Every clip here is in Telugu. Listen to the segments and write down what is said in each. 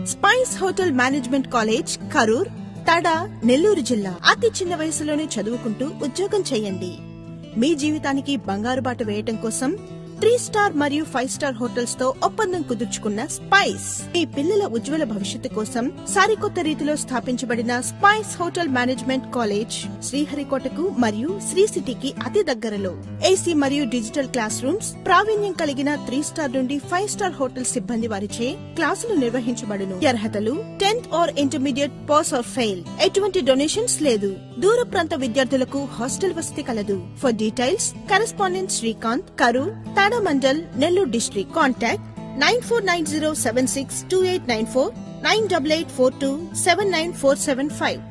Spice hotel management college Karur Tada Nellore జిల్లా అతి చిన్న వయసులోనే చదువుకుంటూ ఉద్యోగం చేయండి మీ జీవితానికి బంగారు బాట వేయటం కోసం త్రీ స్టార్ మరియు ఫైవ్ స్టార్ హోటల్స్ తో ఒప్పందం కుదుర్చుకున్న స్పైస్ మీ పిల్లల ఉజ్వల భవిష్యత్తు కోసం సరికొత్త రీతిలో స్థాపించబడిన స్పైస్ హోటల్ మేనేజ్మెంట్ కాలేజ్ శ్రీహరికోటకు మరియు శ్రీ సిటీకి అతి దగ్గరలో ఏసీ మరియు డిజిటల్ క్లాస్ రూమ్స్ ప్రావీణ్యం కలిగిన త్రీ స్టార్ నుండి ఫైవ్ స్టార్ హోటల్ సిబ్బంది వారిచే క్లాసులు నిర్వహించబడును అర్హతలు tenth or intermediate pass or fail ఎటువంటి డొనేషన్స్ లేదు దూర ప్రాంత విద్యార్థులకు హాస్టల్ వసతి కలదు for details correspondent Srikanth Karur Tadamandal Nellore district contact nine four nine zero seven six two eight nine four nine double eight four two seven nine four seven five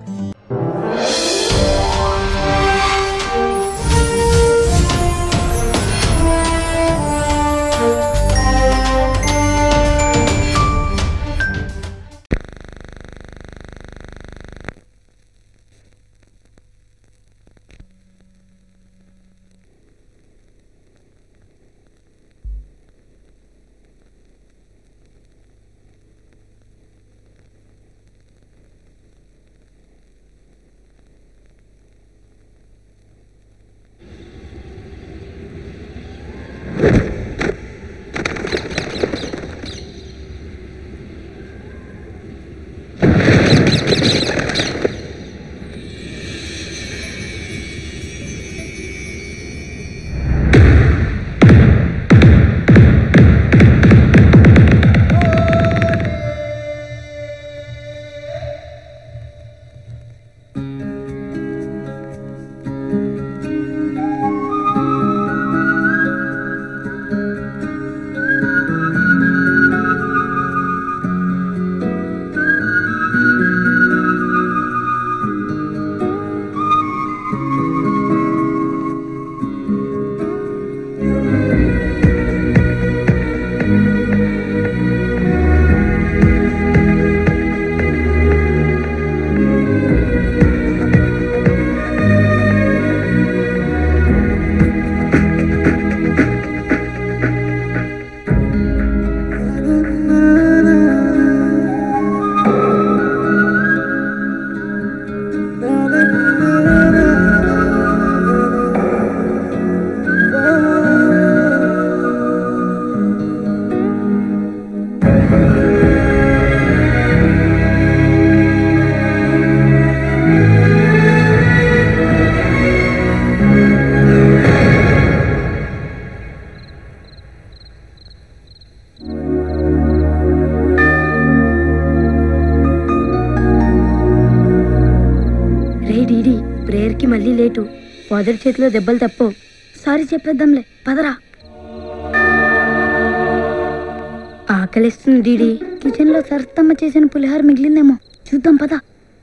రే డీడీ ప్రేయర్ కి మళ్ళీ లేటు ఫాదర్ చేతిలో దెబ్బలు తప్పు సారీ చెప్పేద్దాంలే పదరా ఆకలిస్తుంది డీడీ కిచెన్ లో సరస్తమ్మ చేసిన పులిహార మిగిలిందేమో చూద్దాం పద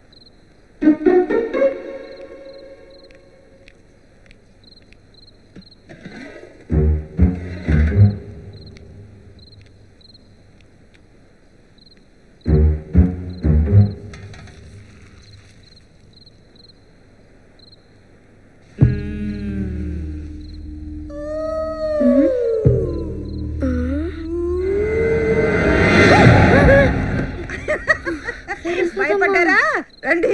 భయపడ్డారా రండి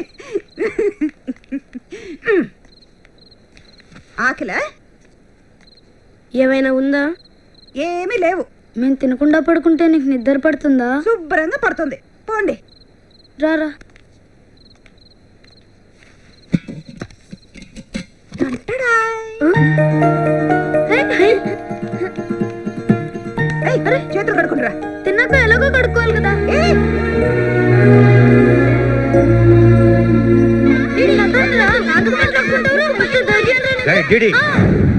ఆకలా ఏమైనా ఉందా ఏమీ లేవు మేము తినకుండా పడుకుంటే నీకు నిద్ర పడుతుందా శుభ్రంగా పడుతుంది పోండి రారా టంటడా. ఏయ్, ఏయ్, చేతులు కడుకుంటురా తిన్నాక ఎలాగో కడుక్కోవాలి కదా ఏయ్, డీడీ, నాతో రా. నాతో మాట్లాడుకుంటారు. కొంచెం ధైర్యం రా నీకు. రేయ్, డీడీ. ఆ.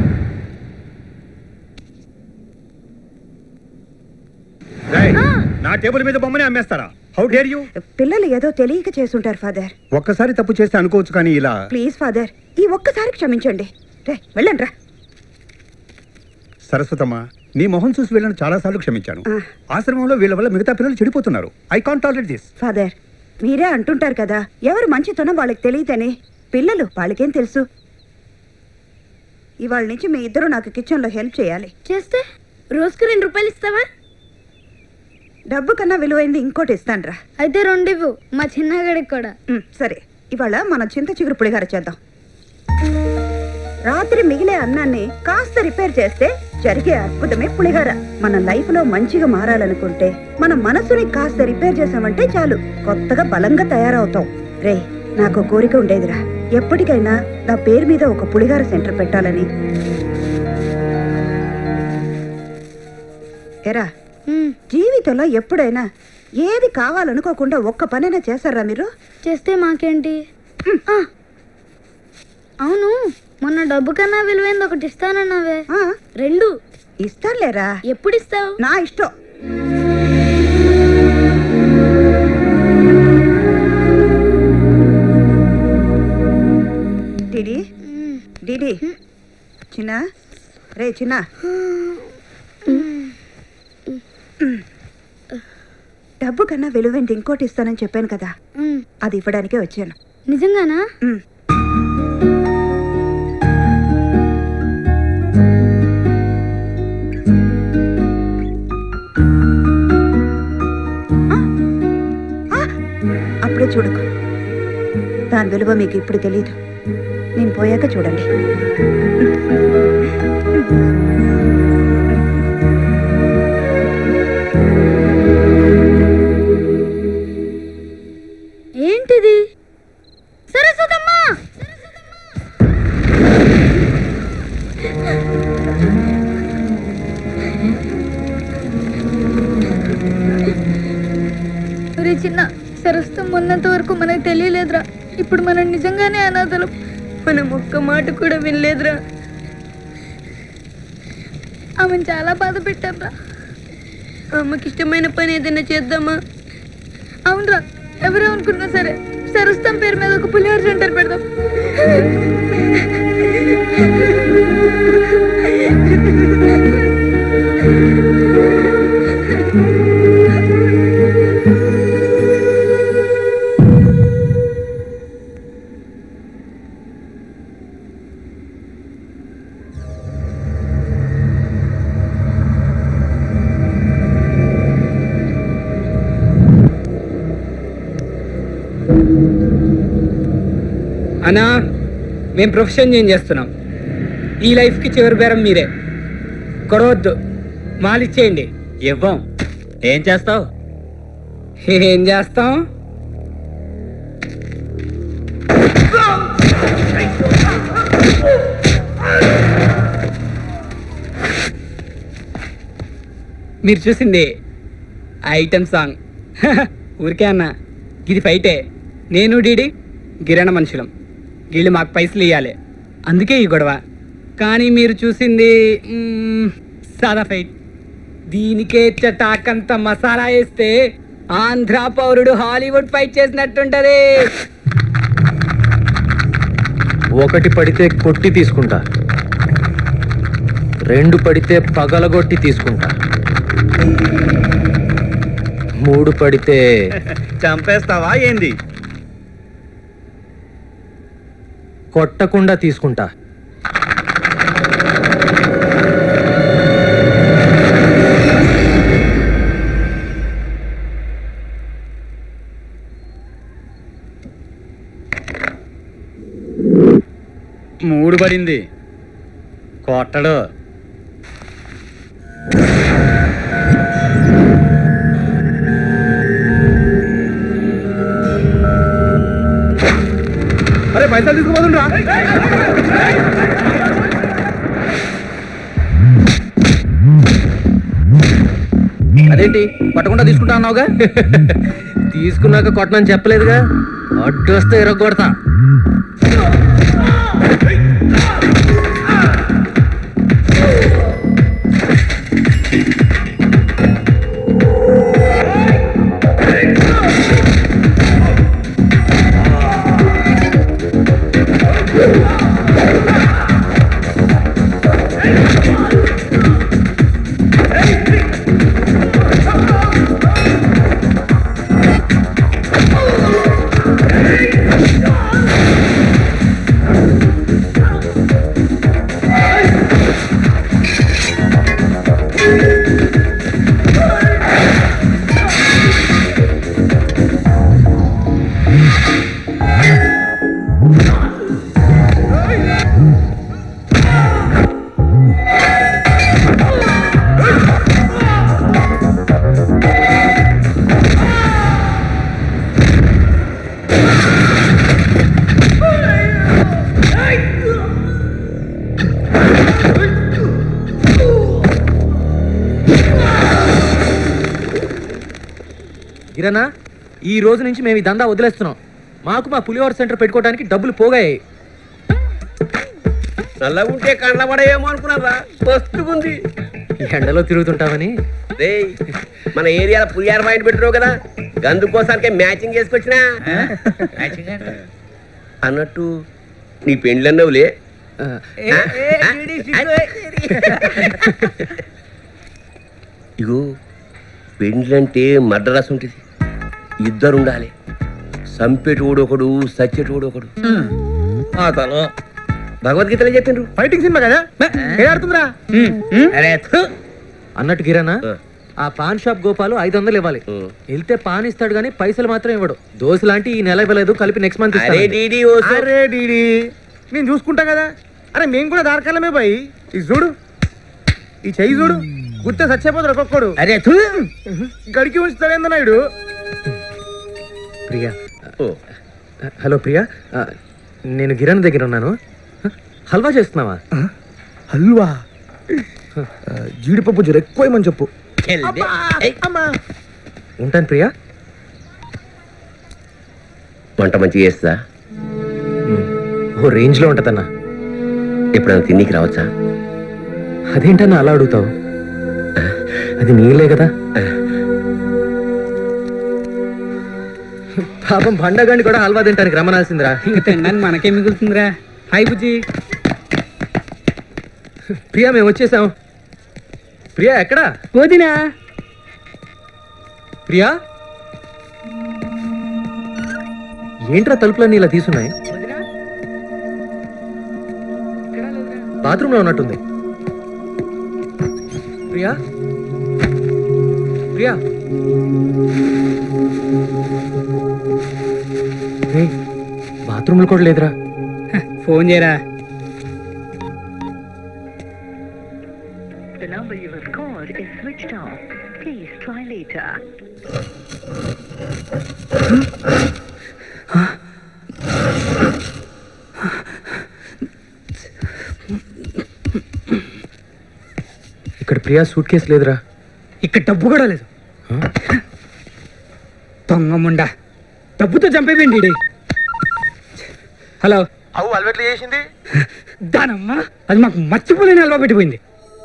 రేయ్, నా టేబుల్ మీద బొమ్మని అమ్మేస్తారా హౌ డేర్ యూ పిల్లలు ఏదో తెలియక చేసుంటారు ఫాదర్ ఒక్కసారి తప్పు చేస్తే అనుకోవచ్చు కానీ ఇలా ప్లీజ్ ఫాదర్ ఈ ఒక్కసారి క్షమించండి రే వెళ్ళండి రా సరస్వతమ్మ నీ మొహం చూసి వీళ్ళని చాలా సార్లు క్షమించాను ఆ. ఆశ్రమంలో వీళ్ళ వల్ల మిగతా పిల్లలు చెడిపోతున్నారు I can't tolerate this father మీరే అంటుంటారు కదా ఎవరు మంచితనం వాళ్ళకి తెలియదని పిల్లలు వాళ్ళకేం తెలుసు ఇవాళ నుంచి మీ ఇద్దరు నాకు కిచెన్లో హెల్ప్ చేయాలి చేస్తే రోజుకి రెండు రూపాయలు ఇస్తావా డబ్బు కన్నా విలువైంది ఇంకోటి ఇస్తానురా అయితే రెండు ఇవ్వు మా చిన్నగడికి కూడా ఉమ్, సరే ఇవాళ మనం చింత చిగురు పులిహార చేద్దాం రాత్రి మిగిలే అన్నాన్ని కాస్త రిపేర్ చేస్తే జరిగే అద్భుతమే పులిహార మన లైఫ్ లో మంచిగా మారాలనుకుంటే మన మనసుని కాస్త రిపేర్ చేసామంటే చాలు కొత్తగా బలంగా తయారవుతాం రే నాకు ఓ కోరిక ఉండేదిరా ఎప్పటికైనా నా పేరు మీద ఒక పులిహార సెంటర్ పెట్టాలని ఎరా ఉమ్, జీవితంలో ఎప్పుడైనా ఏది కావాలనుకోకుండా ఒక్క పనైనా చేశారా మీరు చేస్తే మాకేంటి ఆ, అవును మొన్న డబ్బు కన్నా విలువైంది ఒకటి ఇస్తానన్నావే ఆ, రెండు ఇస్తానులేరా ఎప్పుడు ఇస్తావు నా ఇష్టం డిడి డిడి చిన్న రే చిన్న డబ్బు కన్నా విలువైంది ఇంకోటి ఇస్తానని చెప్పాను కదా ఉమ్, అది ఇవ్వడానికే వచ్చాను నిజంగానా ఉమ్. ఆ, ఆ, అప్పుడే చూడకు దాని విలువ మీకు ఇప్పుడు తెలియదు నేను పోయాక చూడండి ఏంటిది సరస్వతమ్మా ఒరే చిన్న సరస్తం ఉన్నంత వరకు మనకు తెలియలేదురా ఇప్పుడు మనం నిజంగానే అనాథలం మనం ఒక్క మాట కూడా వినలేదురా ఆమెను చాలా బాధ పెట్టారా ఆమెకి ఇష్టమైన పని ఏదైనా చేద్దామా అవునరా ఎవరు అనుకున్నా సరే సరస్తం పేరు మీద ఒక పులిహోర సెంటర్ పెడదాం అన్నా మేము ప్రొఫెషన్ చేంజ్ చేస్తున్నాం ఈ లైఫ్కి చివరి బేరం మీరే కొడవద్దు మాలిచ్చేయండి ఇవ్వం ఏం చేస్తావు ఏం చేస్తాం మీరు చూసింది ఐటమ్ సాంగ్ ఊరికే అన్న ఇది ఫైటే నేను డీడి గిరణ మనుషులం వీళ్ళు మాకు పైసలు ఇవ్వాలి అందుకే ఈ గొడవ కానీ మీరు చూసింది మ్మ్, సాదా ఫైట్ దీనికే చటాకంత మసాలా వేస్తే ఆంధ్ర పౌరుడు హాలీవుడ్ ఫైట్ చేసినట్టుంటది ఒకటి పడితే కొట్టి తీసుకుంటా రెండు పడితే పగలగొట్టి తీసుకుంటా మూడు పడితే చంపేస్తావా ఏంది కొట్టకుండా తీసుకుంటా మూడు పడింది కొట్టడు అరే పైసలు తీసుకుపోతుండ్రా అదేంటి కొట్టకుండా తీసుకుంటా అన్నావుగా తీసుకున్నాక కొట్టనని చెప్పలేదుగా అడ్డు వస్తే ఇరగొడతా గిరనా ఈ రోజు నుంచి మేము ఈ దందా వదిలేస్తున్నాం మాకు మా పులిహోర సెంటర్ పెట్టుకోవడానికి డబ్బులు పోగాయి నల్లగుంటే కండ్ల పడేమో అనుకున్నారా మస్తుగుంది ఈ ఎండలో తిరుగుతుంటామని రేయ్ మన ఏరియాలో పులిహార పాయింట్ పెట్టినావు కదా గందు కోసానికే మ్యాచింగ్ చేసుకొచ్చినా అన్నట్టు నీ పెండ్లన్నవులే ఆ, ఇగో పెండ్లంటే మడ్డరసం ఉంటుంది ఇద్దరు ఉండాలి సంపెటోడు ఒకడు సచ్చెటోడు ఒకడు అతను భగవద్గీతలో చెప్పిండ్రు ఫైటింగ్ సినిమా కదా ఏడుతుందిరా అరే థు. అన్నట్టు గిరనా ఆ. ఆ పాన్ షాప్ గోపాలు ఐదు వందలు ఇవ్వాలి ఉం. వెళ్తే పాన్ ఇస్తాడు కానీ పైసలు మాత్రం ఇవ్వడు దోశ లాంటి ఈ నెల ఇవ్వలేదు కలిపి నెక్స్ట్ మంత్ అరే డీడీ ఓసో. అరే డీడీ నేను చూసుకుంటా కదా అరే మేము కూడా దారకాలమే పోయి ఇది చూడు ఈ చెయ్యి చూడు గుర్తే సచ్చిపోతాడు ఒక్కొక్కడు అరే థు. గడికి ఉంచుతాడేందో నాయుడు ప్రియా ఓ, హలో ప్రియా ఆ, నేను గిరణ్ దగ్గర ఉన్నాను హ? హల్వా చేస్తున్నావా హల్వా ఆ, జీడిపప్పు జర ఎక్కువేమని చెప్పు చెల్లి. ఏయ్. ఉంటాను ప్రియా వంట మంచిగా చేస్తా ఉమ్. ఓ రేంజ్లో ఉంటుందన్నా ఎప్పుడైనా తిన్నీకి రావచ్చా అదేంటన్నా అలా అడుగుతావు అది నీలే కదా పాపం పండగండి కూడా హల్వా తింటానికి రమ్మనాల్సిందిరా ఇంక తినడానికి మనకేం మిగులుతుందిరా హాయ్ బుజ్జి ప్రియా మేము వచ్చేసాం ప్రియా ఎక్కడా వదినా ప్రియా ఏంట్రా తలుపులన్నీ ఇలా తీసున్నాయి బాత్రూంలో ఉన్నట్టుంది ప్రియా ప్రియా రేయ్, బాత్రూంలో కూడా లేదురా ఫోన్ చేయరా The number you have called is switched off. Please try later. ఇక్కడ ప్రియా సూట్ కేసు లేదురా ఇక్కడ డబ్బు కూడా లేదు దొంగముండా డబ్బుతో చంపేయండి ఈడి. హలో అవు అలవెట్లు చేసింది దానమ్మా అది మాకు మర్చిపోలేని అలవా పెట్టిపోయింది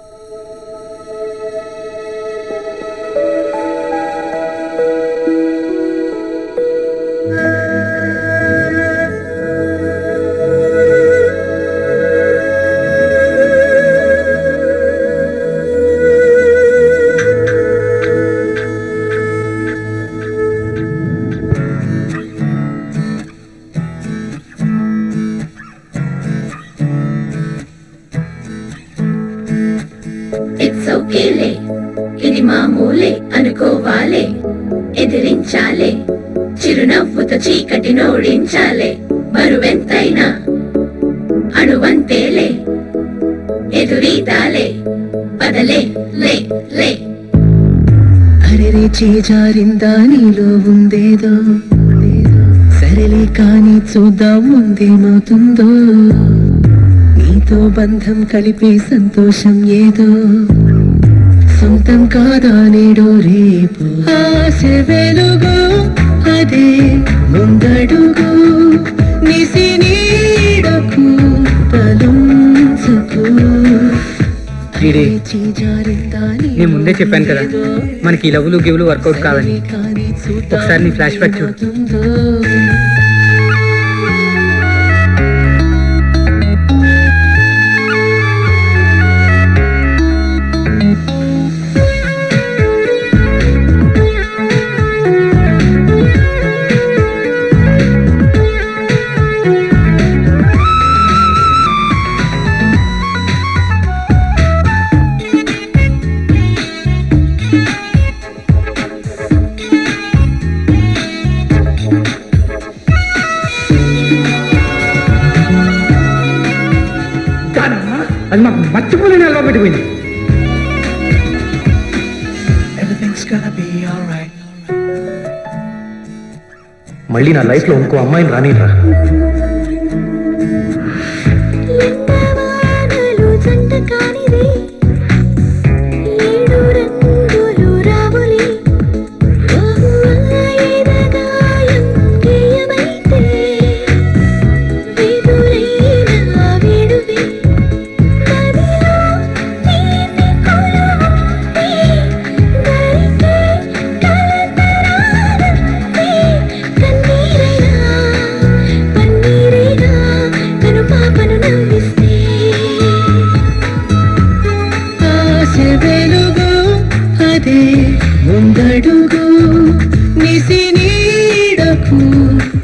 ఇట్స్ ఓకేలే ఇది మామూలే అనుకోవాలే ఎదిరించాలే చిరునవ్వుతో చీకటి నోడించాలే బరువెంతైనా అణువంతేలే ఎదురీదాలే పదలే లే లే అరెరే చేజారిందా నీలో ఉందేదో సరేలే కానీ చూద్దాం ముందేమవుతుందో నీతో బంధం కలిపే సంతోషం ఏదో సొంతం కాదా నేడో రేపు ఆశ వెలుగు అదే ముందడుగు నిసి నీడకు తలుంచుకు ఈడి, చేజారిందా నేను ముందే చెప్పాను కదా మనకి ఈ లవ్లు గివ్లు వర్కౌట్ కాదని ఒకసారి నీ ఫ్లాష్ బ్యాక్ చూడు దానమ్మా అది మాకు మర్చిపోలేని అలవా పెట్టిపోయింది మళ్ళీ నా లైఫ్ లో ఇంకో అమ్మాయిని రానిరా ఎండవానలు జంట కానిది ఏడు రంగులు రావులి బహువా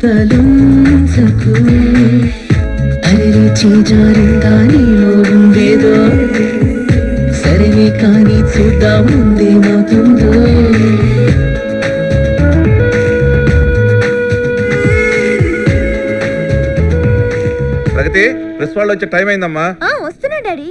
తలుంచకు అరే చేజారిందా నీలో ఉండేదో సరేనే కానీ చూద్దాం ముందేమవుతుందో ప్రగతి ప్రెస్ వాళ్ళు వచ్చే టైం అయిందమ్మా వస్తున్నా డాడీ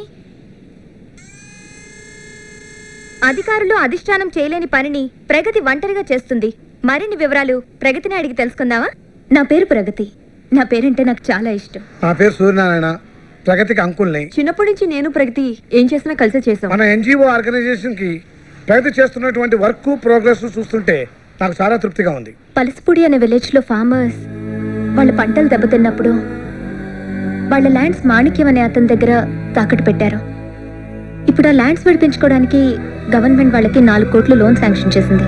అధికారులు అధిష్టానం చేయలేని పనిని ప్రగతి ఒంటరిగా చేస్తుంది మరిన్ని వివరాలు ప్రగతిని అడిగి తెలుసుకుందామా నా పేరు ప్రగతి నా పేరంటే నాకు చాలా ఇష్టం నా పేరు సూర్యనారాయణ ప్రగతికి అంకుల్ని చిన్నప్పటి నుంచి నేను ప్రగతి ఏం చేసినా కలిసి చేసాం మన ఎన్జిఓ ఆర్గనైజేషన్ కి ప్రగతి చేస్తున్నటువంటి వర్క్ ప్రోగ్రెస్ చూస్తుంటే నాకు చాలా తృప్తిగా ఉంది పలసపూడి అనే విలేజ్ లో ఫార్మర్స్ వాళ్ళ పంటలు దెబ్బతిన్నప్పుడు వాళ్ళ ల్యాండ్స్ మాణిక్యం అనే అతని దగ్గర తాకట్టు పెట్టారు ఇప్పుడు ఆ ల్యాండ్స్ విడిపించుకోవడానికి గవర్నమెంట్ వాళ్ళకి నాలుగు కోట్లు లోన్ శాంక్షన్ చేసింది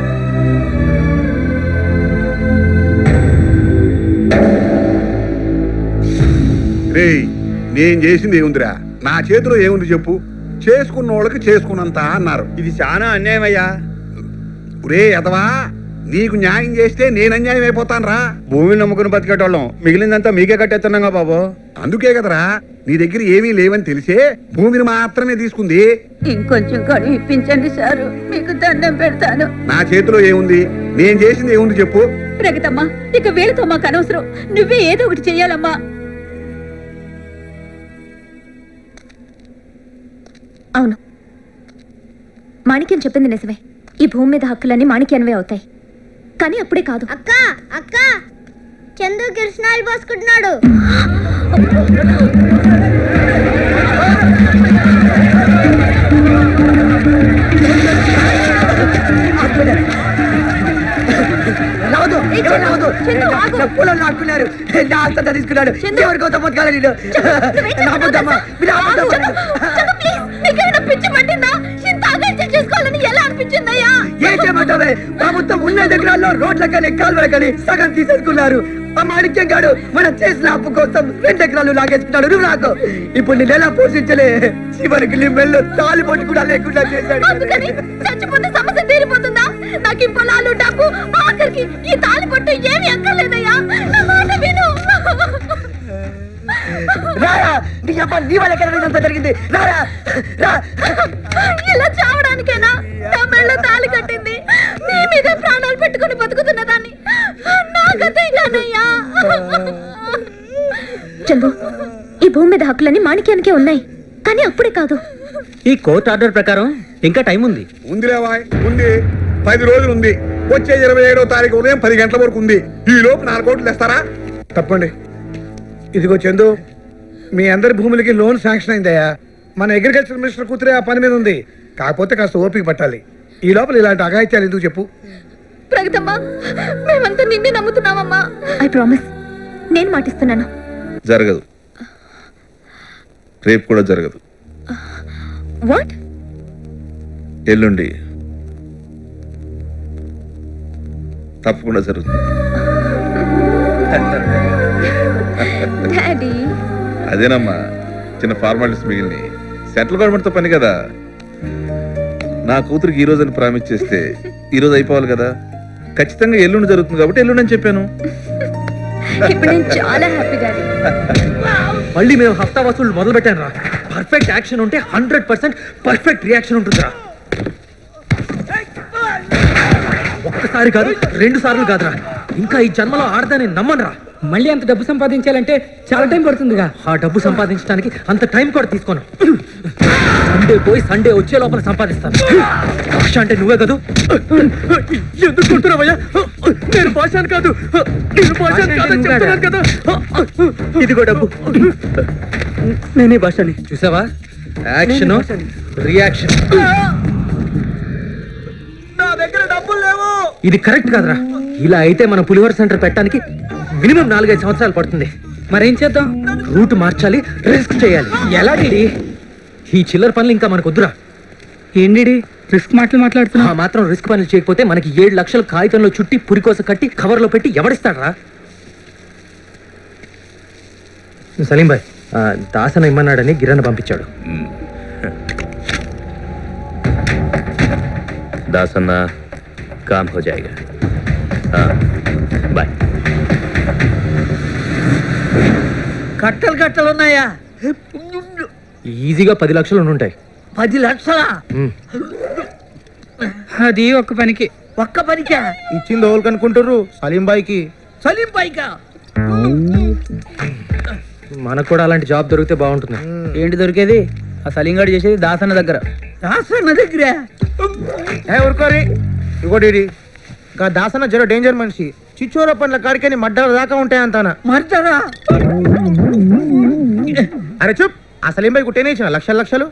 రేయ్ నేను చేసింది ఏముందిరా నా చేతిలో ఏముంది చెప్పు చేసుకున్న వాళ్ళకి చేసుకున్నంత అన్నారు ఇది చాలా అన్యాయం అయ్యా రే ఎదవా నీకు న్యాయం చేస్తే నేను అన్యాయం అయిపోతాను రా భూమిని నమ్ముకుని బతికేటోళ్ళం మిగిలిందంతా మీకే కట్టేస్తున్నాగా బాబు అందుకే కదరా నీ దగ్గర ఏమీ లేవని తెలిసే భూమిని మాత్రమే తీసుకుంది ఇంకొంచెం కడుగు ఇప్పించండి సారు మీకు దండం పెడతాను నా చేతిలో ఏముంది నేను చేసింది ఏముంది చెప్పు ప్రగతమ్మా ఇక వీళ్ళతో మాకు అనవసరం నువ్వే ఏదో ఒకటి చెయ్యాలమ్మా అవును మాణిక్యం చెప్పింది నిజమే ఈ భూమి మీద హక్కులన్నీ మాణిక్యానివే అవుతాయి కానీ అప్పుడే కాదు అక్క అక్క చందు కృష్ణాలు పోసుకుంటున్నాడు రావద్దు ఎవరు రావద్దు నా పొలం లాక్కున్నారు నా ఆస్తంతా తీసుకున్నాడు ఎవరి కోసం బతకాలి నేను నా బుద్ధమ్మ నా బుద్ధమ్మ పిచ్చి పట్టిందా ఇంత ఆగాయిత్యం చేసుకోవాలని ఎలా అనిపించిందయ్యా ఏం చేయమంటావే ప్రభుత్వం ఉన్న దగ్గరలో రోడ్లకని కాలువలకని సగం తీసేసుకున్నారు ఆ మాణిక్యం గాడు మనం చేసిన అప్పు కోసం రెండు ఎకరాలు లాగేసుకున్నాడు నువ్వు నాకు ఇప్పుడు నేను ఎలా పోషించలే చివరికి నీ మెల్లో తాలి పొట్టు కూడా లేకుండా చేశాడు అందుకని చచ్చిపోతే సమస్య తీరిపోతుందా నాకు ఈ పొలాలు డబ్బు ఆఖరికి ఈ తాలి పట్టు ఏమి అక్కర్లేదయ్యా నా మాట విను రారా నీ అబ్బా నీ వల్ల కదా ఇదంతా జరిగింది రారా రా ఇలా చావడానికేనా నా మెళ్ళ తాళి కట్టింది నీ మీద ప్రాణాలు పెట్టుకుని బతుకుతున్న దాన్ని నా గతయ్యానయ్యా చందు ఈ భూమి మీద హక్కులన్నీ మాణిక్యానికే ఉన్నాయి కానీ అప్పుడే కాదు ఈ కోర్టు ఆర్డర్ ప్రకారం ఇంకా టైం ఉంది ఉందిలే వాయ్ ఉంది పది రోజులు ఉంది వచ్చే ఇరవై ఏడో తారీఖు ఉదయం పది గంటల వరకు ఉంది ఈ లోపు నాలుగు కోట్లు తెస్తారా తప్పండి ఇదిగో చందు మీ అందరి భూములకి లోన్ శాంక్షన్ అయిందయ్యా మన అగ్రికల్చర్ మినిస్టర్ కూతురే ఆ పని మీద ఉంది కాకపోతే కాస్త ఓపిక పట్టాలి ఈ లోపల ఇలాంటి అఘాయిత్యాలు ఎందుకు చెప్పు ప్రగతమ్మా మేమంతా నిన్నే నమ్ముతున్నామమ్మా ఐ ప్రామిస్ నేను మాటిస్తున్నాను జరగదు రేపు కూడా జరగదు వాట్ ఎల్లుండి తప్పకుండా జరుగుతుంది డాడీ అదేనమ్మా చిన్న ఫార్మాలిటీస్ మిగిలిన సెంట్రల్ గవర్నమెంట్తో పని కదా నా కూతురికి ఈ రోజు అని ప్రామిస్ చేస్తే ఈ రోజు అయిపోవాలి కదా ఖచ్చితంగా ఎల్లుండి జరుగుతుంది కాబట్టి ఎల్లుండి అని చెప్పాను ఇప్పుడు నేను చాలా హ్యాపీ డాడీ మళ్ళీ మేము హఫ్తా వసూలు మొదలు పెట్టాను రా పర్ఫెక్ట్ యాక్షన్ ఉంటే హండ్రెడ్ పర్సెంట్ పర్ఫెక్ట్ రియాక్షన్ ఉంటుందిరా ఒక్కసారి కాదు రెండు సార్లు కాదురా ఇంకా ఈ జన్మలో ఆడదాన్ని నమ్మనురా మళ్ళీ అంత డబ్బు సంపాదించాలంటే చాలా టైం పడుతుందిగా ఆ డబ్బు సంపాదించడానికి అంత టైం కూడా తీసుకోను సండే పోయి సండే వచ్చే లోపల సంపాదిస్తాను భాష అంటే నువ్వే కదూ ఎందుకు కొడుతున్నావయ్యా నేను భాషాను కాదు నేను భాషాను కాదని చెప్తున్నాను కదా ఇదిగో డబ్బు నేనే భాషని చూసావా యాక్షన్ రియాక్షన్ నా దగ్గర డబ్బులు లేవు ఇది కరెక్ట్ కాదురా ఇలా అయితే మన పులిహోర సెంటర్ పెట్టడానికి మినిమం నాలుగైదు సంవత్సరాలు పడుతుంది మరేం చేద్దాం రూట్ మార్చాలి రిస్క్ చేయాలి ఎలా డిడి ఈ చిల్లర పనులు ఇంకా మనకు వద్దురా ఏంటి రిస్క్ మాటలు మాట్లాడుతున్నా ఆ మాత్రం రిస్క్ పనులు చేయకపోతే మనకి ఏడు లక్షలు కాగితంలో చుట్టి పురికోస కట్టి కవర్లో పెట్టి ఎవడిస్తాడరా సలీం భాయ్ ఆ, దాసన ఇమ్మన్నాడని గిరణ్ పంపించాడు दासन्ना काम हो जाएगा हाँ बाय కట్టలు కట్టలు ఉన్నాయా ఈజీగా పది లక్షలు ఉంటాయి పది లక్షలా అది ఒక్క పనికి ఒక్క పనికా ఇచ్చింది ఎవరికి అనుకుంటారు సలీం బాయ్కి సలీం పైకా మనకు కూడా అలాంటి జాబ్ దొరికితే బాగుంటుంది ఏంటి దొరికేది ఆ సలింగాడు చేసేది దాసన్న దగ్గర దాసన్న దగ్గర ఏ ఊరుకోరి ఇగోటి ఇంకా దాసన జర డేంజర్ మనిషి చిచ్చోర పండ్ల కాడికని మడ్డల దాకా ఉంటాయంతాన మర్దరా అరే చూప్ ఆ సలీం బాయ్ కుట్టేనే ఇచ్చిన లక్షలు లక్షలు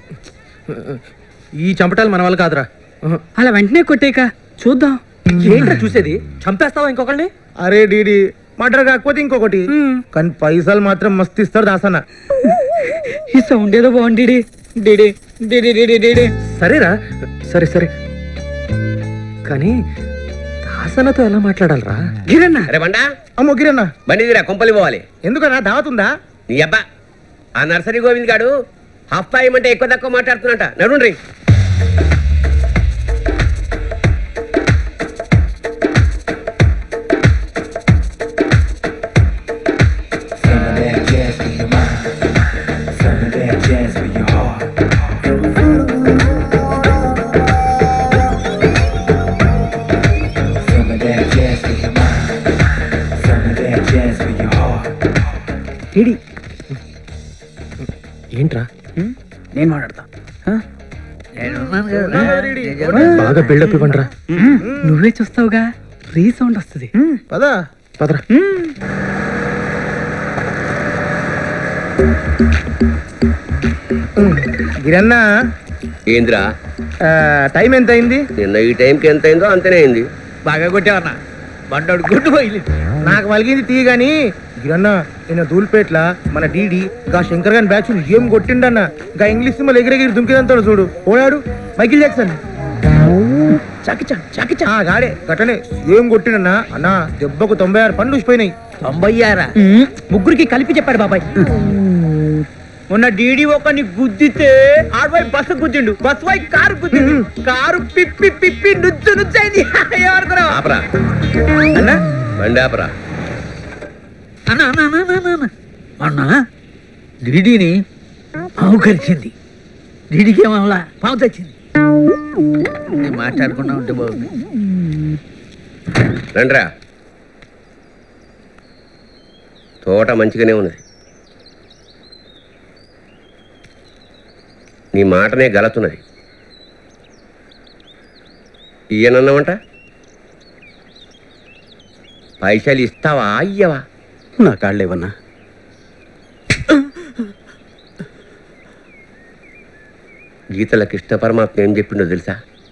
ఈ చంపటాలు మన వాళ్ళు కాదురా అలా వెంటనే కొట్టేక చూద్దాం ఏంట్రా చూసేది చంపేస్తావా ఇంకొకరిని అరే డీడీ మర్డర్ కాకపోతే ఇంకొకటి కానీ పైసలు మాత్రం మస్తు ఇస్తాడు దాసన్న ఈ సౌండ్ ఏదో బాగుంది డిడి డిడి డిడి డిడి డిడి సరేరా సరే సరే కానీ దాసనతో ఎలా మాట్లాడాలరా గిరన్న అరే బండా అమ్మో గిరన్న బండిదిరా కొంపలి పోవాలి ఎందుకన్నా దావత్ ఉందా నీ అబ్బా ఆ నర్సరీ గోవింద్ గాడు హాఫ్ టైం అంటే ఎక్కువ తక్కువ మాట్లాడుతున్నట నడుండ్రి డిడి ఏంట్రా నేను మాట్లాడతా బాగా బిల్డప్ ఇవ్వండిరా నువ్వే చూస్తావుగా రీ సౌండ్ వస్తుంది పదా పదరా గిరన్న ఏంద్రా టైం ఎంత అయింది నిన్న ఈ టైంకి ఎంత అయిందో అంతనే అయింది బాగా కొట్టేవన్నా బండోడు గుడ్డు పోయింది నాకు వలిగింది తీ గాని గిరన్న నిన్న దూల్పేట్ల మన డీడీ గా శంకర్ గారి బ్యాచ్ ఏం కొట్టిండన్న గా ఇంగ్లీష్ సినిమాలు ఎగిరెగిరి దుంకిదంతాడు చూడు ఓడాడు మైకిల్ జాక్సన్ చకిచా చకిచా ఆ గాడే గట్టనే ఏం కొట్టిండన్న అన్న దెబ్బకు తొంభై ఆరు పండ్లు ఊసిపోయినాయి తొంభై ఆరా ముగ్గురికి కలిపి చెప్పాడు బాబాయ్ మొన్న డీడీ ఒకని గుద్దితే ఆడవై బస్సు గుద్దిండు బస్సు వై కారు గుద్దిండు కారు పిప్పి పిప్పి నుజ్జు నుజ్జైంది ఏమనుకున్నావు ఆపరా అన్న బండి ఆపరా అన్న అన్న అన్న అన్న, అన్న మొన్న డీడీని పావు కరిచింది డీడీకి ఏమవలా పావు తెచ్చింది నేను మాట్లాడకుండా ఉంటే బాగుంది రండ్రా తోట మంచిగానే ఉన్నది నీ మాటనే గలతున్నది ఈయనన్నావంట పైసలు ఇస్తావా అయ్యవా నా కాళ్ళేవన్నా గీతల కృష్ణ పరమాత్మ ఏం చెప్పిండో తెలుసా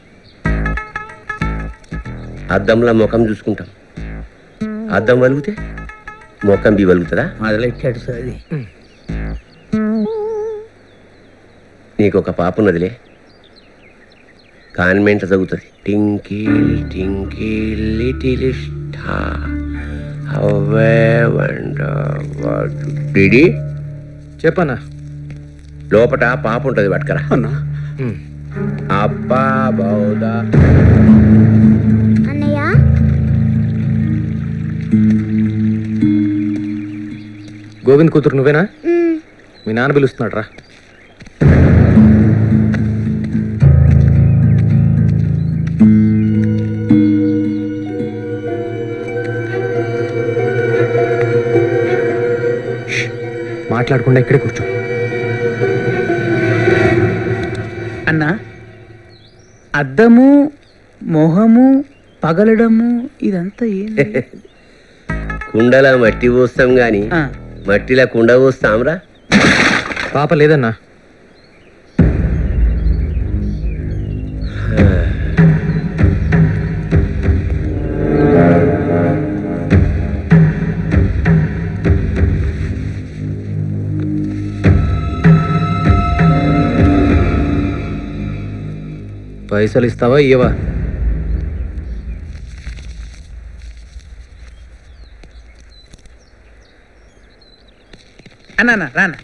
అద్దంలో ముఖం చూసుకుంటాం అద్దం వలుగుతే ముఖం బి వలుగుతుందా మొదలెట్టాడు సది నీకు ఒక పాప ఉన్నదిలే కాన్వెంట్ చదువుతుంది twinkle twinkle little star how I wonder what డిడి చెప్పన్నా లోపట పాప ఉంటుంది పట్టుకరా అన్నా అబ్బా బౌదా అన్నయ్య గోవింద్ కూతురు నువ్వేనా మ్, మీ నాన్న పిలుస్తున్నాడు రా ష్, మాట్లాడకుండా ఇక్కడే కూర్చో అన్న అద్దము మొహము పగలడము ఇదంతా ఏంది కుండల మట్టి పోస్తాం గాని ఆ. మట్టిలో కుండ పోస్తాంరా పాప లేదన్నా పైసలు ఇస్తావా ఇయ్యవా అన్న అన్న రాన్న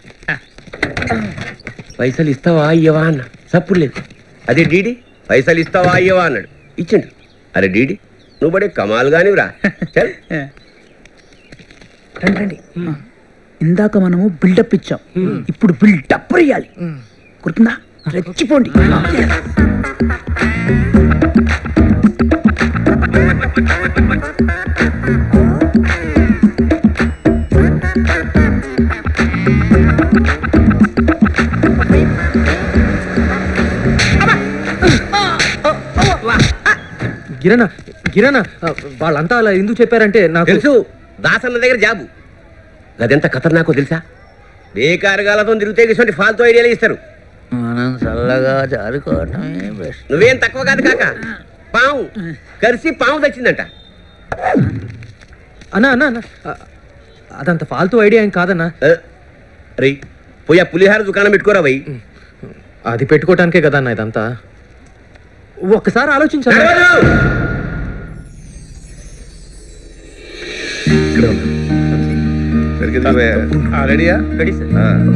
పైసలు ఇస్తావా అయ్యవా అన్న సప్పుడు లేదు అదే డీడీ పైసలు ఇస్తావా అయ్యవా అన్నాడు ఇచ్చిండు అరే డీడీ నువ్వు పడే కమాల్ కానివ్రా చల్ రండి రండి ఇందాక మనము బిల్డప్ ఇచ్చాం ఇప్పుడు బిల్డప్ ఇయ్యాలి గుర్తుందా రెచ్చిపోండి కిరణ్ కిరణ్ వాళ్ళంతా అలా ఎందుకు చెప్పారంటే నాకు తెలుసు దాసన్న దగ్గర జాబు అదెంత ఖతర్నాకో తెలుసా బేకారుగాలతో తిరిగితే ఇటువంటి ఫాల్తూ ఐడియాలు ఇస్తారు మనం చల్లగా జారుకోవటమే బెస్ట్ నువ్వేం తక్కువ కాదు కాక పాము కరిసి పాము తెచ్చిందంట అన్నా అన్నా అన్నా అ- అదంత ఫాల్తూ ఐడియా ఏం కాదన్నా రే పోయి ఆ పులిహార దుకాణం పెట్టుకోరా పోయి అది పెట్టుకోవటానికే కదా అన్న ఇదంతా ఒక్కసారి ఆలోచించాలి రెడీయా రెడీ సార్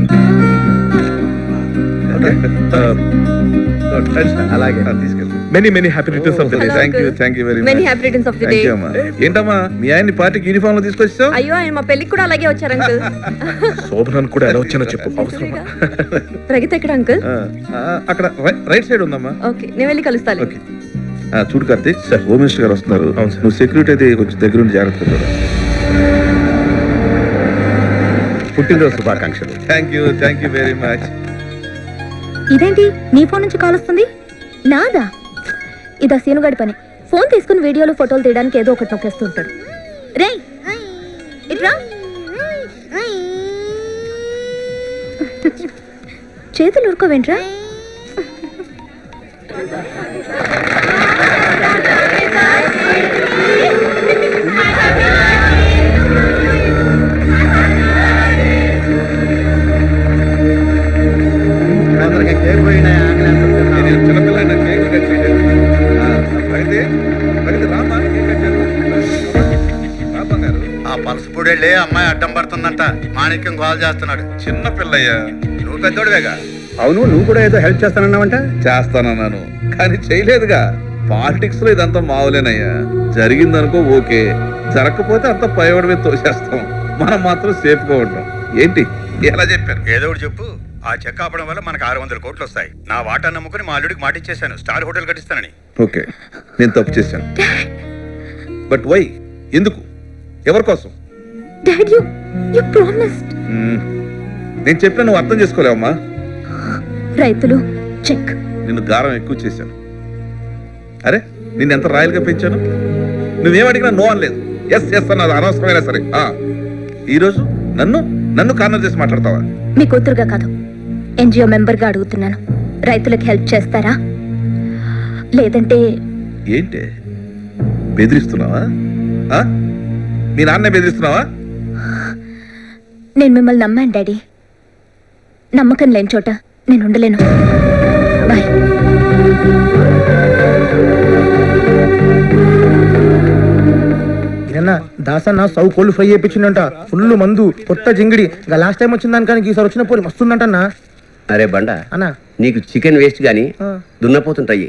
అలాగే తీసుకెళ్ళి many many happy returns of the day Hello, thank you uncle. Thank you very Many much happy returns of the Thank day. you, అమ్మా ఏంటమ్మా మీ ఆయన్ని పార్టీకి యూనిఫామ్ లో తీసుకొచ్చావు అయ్యో ఆయన మా పెళ్ళికి కూడా అలాగే వచ్చారు అంకుల్ శోభనాన్ని కూడా ఎలా వచ్చానో చెప్పు అవసరమా ప్రగతి ఎక్కడ అంకుల్ ఆ, ఆ, అక్కడ రై- రైట్ సైడ్ ఉందమ్మా ఓకే నేను వెళ్ళి కలుస్తాను ఆ, చూడు కార్తీక్ సార్ హోమ్ మినిస్టర్ గారు వస్తున్నారు నువ్వు సెక్యూరిటీ అయితే కొంచెం దగ్గర ఉండి జాగ్రత్తగా చూడు పుట్టినరోజు శుభాకాంక్షలు thank you thank you very much ఇదేంటి నీ ఫోన్ నుంచి కాల్ వస్తుంది నాదా ఇదా సీనుగాడి పని ఫోన్ తీసుకుని వీడియోలు ఫోటోలు తీయడానికి ఏదో ఒకటి నొక్కేస్తూ ఉంటాడు రే ఇట్రా చేతులు ఊరుకోవేంట్రా ఆ పనసపూడెళ్ళి అమ్మాయి అడ్డం పడుతుందంట మాణిక్యం కాల్ చేస్తున్నాడు చిన్న పిల్లయ్యా నువ్వు పెద్దోడివేగా అవును నువ్వు కూడా ఏదో హెల్ప్ చేస్తానన్నావంట చేస్తానన్నాను కానీ చేయలేదుగా పాలిటిక్స్ లో ఇదంతా మావులేనయ్యా జరిగిందనుకో ఓకే జరగకపోతే అంత పైవాడి మీద తోసేస్తాం మనం మాత్రం సేఫ్ గా ఉంటాం ఏంటి ఎలా చెప్పారు ఏదో ఒకటి చెప్పు ఆ చెక్ ఆపడం వల్ల మనకు ఆరు వందల కోట్లు వస్తాయి నా వాటా నమ్ముకుని మా అల్లుడికి మాట ఇచ్చేశాను స్టార్ హోటల్ కట్టిస్తానని ఓకే నేను తప్పు చేశాను బట్ వై ఎందుకు ఎవరి కోసం డాడ్ యు యు ప్రామిస్డ్ మ్మ్. నేను చెప్పిన నువ్వు అర్థం చేసుకోలేవమ్మా రైతులు చెక్ నిన్ను గారం ఎక్కువ చేశాను అరే నిన్ను ఎంత రాయల్గా పెంచాను నువ్వేం అడిగినా నో అనలేదు ఎస్ ఎస్ అన్నది అనవసరమైనా సరే ఆ. ఈరోజు నన్ను నన్ను కార్నర్ చేసి మాట్లాడతావా మీ కూతురుగా కాదు ఎన్జిఓ మెంబర్గా అడుగుతున్నాను రైతులకు హెల్ప్ చేస్తారా లేదంటే ఏంటి బెదిరిస్తున్నావా ఆ? మీ నాన్నే బెదిరిస్తున్నావా నేను మిమ్మల్ని నమ్మాను డాడీ నమ్మకం లేని చోట నేను ఉండలేను బాయ్ నిన్న దాసన్న సౌ కోళ్ళు ఫ్రై చేయించిండంట ఫుల్ మందు కొత్త జింగిడి ఇంకా లాస్ట్ టైం వచ్చిన దానికానికి ఈసారి వచ్చిన పోలి మస్తుందంట అన్న అరే బండ అన్నా నీకు చికెన్ వేస్ట్ గాని ఆ. దున్నపోతుంటాయి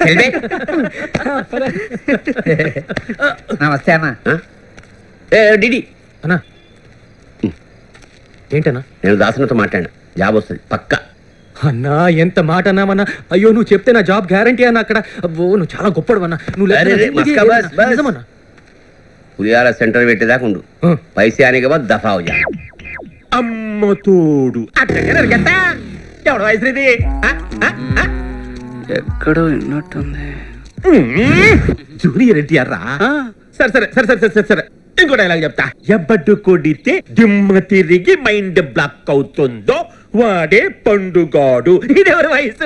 నమస్తే అన్న ఏ డిడి అన్నా ఏంటన్నా నేను దాసనతో మాట్లాడినా జాబ్ వస్తుంది పక్కా అన్నా ఎంత మాట అన్నామన్నా అయ్యో నువ్వు చెప్తే నా జాబ్ గ్యారంటీ అన్న అక్కడ అబ్బో నువ్వు చాలా గొప్పడు అన్నా నువ్వు అరే, రే, లేకపోతే మస్కా బస్, బస్. నిజమన్నా పులిహార సెంటర్ పెట్టేదాకా ఉండు పైసే ఆనే కదా దఫా అవుజా అమ్మ తోడు ఎవడు వయసుది ఎక్కడో విన్నట్టుంది జూనియర్ ఎన్టీఆర్ రా సరే సరే సరే సరే సరే సరే సరే ఇంకో డైలాగ్ చెప్తా ఎబ్బడ్డు కొడితే దిమ్మ తిరిగి మైండ్ బ్లాక్ అవుతుందో వాడే పండుగాడు ఇదెవరి వయసు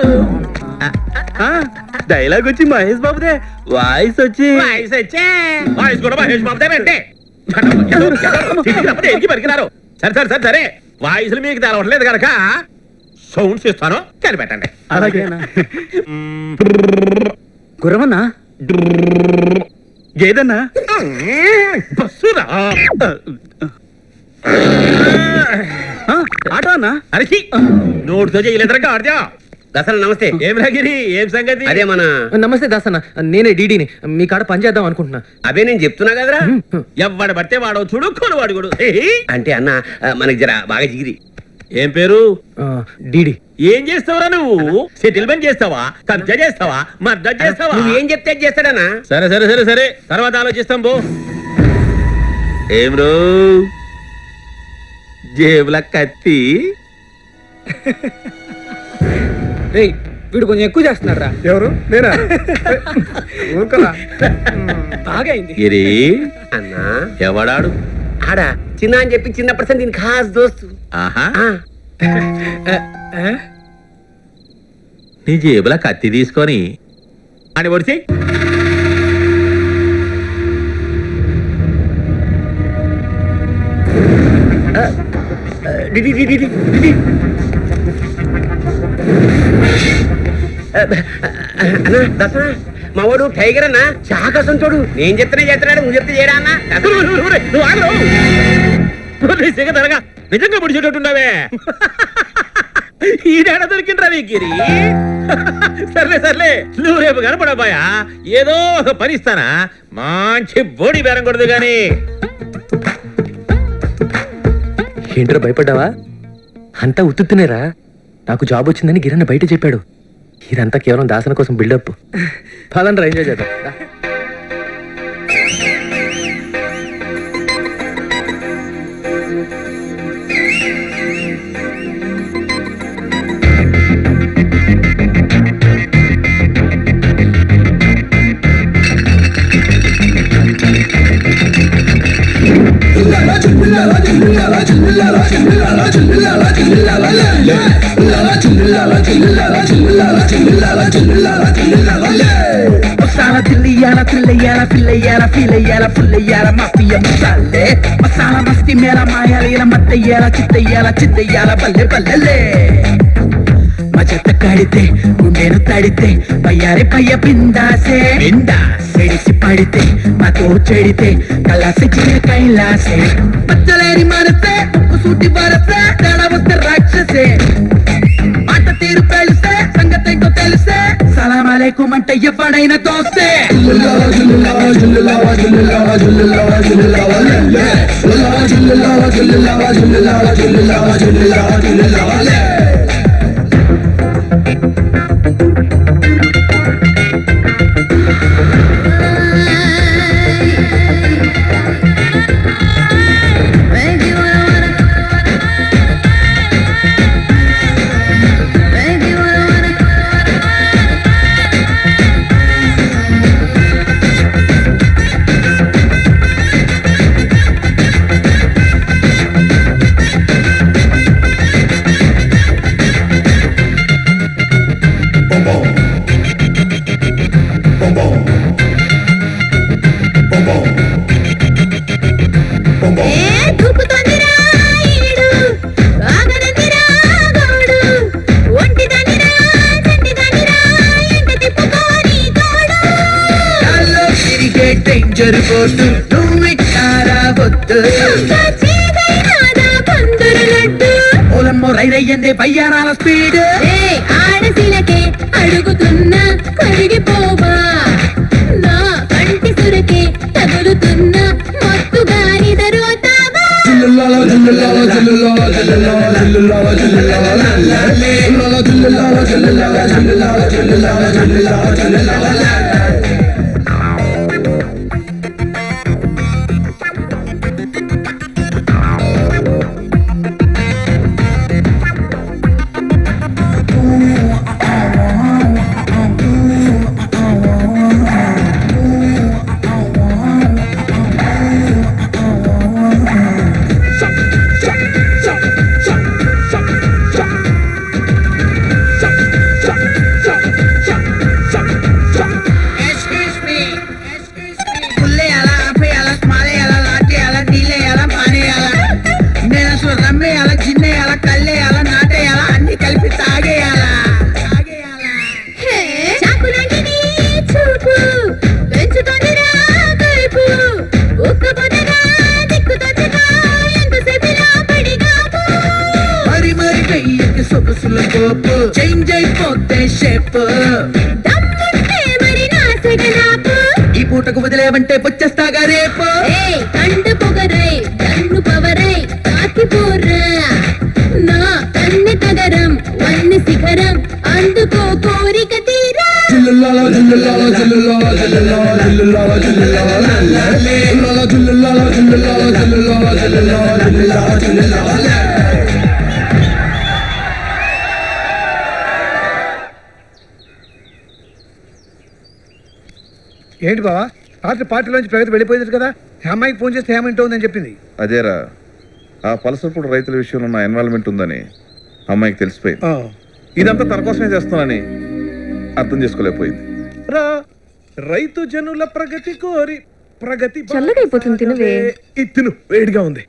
డైలాగ్ వచ్చి మహేష్ బాబుదే వాయిస్ వచ్చి వాయిస్ వచ్చే వాయిస్ కూడా మహేష్ బాబుదే అంటే దేనికి పలికినారు సరే సరే సరే సరే వాయిస్లు మీకు తెలవట్లేదు కనుక సౌండ్స్ ఇస్తాను కనిపెట్టండి అలాగేనా గుర్రమన్నా గేదన్నా బస్సురా ఆటో అన్నా అరిచి నోటితో చేయలేదరా గాడిదా దసరా నమస్తే ఏం రాగిరి ఏం సంగతి అదే మన నమస్తే దాసన్న నేనే డీడీని మీ కాడ పని చేద్దాం అనుకుంటున్నా అవే నేను చెప్తున్నా కదరా ఎవ్వడు పడితే వాడో చూడు కొను వాడు కూడా అంటే అన్న ఆ, మనకి జర బాగా జిగిరి ఏం పేరు డీడీ ఏం చేస్తావురా నువ్వు సెటిల్మెంట్ చేస్తావా కబ్జా చేస్తావా మర్డర్ చేస్తావా నువ్వేం చెప్తే అది చేస్తాడన్నా సరే సరే సరే సరే తర్వాత ఆలోచిస్తాం పో ఏం రో జేబుల కత్తి రేయ్ వీడు కొంచెం ఎక్కువ చేస్తున్నాడు రా ఎవరు నేనా ఊరుకోలా బాగా అయింది గిరి అన్నా ఎవడాడు ఆడా చిన్న అని చెప్పి చిన్నప్పటి సంది దీని ఖాస్ దోస్తు ఆహా నీ జేబుల కత్తి తీసుకొని అని పొడిచి డిడి డిడి డిడి డిడి. అన్నా దసరా మా వాడు టైగర్ అన్న శాకసం చూడు నేను చెప్తేనే చేస్తున్నాడు నువ్వు చెప్తే చేయడా అన్న నువ్వు ఆగరు. నువ్వు నీ సిగ తరగా నిజంగా పొడిచేటట్టున్నావే ఈడేడ దొరికిండ్రా నీ గిరి సర్లే సర్లే నువ్వు రేపు కనపడబాయా ఏదో ఒక పని ఇస్తానా మంచి బోడి బేరం కొడదు గాని ఏంట్రా భయపడ్డావా అంతా ఉత్తునేరా నాకు జాబ్ వచ్చిందని గిరన్న బయట చెప్పాడు ఇదంతా కేవలం దాసన కోసం బిల్డప్ పదండ్రా ఎంజాయ్ చేద్దాం రా. మసాలా దిల్లియాల తిల్లయ్యాల పిల్లయ్యాల ఫీలయ్యాల పుల్లయ్యాల మాఫియ మసాలే మసాలా మస్తి మేళ మాయాల మత్తయ్యాల చిత్తయ్యాల చిత్తయ్యాల బల్లె బల్లెలే మజత కడితే గుండెను తడితే పయ్యారి పయ్య పిందాసే పిండా సెడిసి పడితే మాతో చెడితే కలాసి చిన్న కైలాసే పచ్చలేని మనసే సూటి వరసే తడవస్తే రాక్షసే మాట తీరు తెలిసే సంగతి ఏంటో తెలిసే సలాం అలైకుం అంటే ఎవడైనా దోస్తే గాల్లో తిరిగే డేంజర్ బోటు నువ్విట్టారా వద్దు ఓలమ్మో రైరయ్యందే బయ్యారాల స్పీడ్ ఆడశిలకే అడుగుతున్నా కరిగిపోవా నా కంటి సురకే తగులుతున్నా మత్తుగాని దరువుతావా Shut పూటకు వదిలేవంటే వచ్చేస్తాగా రేపు ఏయ్ కండ పొగరై కన్ను పవరై కాకిపోర్రా నా కన్నె తగరం వన్నె శిఖరం అందుకో కోరిక తీరా జుల్లులాలా జుల్లులాలా జుల్లులాలా జుల్లులాలా జుల్లులాలా జుల్లులాలా జుల్లులాలా జుల్లులాలా జుల్లులాలా జుల్లులాలా జుల్లులాలా జుల్లులాలా జుల్లులాలా ఏంటి బావా రాత్రి పార్టీలోంచి ప్రగతి వెళ్ళిపోయింది కదా అమ్మాయికి ఫోన్ చేస్తే ఏమంటో ఉందని చెప్పింది అదేరా ఆ పలసపూడి రైతుల విషయంలో నా ఇన్వాల్వ్మెంట్ ఉందని అమ్మాయికి తెలిసిపోయింది ఇదంతా తన కోసమే చేస్తున్నానని అర్థం చేసుకోలేకపోయింది రా రైతు జనుల ప్రగతి కోరి ప్రగతి చల్లగా అయిపోతుంది తినవే ఇది తిను వేడిగా ఉంది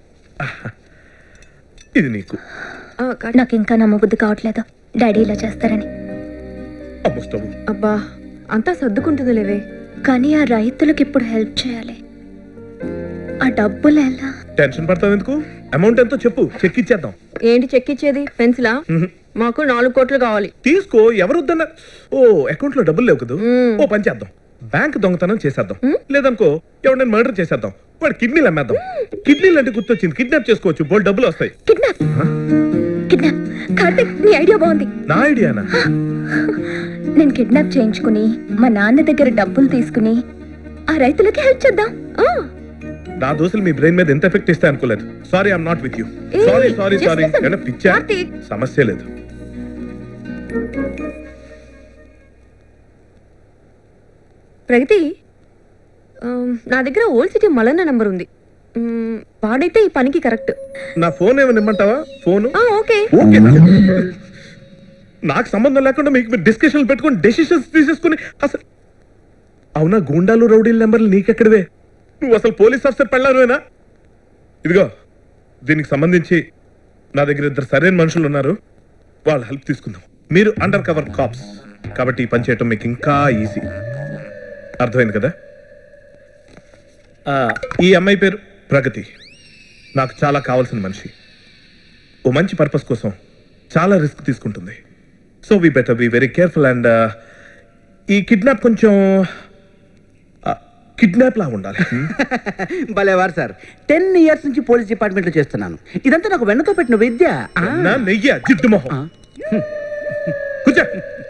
ఇది నీకు నాకు ఇంకా నమ్మబుద్ధి కావట్లేదు డాడీ ఇలా చేస్తారని అమ్మ స్టవ్ అబ్బా అంతా సర్దుకుంటుంది లేవే కానీ ఆ రైతులకు ఇప్పుడు హెల్ప్ చేయాలి ఆ డబ్బులు ఎలా టెన్షన్ పడతావు ఎందుకు అమౌంట్ ఎంతో చెప్పు చెక్ ఇచ్చేద్దాం ఏంటి చెక్ ఇచ్చేది పెన్సిలా మాకు నాలుగు కోట్లు కావాలి తీసుకో ఎవరు వద్దన్న ఓ అకౌంట్ లో డబ్బులు లేవు కదా ఓ పని చేద్దాం బ్యాంక్ దొంగతనం చేసేద్దాం లేదనుకో ఎవరైనా మర్డర్ చేసేద్దాం వాడు కిడ్నీలు అమ్మేద్దాం కిడ్నీలు అంటే గుర్తొచ్చింది కిడ్నాప్ చేసుకోవచ్చు బోల్ డబ్బులు వస్తాయి కిడ్నాప్ కిడ్నాప్ కార్తిక్ నీ ఐడియా బాగుంది నా ఐడియానా నేను కిడ్నాప్ చేయించుకుని మా నాన్న దగ్గర డబ్బులు తీసుకుని ఆ రైతులకి హెల్ప్ చేద్దాం ఆ, నా దోశలు మీ బ్రెయిన్ మీద ఎంత ఎఫెక్ట్ ఇస్తాయి అనుకోలేదు sorry I'm not with you ఏయ్, sorry sorry just sorry listen. ఏమన్నా పిచ్చా కార్తీక్. సమస్య లేదు ప్రగతి ఆమ్, నా దగ్గర ఓల్డ్ సిటీ మలన్న నంబర్ ఉంది మ్, వాడైతే ఈ పనికి కరెక్ట్ నా ఫోన్ ఏమైనా ఇమ్మంటావా ఫోను ఓకే ఓకే నాకు సంబంధం లేకుండా మీకు మీరు డిస్కషన్లు పెట్టుకొని డెసిషన్స్ తీసేసుకుని అసలు అవునా గూండాలు రౌడీల నెంబర్లు నీకెక్కడవే నువ్వు అసలు పోలీస్ ఆఫీసర్ పెళ్ళానువేనా ఇదిగో దీనికి సంబంధించి నా దగ్గర ఇద్దరు సరైన మనుషులు ఉన్నారు వాళ్ళ హెల్ప్ తీసుకుందాం మీరు అండర్ కవర్ కాప్స్ కాబట్టి ఈ పని చేయటం మీకు ఇంకా ఈజీ అర్థమైంది కదా ఆ, ఈ అమ్మాయి పేరు ప్రగతి నాకు చాలా కావాల్సిన మనిషి ఓ మంచి పర్పస్ కోసం చాలా రిస్క్ తీసుకుంటుంది so we better be very careful and ఈ కిడ్నాప్ కొంచెం కిడ్నాప్ లా ఉండాలి భలేవారు సార్ టెన్ ఇయర్స్ నుంచి పోలీస్ డిపార్ట్మెంట్ లో చేస్తున్నాను ఇదంతా నాకు వెన్నతో పెట్టిన విద్య ఆ. నా నెయ్య జిడ్డు మొహం కూర్చో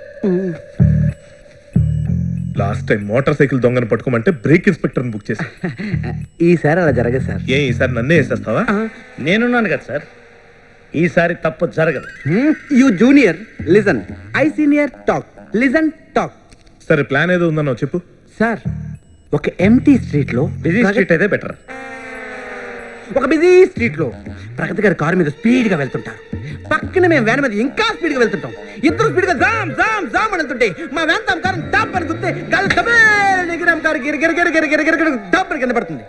లాస్ట్ టైం మోటార్ సైకిల్ దొంగను పట్టుకోమంటే బ్రేక్ ఇన్స్పెక్టర్ బుక్ చేశా ఈసారి అలా జరగదు సార్ ఏ ఈసారి నన్నే వేసేస్తావా నేనున్నాను కదా సార్ ఈసారి తప్పు జరగదు you junior listen I senior talk listen talk సరే ప్లాన్ ఏదో ఉందన్నో చెప్పు సార్ ఒక ఎంటీ స్ట్రీట్ లో బిజీ స్ట్రీట్ అయితే బెటర్ ఒక బిజీ స్ట్రీట్ లో ప్రగతి గారి కారు మీద స్పీడ్ గా వెళ్తుంటారు పక్కన మేము వ్యాన్ మీద ఇంకా స్పీడ్ గా వెళ్తుంటాం ఇద్దరు స్పీడ్ గా జామ్ జామ్ జామ్ అని వెళ్తుంటే మా వ్యాన్ తమ కారు టాప్ అని గుర్తే గాలి తబేల్ ఎగిరాం కారు గిరి గిరి గిరి గిరి గిరి గిరి గిరి టాప్ అని కింద పడుతుంది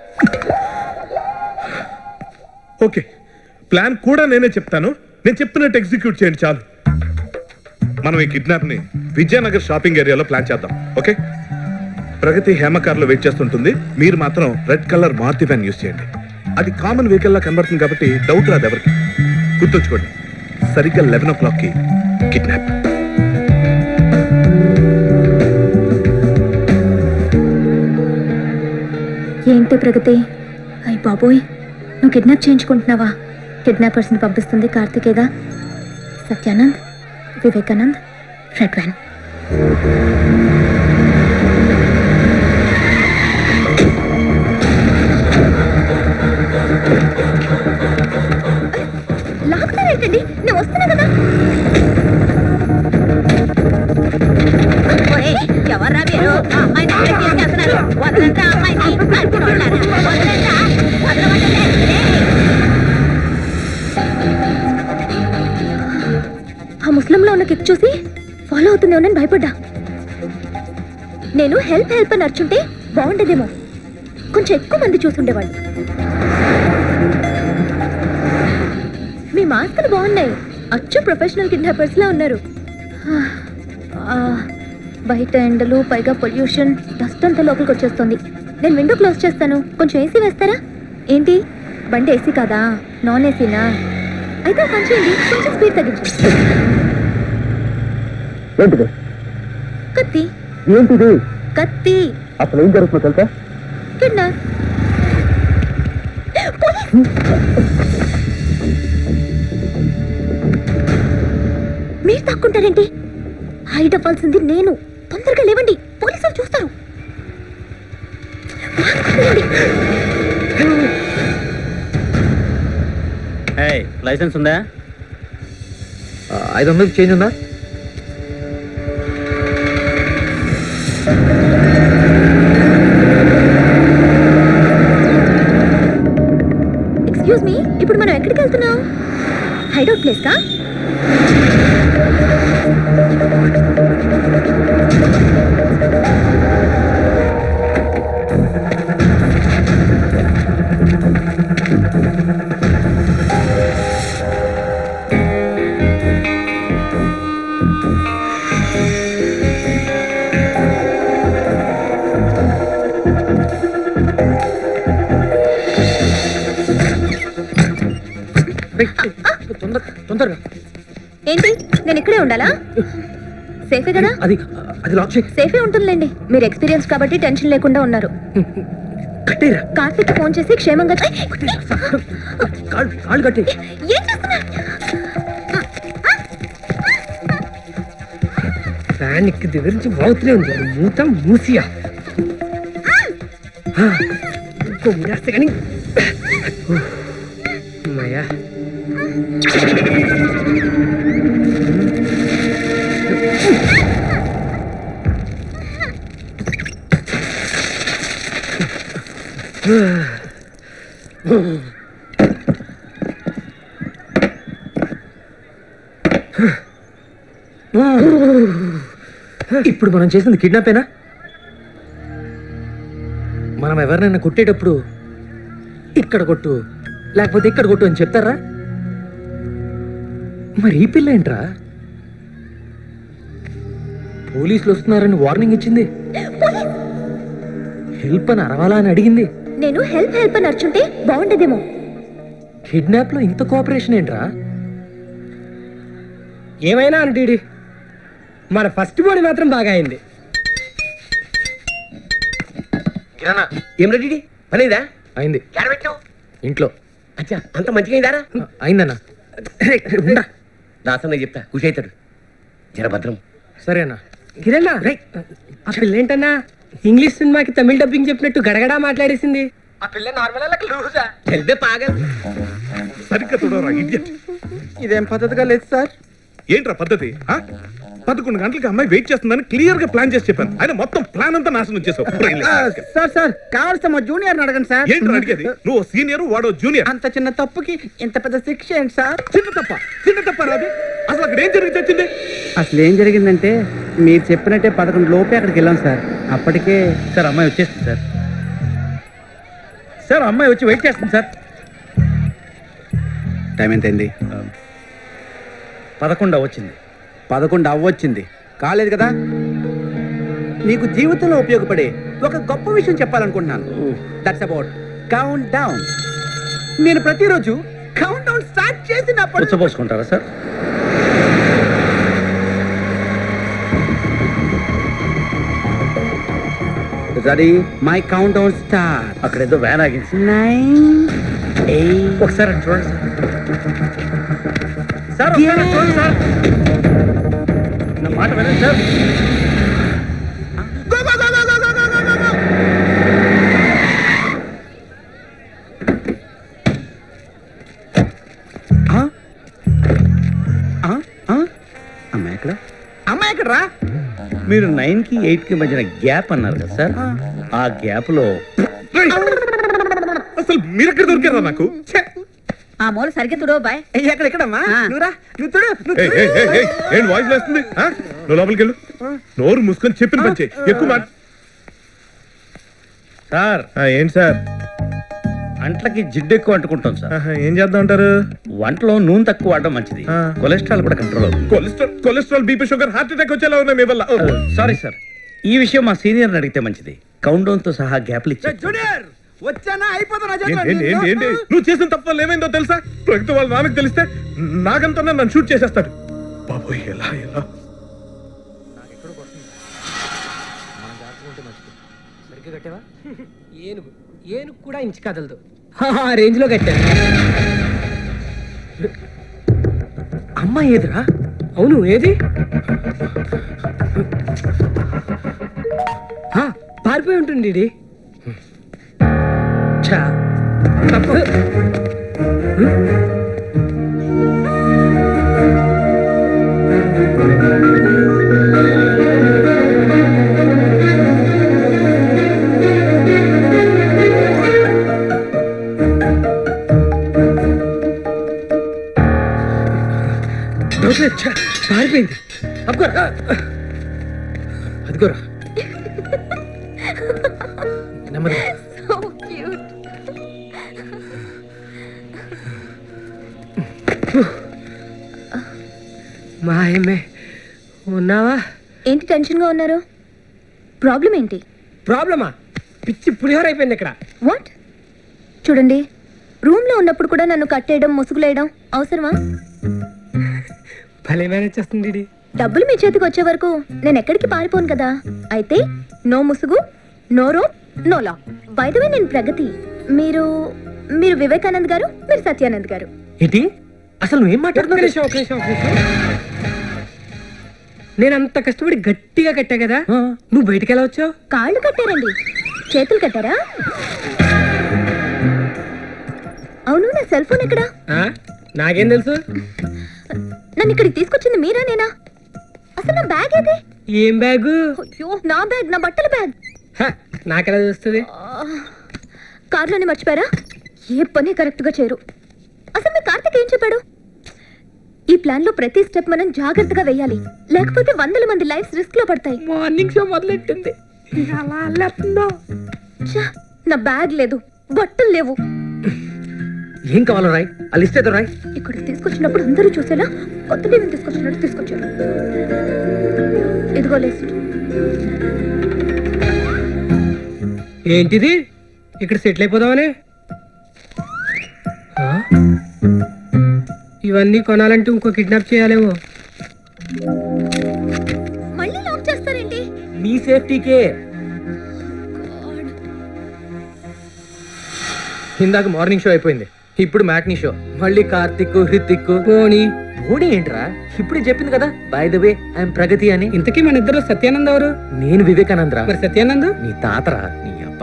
ఓకే ప్లాన్ కూడా నేనే చెప్తాను నేను చెప్పినట్టు ఎగ్జిక్యూట్ చేయండి చాలు మనం ఈ కిడ్నాప్ ని విజయనగర్ షాపింగ్ ఏరియాలో ప్లాన్ చేద్దాం ఓకే ప్రగతి హేమ కార్లో వెయిట్ చేస్తుంటుంది మీరు మాత్రం red colour Maruti van use చేయండి అది కామన్ వెహికల్ లా కనబడుతుంది కాబట్టి డౌట్ రాదు ఎవరికి గుర్తుంచుకోండి సరిగ్గా లెవెన్ ఓ క్లాక్ కి కిడ్నాప్ ఏంటి ప్రగతి అయ్యి బాబోయ్ నువ్వు కిడ్నాప్ చేయించుకుంటున్నావా కిడ్నాపర్స్ని పంపిస్తుంది కార్తికేగా సత్యానంద్ వివేకానంద్ రెడ్ వ్యాన్ లాగుతారేంటండి నేను వస్తున్నా కదా ఎవర్రా మీరు ఆ అమ్మాయిని అరెస్ట్ చేసేస్తున్నారు వదలండి ఆ అమ్మాయిని కట్టుకోళ్ళారా వదలండి వదలమంటే ఆ ముస్లింలో ఉన్న కిక్ చూసి ఫాలో అవుతుందేమోనని భయపడ్డా నేను హెల్ప్ హెల్ప్ అని అర్చుంటే బాగుండేదేమో కొంచెం ఎక్కువ మంది చూసుండేవాళ్ళు మీ మాస్కులు బాగున్నాయి అచ్చు ప్రొఫెషనల్ కిడ్నాపర్స్ లా ఉన్నారు ఆ, బయట ఎండలు పైగా పొల్యూషన్ డస్ట్ అంతా లోపలికి వచ్చేస్తుంది నేను విండో క్లోజ్ చేస్తాను కొంచెం ఏసీ వేస్తారా ఏంటి బండి ఏసీ కాదా నాన్ ఏసీనా అయితే ఒక పని చేయండి కొంచెం స్పీడ్ తగ్గించండి ఏంటిది కత్తి ఏంటిది కత్తి అసలు ఏం జరుగుతుందో తెలుసా కిడ్నాప్ మీరు తక్కుంటారేంటి హైట్ అవ్వాల్సింది నేను తొందరగా లేవండి పోలీసులు చూస్తారు లైసెన్స్ ఉందా ఐదు వందలకి చేంజ్ ఉందా ఎక్స్క్యూజ్ మీ ఇప్పుడు మనం ఎక్కడికి వెళ్తున్నాం హైడౌట్ ప్లేస్ కా తొందర తొందరగా ఏంటి నేను ఇక్కడే ఉండాలా సేఫే కదా అది అది లాక్ చేయి సేఫే ఉంటుందిలేండి మీరు ఎక్స్పీరియన్స్ కాబట్టి టెన్షన్ లేకుండా ఉన్నారు కట్టేరా కార్తీక్ ఫోన్ చేసి క్షేమంగా కాళ్ళు కాళ్ళు కట్టే ఏం చేస్తున్నా ఫ్యాన్ ఎక్కి దగ్గర నుంచి వాగుతూనే ఉంది అది మూత మూసియా ఆ, ఇంకో మూడేస్తే కానీ అమ్మయ్యా ఇప్పుడు మనం చేసింది కిడ్నాపేనా మనం ఎవరినైనా కొట్టేటప్పుడు ఇక్కడ కొట్టు లేకపోతే ఇక్కడ కొట్టు అని చెప్తారా మరి ఈ పిల్ల ఏంట్రా పోలీసులు వస్తున్నారని వార్నింగ్ ఇచ్చింది హెల్ప్ అని అరవాలా అని అడిగింది నేను హెల్ప్ హెల్ప్ అని అర్చుంటే బాగుండేదేమో కిడ్నాప్ లో ఇంత కోఆపరేషన్ ఏంట్రా ఏమైనా అంటే మన ఫస్ట్ బాడీ మాత్రం బాగా అయింది కిరాణా ఏం రెడీ పనిదా అయింది ఎక్కడ పెట్టావు ఇంట్లో అచ్చా అంత మంచిగా అయిందారా అయిందన్నా దాసన్న చెప్తా ఖుషి అవుతాడు జరభద్రం సరేనా కిరణ్ ఆ పిల్ల ఏంటన్నా ఇంగ్లీష్ సినిమాకి తమిళ డబ్బింగ్ చెప్పినట్టు గడగడా మాట్లాడేసింది ఆ పిల్ల నార్మల్ లూజా తెలిపే పాగల్ సరిగ్గా చూడరా ఇడియట్ ఇదేం పద్ధతిగా లేదు సార్ ఏంట్రా పద్ధతి ఆ? పదకొండు గంటలకి అమ్మాయి వెయిట్ చేస్తుందని క్లియర్ గా ప్లాన్ చేసి చెప్పాను ఆయన మొత్తం ప్లాన్ అంతా నాశనం చేసావు సార్ సార్ కావాల్సిన మా జూనియర్ అడగండి సార్ ఏంట్రా అడిగేది నువ్వు సీనియర్ వాడో జూనియర్ అంత చిన్న తప్పుకి ఇంత పెద్ద శిక్ష ఏంటి సార్ చిన్న తప్ప చిన్న తప్ప రాదు అసలు అక్కడ ఏం జరిగి తెచ్చింది అసలు ఏం జరిగిందంటే మీరు చెప్పినట్టే పదకొండు లోపే అక్కడికి వెళ్ళాం సార్ అప్పటికే సార్ అమ్మాయి వచ్చేస్తుంది సార్ సార్ అమ్మాయి వచ్చి వెయిట్ చేస్తుంది సార్ టైం ఎంత అయింది పదకొండు అవ్వచ్చింది పదకొండు అవ్వచ్చింది కాలేదు కదా నీకు జీవితంలో ఉపయోగపడే ఒక గొప్ప విషయం చెప్పాలనుకుంటున్నాను దట్స్ అబౌట్ కౌంట్ డౌన్ నేను ప్రతిరోజు కౌంట్ డౌన్ స్టార్ట్ చేసినప్పుడు పుచ్చపోసుకుంటారా sir ready my countdown start అక్కడ ఏదో వ్యాన్ ఆగింది నైన్ ఎయిట్ ఒకసారి అటు చూడండి సార్ సార్ ఒకసారి అటు చూడండి సార్ నా మాట వినండి సార్ అమ్మాయి ఎక్కడ అమ్మాయి ఎక్కడ రా మీరు నైన్ కి ఎయిట్ కి మధ్యన గ్యాప్ అన్నారు కదా సార్ ఆ గ్యాప్ లో అసలు మీరెక్కడ దొరికారా నాకు ఆ మూల సరిగ్గా తుడో బాయ్ ఎక్కడ ఎక్కడమ్మా నువ్వురా నువ్వు చూడు నువ్వు ఏయ్, ఏయ్, ఏయ్, ఏయ్, ఏంటి వాయిస్ లేస్తుంది ఆ? నువ్వు లోపలికి వెళ్ళు నోరు మూసుకొని చెప్పిన పని చెయ్యి ఎక్కువ మాట సార్ ఏంటి సార్ అంట్లకి జిడ్డు ఎక్కువ అంటుకుంటాం సార్ ఏం చేద్దాం అంటారు వంటలో నూనె తక్కువ వాడడం మంచిది కొలెస్ట్రాల్ కూడా కంట్రోల్ అవుతుంది cholesterol cholesterol BP sugar heart attack వచ్చేలా ఉన్నాయి మీ వల్ల సారీ సార్ ఈ విషయం మా సీనియర్ అడిగితే మంచిది కౌంట్ డౌన్ తో సహా గ్యాప్లు ఇచ్చారు జూనియర్ వచ్చానా అయిపోతా నా ఏంటి ఏంటి ఏంటి ఏంటి నువ్వు చేసిన తప్ప వల్ల ఏమైందో తెలుసా ప్రగతి వాళ్ళ నాన్నకి తెలిస్తే నాగంతా నన్ను షూట్ చేసేస్తాడు బాబోయ్ ఎలా ఎలా కట్టావా ఏనుగు ఏనుగు కూడా ఇంచు కదలదు ఆ రేంజ్ లో కట్టాను అమ్మాయి ఏదిరా అవును ఏది ఆ, పారిపోయి ఉంటుంది ఇది ఛా తప్పు దోసలేదు ఛా పారిపోయింది అబ్బుకోరా అదిగోరా నెమ్మది So cute. మా ఏమే ఉన్నావా ఏంటి టెన్షన్గా ఉన్నారు ప్రాబ్లం ఏంటి ప్రాబ్లమా పిచ్చి పులిహోర అయిపోయింది ఇక్కడ వాట్ చూడండి రూమ్లో ఉన్నప్పుడు కూడా నన్ను కట్టేయడం ముసుగులేయడం అవసరమా భలే మేనేజ్ చేస్తుంది ఇది డబ్బులు మీ చేతికి వచ్చే వరకు నేను ఎక్కడికి పారిపోను కదా అయితే నో ముసుగు నో రో నో లా బైదవే నేను ప్రగతి మీరు మీరు వివేకానంద్ గారు మీరు సత్యానంద్ గారు ఏంటి అసలు నువ్వేం ఒక్క మాట్లాడుతున్నావు నిమిషం ఒక్క నిమిషం ఒక్క నిమిషం నేను అంత కష్టపడి గట్టిగా కట్టా కదా నువ్వు బయటికి ఎలా వచ్చావు కాళ్ళు కట్టారండి చేతులు కట్టారా అవును నా సెల్ ఫోన్ ఎక్కడా ఆ? నాకేం తెలుసు నన్ను ఇక్కడికి తీసుకొచ్చింది మీరా నేనా అసలు నా బ్యాగ్ ఏది ఏం బ్యాగు అయ్యో నా బ్యాగ్ నా బట్టల బ్యాగ్ నాకెలా తెలుస్తుంది కార్లోనే మర్చిపోయారా ఏ పని కరెక్ట్ గా చేయరు అసలు మీ కార్తిక్ ఏం చెప్పాడు ఈ ప్లాన్ లో ప్రతి స్టెప్ మనం జాగ్రత్తగా వేయాలి లేకపోతే వందల మంది లైఫ్స్ రిస్క్ లో పడతాయి మార్నింగ్ షో మొదలెట్టింది అలా అల్లేస్తుందో ఛ, నా బ్యాగ్ లేదు బట్టలు లేవు ఏం కావాలో రాయ్ ఆ లిస్ట్ ఏదో రాయ్ ఇక్కడ తీసుకొచ్చినప్పుడు అందరూ చూసేలా కొత్త టీవీని తీసుకొచ్చినట్టు తీసుకొచ్చారు ఇదిగో లిస్ట్ ఏంటిది ఇక్కడ సెటిల్ అయిపోదామని ఆ? ఇవన్నీ కొనాలంటే ఇంకో కిడ్నాప్ చేయాలేమో మళ్ళీ లాక్ చేస్తారేంటి మీ సేఫ్టీకే ఇందాక మార్నింగ్ షో అయిపోయింది ఇప్పుడు మ్యాట్నీ షో మళ్ళీ కార్తిక్ హృతిక్ పోనీ పోనీ ఏంట్రా ఇప్పుడే చెప్పింది కదా by the way I'm Pragathi అని ఇంతకీ మన ఇద్దరు సత్యానంద్ ఎవరు నేను వివేకానందరా మరి సత్యానంద్ నీ తాతరా నీ అబ్బ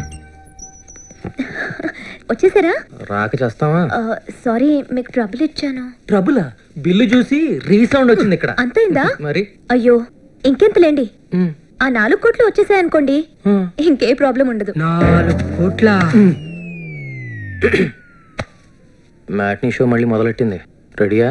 వచ్చేసారా రాక చేస్తావా సారీ మీకు ట్రబుల్ ఇచ్చాను ట్రబులా బిల్లు చూసి రీసౌండ్ వచ్చింది ఇక్కడ అంతైందా మరి అయ్యో ఇంకెంతలేండి మ్. ఆ నాలుగు కోట్లు వచ్చేసాయనుకోండి మ్. ఇంకే ప్రాబ్లం ఉండదు నాలుగు కోట్ల మ్యాట్నీ షో మళ్ళీ మొదలెట్టింది రెడీయా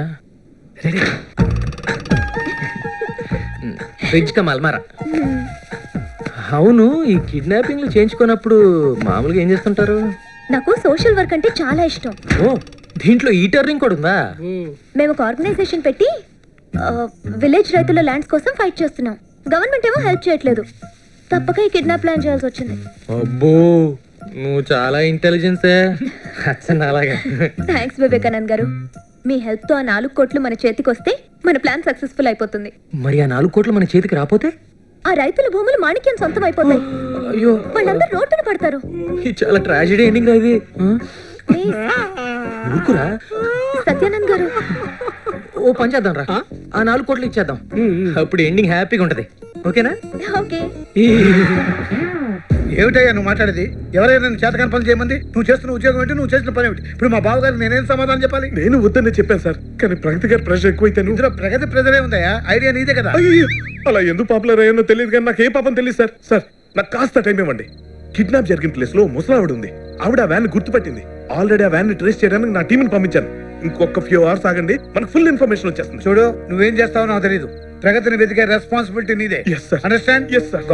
ఫ్రిడ్జ్ కమ్ అల్మారా అవును ఈ కిడ్నాపింగ్లు చేయించుకున్నప్పుడు మామూలుగా ఏం చేస్తుంటారు నాకు సోషల్ వర్క్ అంటే చాలా ఇష్టం ఓ దీంట్లో ఈ టర్నింగ్ కూడా ఉందా మేము ఒక ఆర్గనైజేషన్ పెట్టి విలేజ్ రైతుల ల్యాండ్స్ కోసం ఫైట్ చేస్తున్నాం గవర్నమెంట్ ఏమో హెల్ప్ చేయట్లేదు తప్పక ఈ కిడ్నాప్ ప్లాన్ చేయాల్సి వచ్చింది అబ్బో నువ్వు చాలా ఇంటెలిజెన్సే అచ్చండి అలాగే థ్యాంక్స్ వివేకానంద్ గారు మీ హెల్ప్ తో ఆ నాలుగు కోట్లు మన చేతికి వస్తే మన ప్లాన్ సక్సెస్ఫుల్ అయిపోతుంది మరి ఆ నాలుగు కోట్లు మన చేతికి రాపోతే ఆ రైతుల భూములు మాణిక్యం సొంతం అయిపోతాయి అయ్యో వాళ్ళందరూ రోడ్డున పడతారు ఇది చాలా ట్రాజడీ ఎండింగ్ రా ఇది ఆ? ప్లీజ్ ఊరుకురా సత్యానంద్ గారు ఓ పని చేద్దాం రా ఆ నాలుగు కోట్లు ఇచ్చేద్దాం అప్పుడు ఎండింగ్ హ్యాపీగా ఉంటది ఓకేనా ఓకే ఏమిటయ్యా నువ్వు మాట్లాడేది ఎవరైనా నేను చేతకాని పని చేయమంది నువ్వు చేస్తున్న ఉద్యోగం ఏంటి నువ్వు చేసిన పని ఏమిటి ఇప్పుడు మా బావగారికి నేనేం సమాధానం చెప్పాలి నేను వద్దని చెప్పాను సార్ కానీ ప్రగతి గారు ప్రెషర్ ఎక్కువైతే ఇందులో ప్రగతి ప్రజలే ఉందయ్యా ఐడియా నీదే కదా అయ్యో అలా ఎందుకు పాపులర్ అయ్యానో తెలియదు కానీ నాకు ఏ పాపం తెలియదు సార్ సార్ నాకు కాస్త టైం ఇవ్వండి కిడ్నాప్ జరిగిన ప్లేస్ లో ముసలావిడ ఉంది ఆవిడ ఆ వ్యాన్ గుర్తుపట్టింది ఆల్రెడీ ఆ వ్యాన్ ట్రేస్ చేయడానికి నా టీంని పంపించాను ఇంకొక ఫ్యూ అవర్స్ ఆగండి మనకు ఫుల్ ఇన్ఫర్మేషన్ వచ్చేస్తుంది చూడు నువ్వేం చేస్తావో నాకు తెలియదు ప్రగతిని వెతికే రెస్పాన్సిబిలిటీ నీదే yes sir understand yes sir go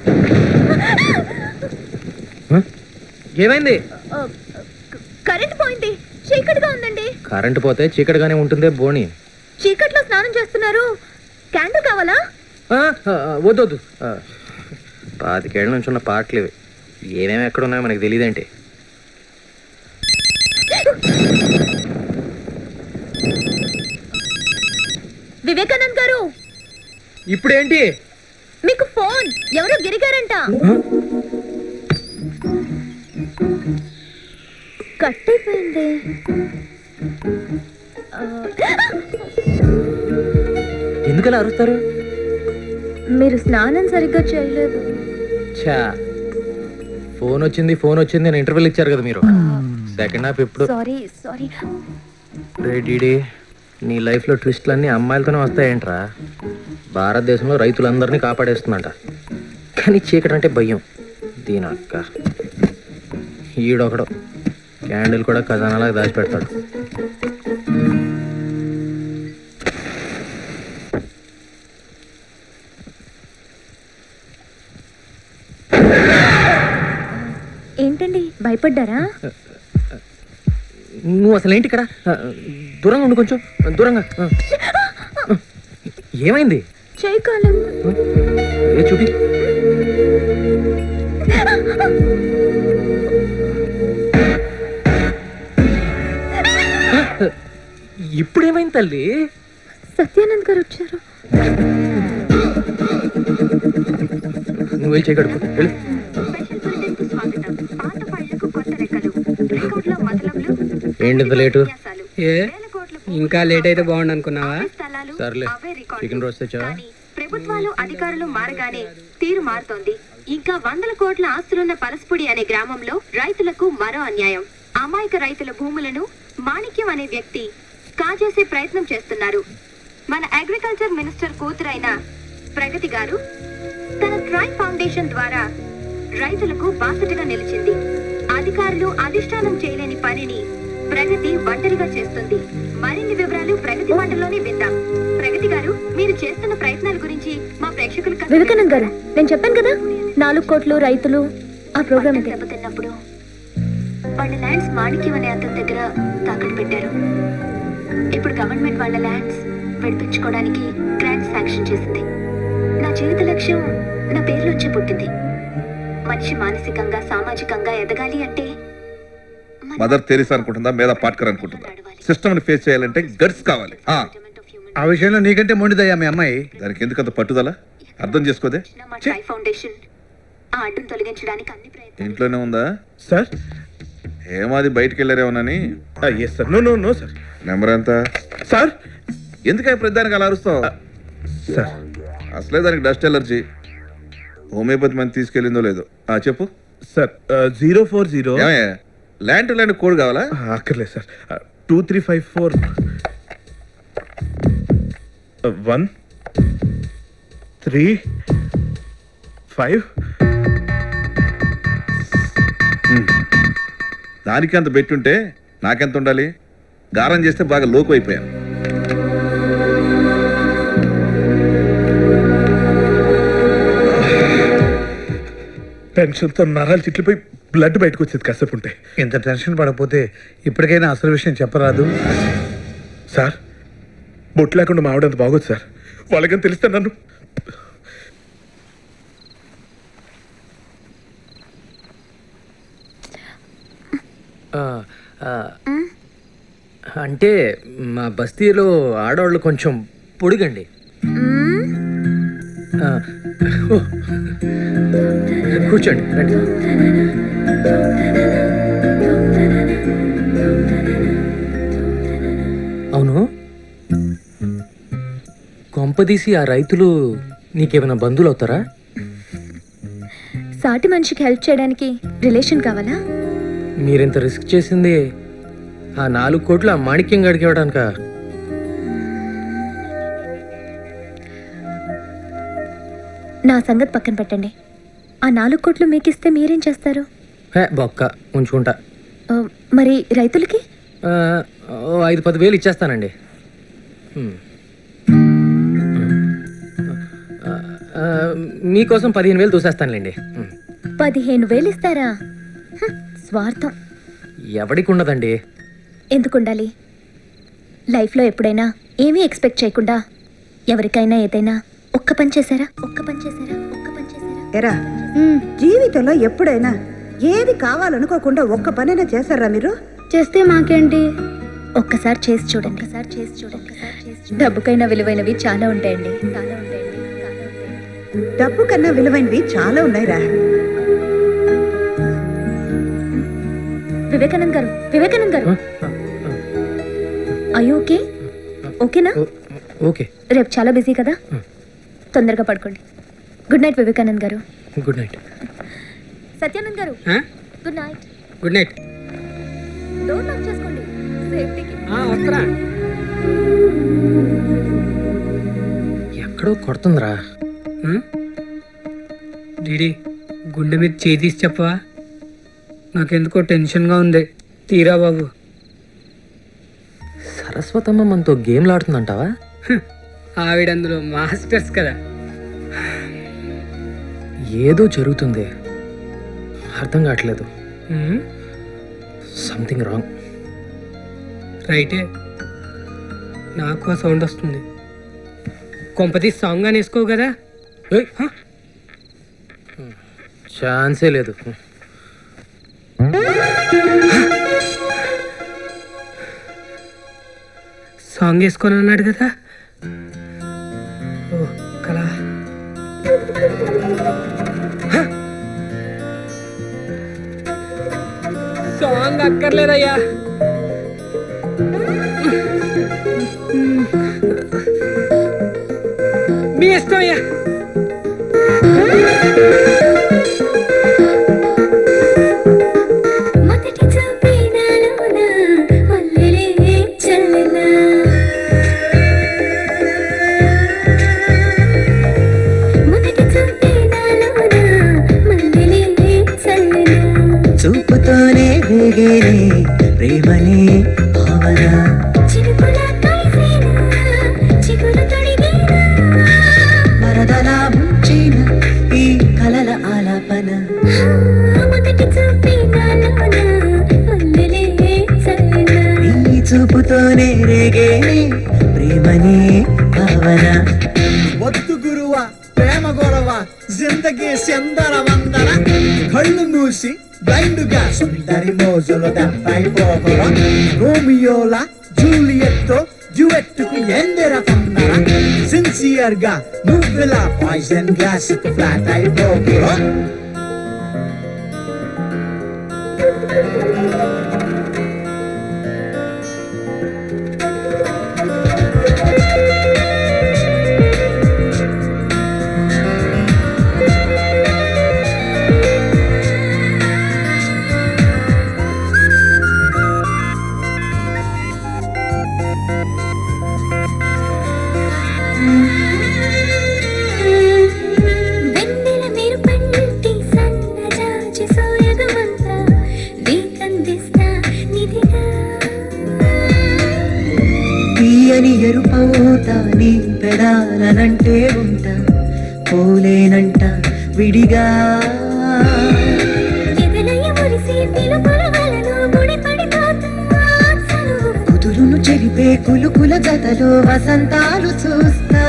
ఏమైంది కరెంట్ పోయింది ఏమైంది చీకటిగా ఉందండి కరెంటు పోతే చీకటిగానే ఉంటుందే బోని చీకట్లో స్నానం చేస్తున్నారు క్యాండిల్ కావాలా ఆ, ఆ, వద్దు వద్దు ఆ, పాతికేళ్ల నుంచి ఉన్న పాటలు ఇవి ఏమేమి ఎక్కడ ఉన్నాయో మనకి తెలియదేంటి వివేకానంద్ గారు ఇప్పుడేంటి మీకు ఫోన్ ఎవరో గిరిగారంట కట్ అయిపోయింది ఆ, ఎందుకలా అరుస్తారు మీరు స్నానం సరిగ్గా చేయలేదు చా ఫోన్ వచ్చింది ఫోన్ వచ్చింది అని ఇంటర్వ్యూలు ఇచ్చారు కదా మీరు సెకండ్ హాఫ్ ఇప్పుడు సారీ సారీ రే డీడీ నీ లైఫ్లో ట్విస్ట్లు అన్నీ అమ్మాయిలతోనే వస్తాయేంట్రా భారతదేశంలో రైతులందరినీ కాపాడేస్తుందంట కానీ చీకటి అంటే భయం దీని అక్క ఈడొకడు క్యాండిల్ కూడా ఖజానాలాగా దాచిపెడతాడు ఏంటండి భయపడ్డారా నువ్వు అసలు ఏంటి ఇక్కడ ఆ, దూరంగా ఉండు కొంచెం దూరంగా ఆ. ఏమైంది చేయి కాలం ఏ చూపి ఇప్పుడు ఏమైంది తల్లి సత్యానంద్ గారు వచ్చారు నువ్వు వెళ్ళి చేయగడుపు వెళ్ళు ఏంటి ఇంత లేటు ఏ ఇంకా లేట్ అయితే బాగుండు అనుకున్నావా సర్లే చికెన్ రోస్ట్ తెచ్చావా ప్రభుత్వాలు అధికారులు మారగానే తీరు మారుతోంది ఇంకా వందల కోట్ల ఆస్తులున్న పలస్పుడి అనే గ్రామంలో రైతులకు మరో అన్యాయం అమాయక రైతుల భూములను మాణిక్యం అనే వ్యక్తి కాజేసే ప్రయత్నం చేస్తున్నారు మన అగ్రికల్చర్ మినిస్టర్ కూతురైన ప్రగతి గారు తన ట్రై ఫౌండేషన్ ద్వారా రైతులకు బాసటగా నిలిచింది అధికారులు అధిష్టానం చేయలేని పనిని ప్రగతి ఒంటరిగా చేస్తుంది మరిన్ని వివరాలు ప్రగతి మాటల్లోనే విందాం ప్రగతి గారు మీరు చేస్తున్న ప్రయత్నాల గురించి మా ప్రేక్షకులు వివేకానంద్ గారు నేను చెప్పాను కదా నాలుగు కోట్లు రైతులు ఆ ప్రోగ్రామ్ ఇది దెబ్బతిన్నప్పుడు వాళ్ళ ల్యాండ్స్ మాణిక్యం అనే అతని దగ్గర తాకట్టు పెట్టారు ఇప్పుడు గవర్నమెంట్ వాళ్ళ ల్యాండ్స్ విడిపించుకోవడానికి గ్రాంట్ శాంక్షన్ చేసింది నా జీవిత లక్ష్యం నా పేరులోంచే పుట్టింది మనిషి మానసికంగా సామాజికంగా ఎదగాలి అంటే మదర్ తెరీసా అనుకుంటుందా మీద పాట్కర్ అనుకుంటుందా సిస్టమ్ ని ఫేస్ చేయాలంటే గట్స్ కావాలి ఆ. ఆ విషయంలో నీకంటే మొండిదయ్యా మీ అమ్మాయి దానికి ఎందుకు అంత పట్టుదల అర్థం చేసుకోదే మా ట్రై ఫౌండేషన్ ఆ అడ్డును తొలగించడానికి అన్ని ప్రయత్నాలు ఇంట్లోనే ఉందా సార్ ఏమాది బయటికి వెళ్ళారేమోనని yes sir no no no sir number ఎంత సార్ ఎందుకై ప్రతిదానికి అలా అరుస్తావు సార్ అసలే దానికి డస్ట్ ఎలర్జీ హోమియోపతి మంది తీసుకెళ్ళిందో లేదో ఆ చెప్పు సార్ జీరో ఫోర్ జీరో ఏమయ్య, ల్యాండ్ టు ల్యాండ్ కోడ్ కావాలా అక్కర్లేదు sir two three five four one three five దానికి అంత పెట్టుంటే నాకెంత ఉండాలి గారం చేస్తే బాగా లోకు అయిపోయాను టెన్షన్తో నరాలు చిట్లిపోయి బ్లడ్ బయటకు వచ్చేది కాసేపు ఉంటే ఇంత టెన్షన్ పడకపోతే ఇప్పటికైనా అసలు విషయం చెప్పరాదు సార్ బొట్టు లేకుండా మావిడంత బాగోదు సార్ వాళ్ళకని తెలిస్తే నన్ను ఆ, ఆ, అంటే మా బస్తీలో ఆడవాళ్ళు కొంచెం పొడిగండి ఆ, ఓ. కూర్చోండి రండి అవును కొంపదీసి ఆ రైతులు నీకేమైనా బంధువులు అవుతారా సాటి మనిషికి హెల్ప్ చేయడానికి రిలేషన్ కావాలా మీరింత రిస్క్ చేసింది ఆ నాలుగు కోట్లు ఆ మాణిక్యం గడికి ఇవ్వడానిక నా సంగతి పక్కన పెట్టండి ఆ నాలుగు కోట్లు మీకు ఇస్తే మీరేం చేస్తారు హే బొక్క ఉంచుకుంటా ఆ, మరి రైతులకి ఆ, ఓ ఐదు పది వేలు ఇచ్చేస్తానండి హ్మ్. ఆ, ఆ, మీకోసం పదిహేను వేలు దూసేస్తానులేండి హ్మ్. పదిహేను వేలు ఇస్తారా హ్మ్, స్వార్థం ఎవడికి ఉండదండి ఎందుకు ఉండాలి లైఫ్లో ఎప్పుడైనా ఏమీ ఎక్స్పెక్ట్ చేయకుండా ఎవరికైనా ఏదైనా ఒక్క పని చేశారా ఒక్క పని చేశారా ఒక్క పని చేశారా ఎరా జీవితంలో ఎప్పుడైనా ఏది కావాలనుకోకుండా ఒక్క పనైనా చేశారా మీరు చేస్తే మాకేంటి ఒక్కసారి చేసి చూడండి ఒకసారి చేసి చూడండి డబ్బుకైనా విలువైనవి చాలా ఉంటాయండి చాలా ఉంటాయండి డబ్బు కన్నా విలువైనవి చాలా ఉన్నాయిరా వివేకానంద్ గారు వివేకానంద్ గారు అయ్యో ఓకే ఓకేనా ఓకే రేపు చాలా బిజీ కదా తొందరగా పడుకోండి గుడ్ నైట్ వివేకానంద్ గారు గుడ్ నైట్ సత్యానంద్ గారు ఆ? Good night good night door lock చేసుకోండి సేఫ్టీకి వస్తారా ఎక్కడో కొడుతుందిరా డీడీ గుండె మీద చేయి తీసి చెప్పవా నాకెందుకో టెన్షన్గా ఉంది తీరా బాబు సరస్వతమ్మ మనతో గేమ్లు ఆడుతుందంటావా ఆవిడ అందులో మాస్టర్స్ కదా ఏదో జరుగుతుంది అర్థం కావట్లేదు ఉమ్, సంథింగ్ రాంగ్ రైటే నాకు ఆ సౌండ్ వస్తుంది కొంపతి సాంగ్ అని వేసుకోవు కదా ఛాన్సే లేదు సాంగ్ వేసుకొని అన్నాడు కదా ఓ కలా సాంగ్ అక్కర్లేదయ్యా మీ ఇష్టం అయ్యా మొదటి చూపే నాలోన మల్లెలే చల్లెనా మొదటి చూపే నాలోన మల్లెలే చల్లెనా చూపుతోనే వేగేనే ప్రేమనే భావన చినుకుల కలిసేనా చిగురు తొడిగేనా వరదల ముంచిన ఈ కలల ఆలాపన మొదటి చూపే నాలోన మల్లెలే చల్లెనా ఈ చూపుతోనే రేగేనే ప్రేమనే భావన వద్దు గురువ ప్రేమ గొడవ జిందగీ సెందర వందన కళ్ళు మూసి బ్లైండ్గా సుందరి మోజులు దెబ్బైపోకురా రోమియోలా జూలియట్తో డ్యూయెట్కు ఎందెర తొందర సిన్సియర్ గా నువ్విలా పాయిజన్ గ్లాస్ కు ఫ్లాట్ అయిపోకురా వెన్నెల మెరుపంటి సన్నజాజి సోయగమంతా నీకందిస్తా నిధిగా తీయని ఎరుపవుతా నీ పెదాలనంటే ఉంటా పోలేనంట విడిగా ఎదలయ మురిసి పిలుపుల వలను ముడిపడిపోతా చనువు కుదురును చెరిపే కులుకుల జతలో వసంతాలు చూస్తా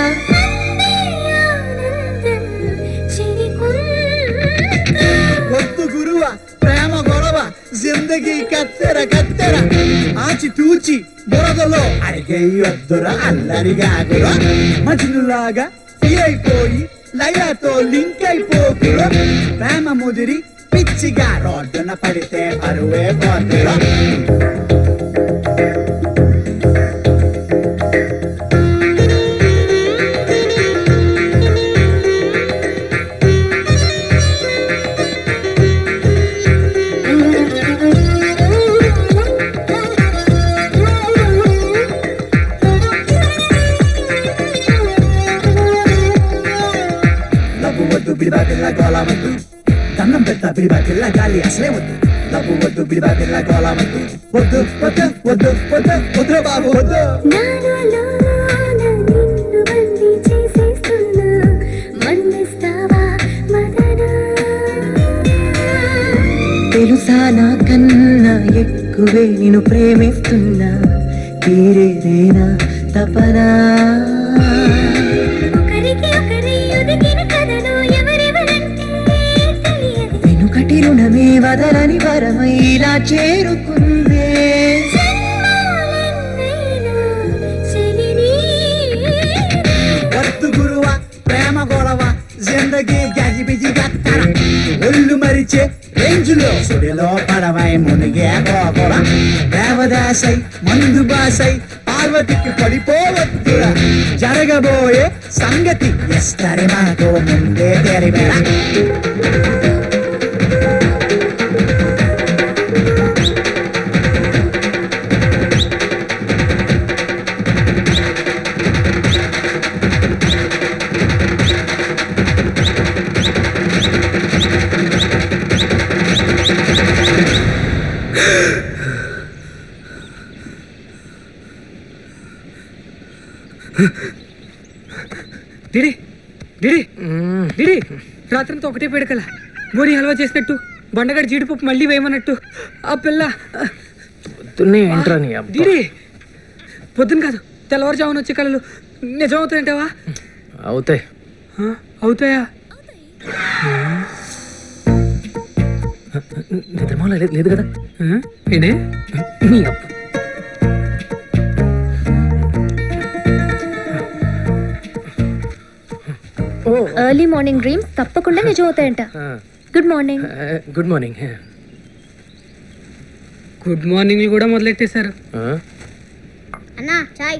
వద్దు గురువ ప్రేమ గొడవ జిందగీ కత్తెర కత్తెర ఆచి తూచి బురదలో అడిగేయొద్దురా అల్లరిగాగురా మజ్నులాగా ఫీల్ అయిపోయి లయతో లింక్ అయిపోకురా ప్రేమ ముదిరి పిచ్చిగా రోడ్డున పడితే పరువే పోతురా లవ్వు వద్దు బిడిబా పిల్ల గోళ వద్దు కన్నం పెద్ద బిడిబా పిల్ల గాలి అసలే వద్దు లవ్వు వద్దు బిడిబా పిల్ల గోళ వద్దు వద్దు వద్దు వద్దు వద్దు వద్దు బాబు వద్దు నిన్ను బందీ చేసేస్తున్నా మన్నిస్తావా మదనా తెలుసా నా కన్నా ఎక్కువ తగువే నిన్ను ప్రేమిస్తున్నా తీరేదేనా తపనా ఒకరికి ఒకరి ఒదిగిన కథలు ఎవరెవరంటే తెలియదు వెనుకటి రుణమే వదలని వరమై ఇలా చేరుకుందే వద్దు గురువ ప్రేమ గొడవ జిందగీ గజిబిజి గత్తర ఒళ్ళు మరిచే రేంజులో సుడిలో పడవై మునిగే గోకుల దేవదాసై మందు బాసై పార్వతికి పడిపోవద్దురా జరగబోయే సంగతి ఎస్తరి మనకు ముందే తెరిపెరా డిడి డిడి డిడి రాత్రంతా ఒకటే పేడకల బోరి హల్వా చేసినట్టు బండగడి జీడిపప్పు మళ్ళీ వేయమన్నట్టు ఆ పిల్ల పొద్దున్నే ఏంట్రా నీ అబ్బా? డిడి పొద్దున కాదు తెల్లవారుజామున వచ్చే కళలు నిజం అవుతాయంటావా అవుతాయి ఆ, అవుతాయా నిద్రమాల లేదు లేదు కదా ఏంటి నీ అబ్బ ఎర్లీ మార్నింగ్ డ్రీమ్స్ తప్పకుండా నిజం అవుతాయంట good morning good morning good morning కూడా మొదలెట్టేశారు అన్నా చాయ్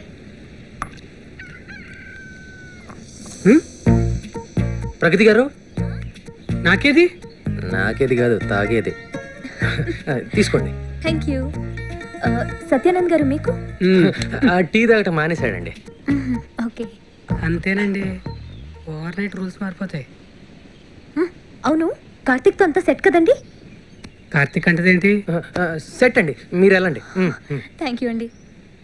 ప్రగతి గారు నాకేది నాకేది కాదు తాగేది తీసుకోండి థ్యాంక్ యూ సత్యానంద్ గారు మీకు ఆ టీ తాగటం మానేశాడండి ఓకే అంతేనండి ఓవర్ నైట్ రూల్స్ మారిపోతాయి అవును కార్తిక్తో అంతా సెట్ కదండి కార్తీక్ అంటదేంటి సెట్ అండి మీరు వెళ్ళండి మ్, మ్. థ్యాంక్ యూ అండి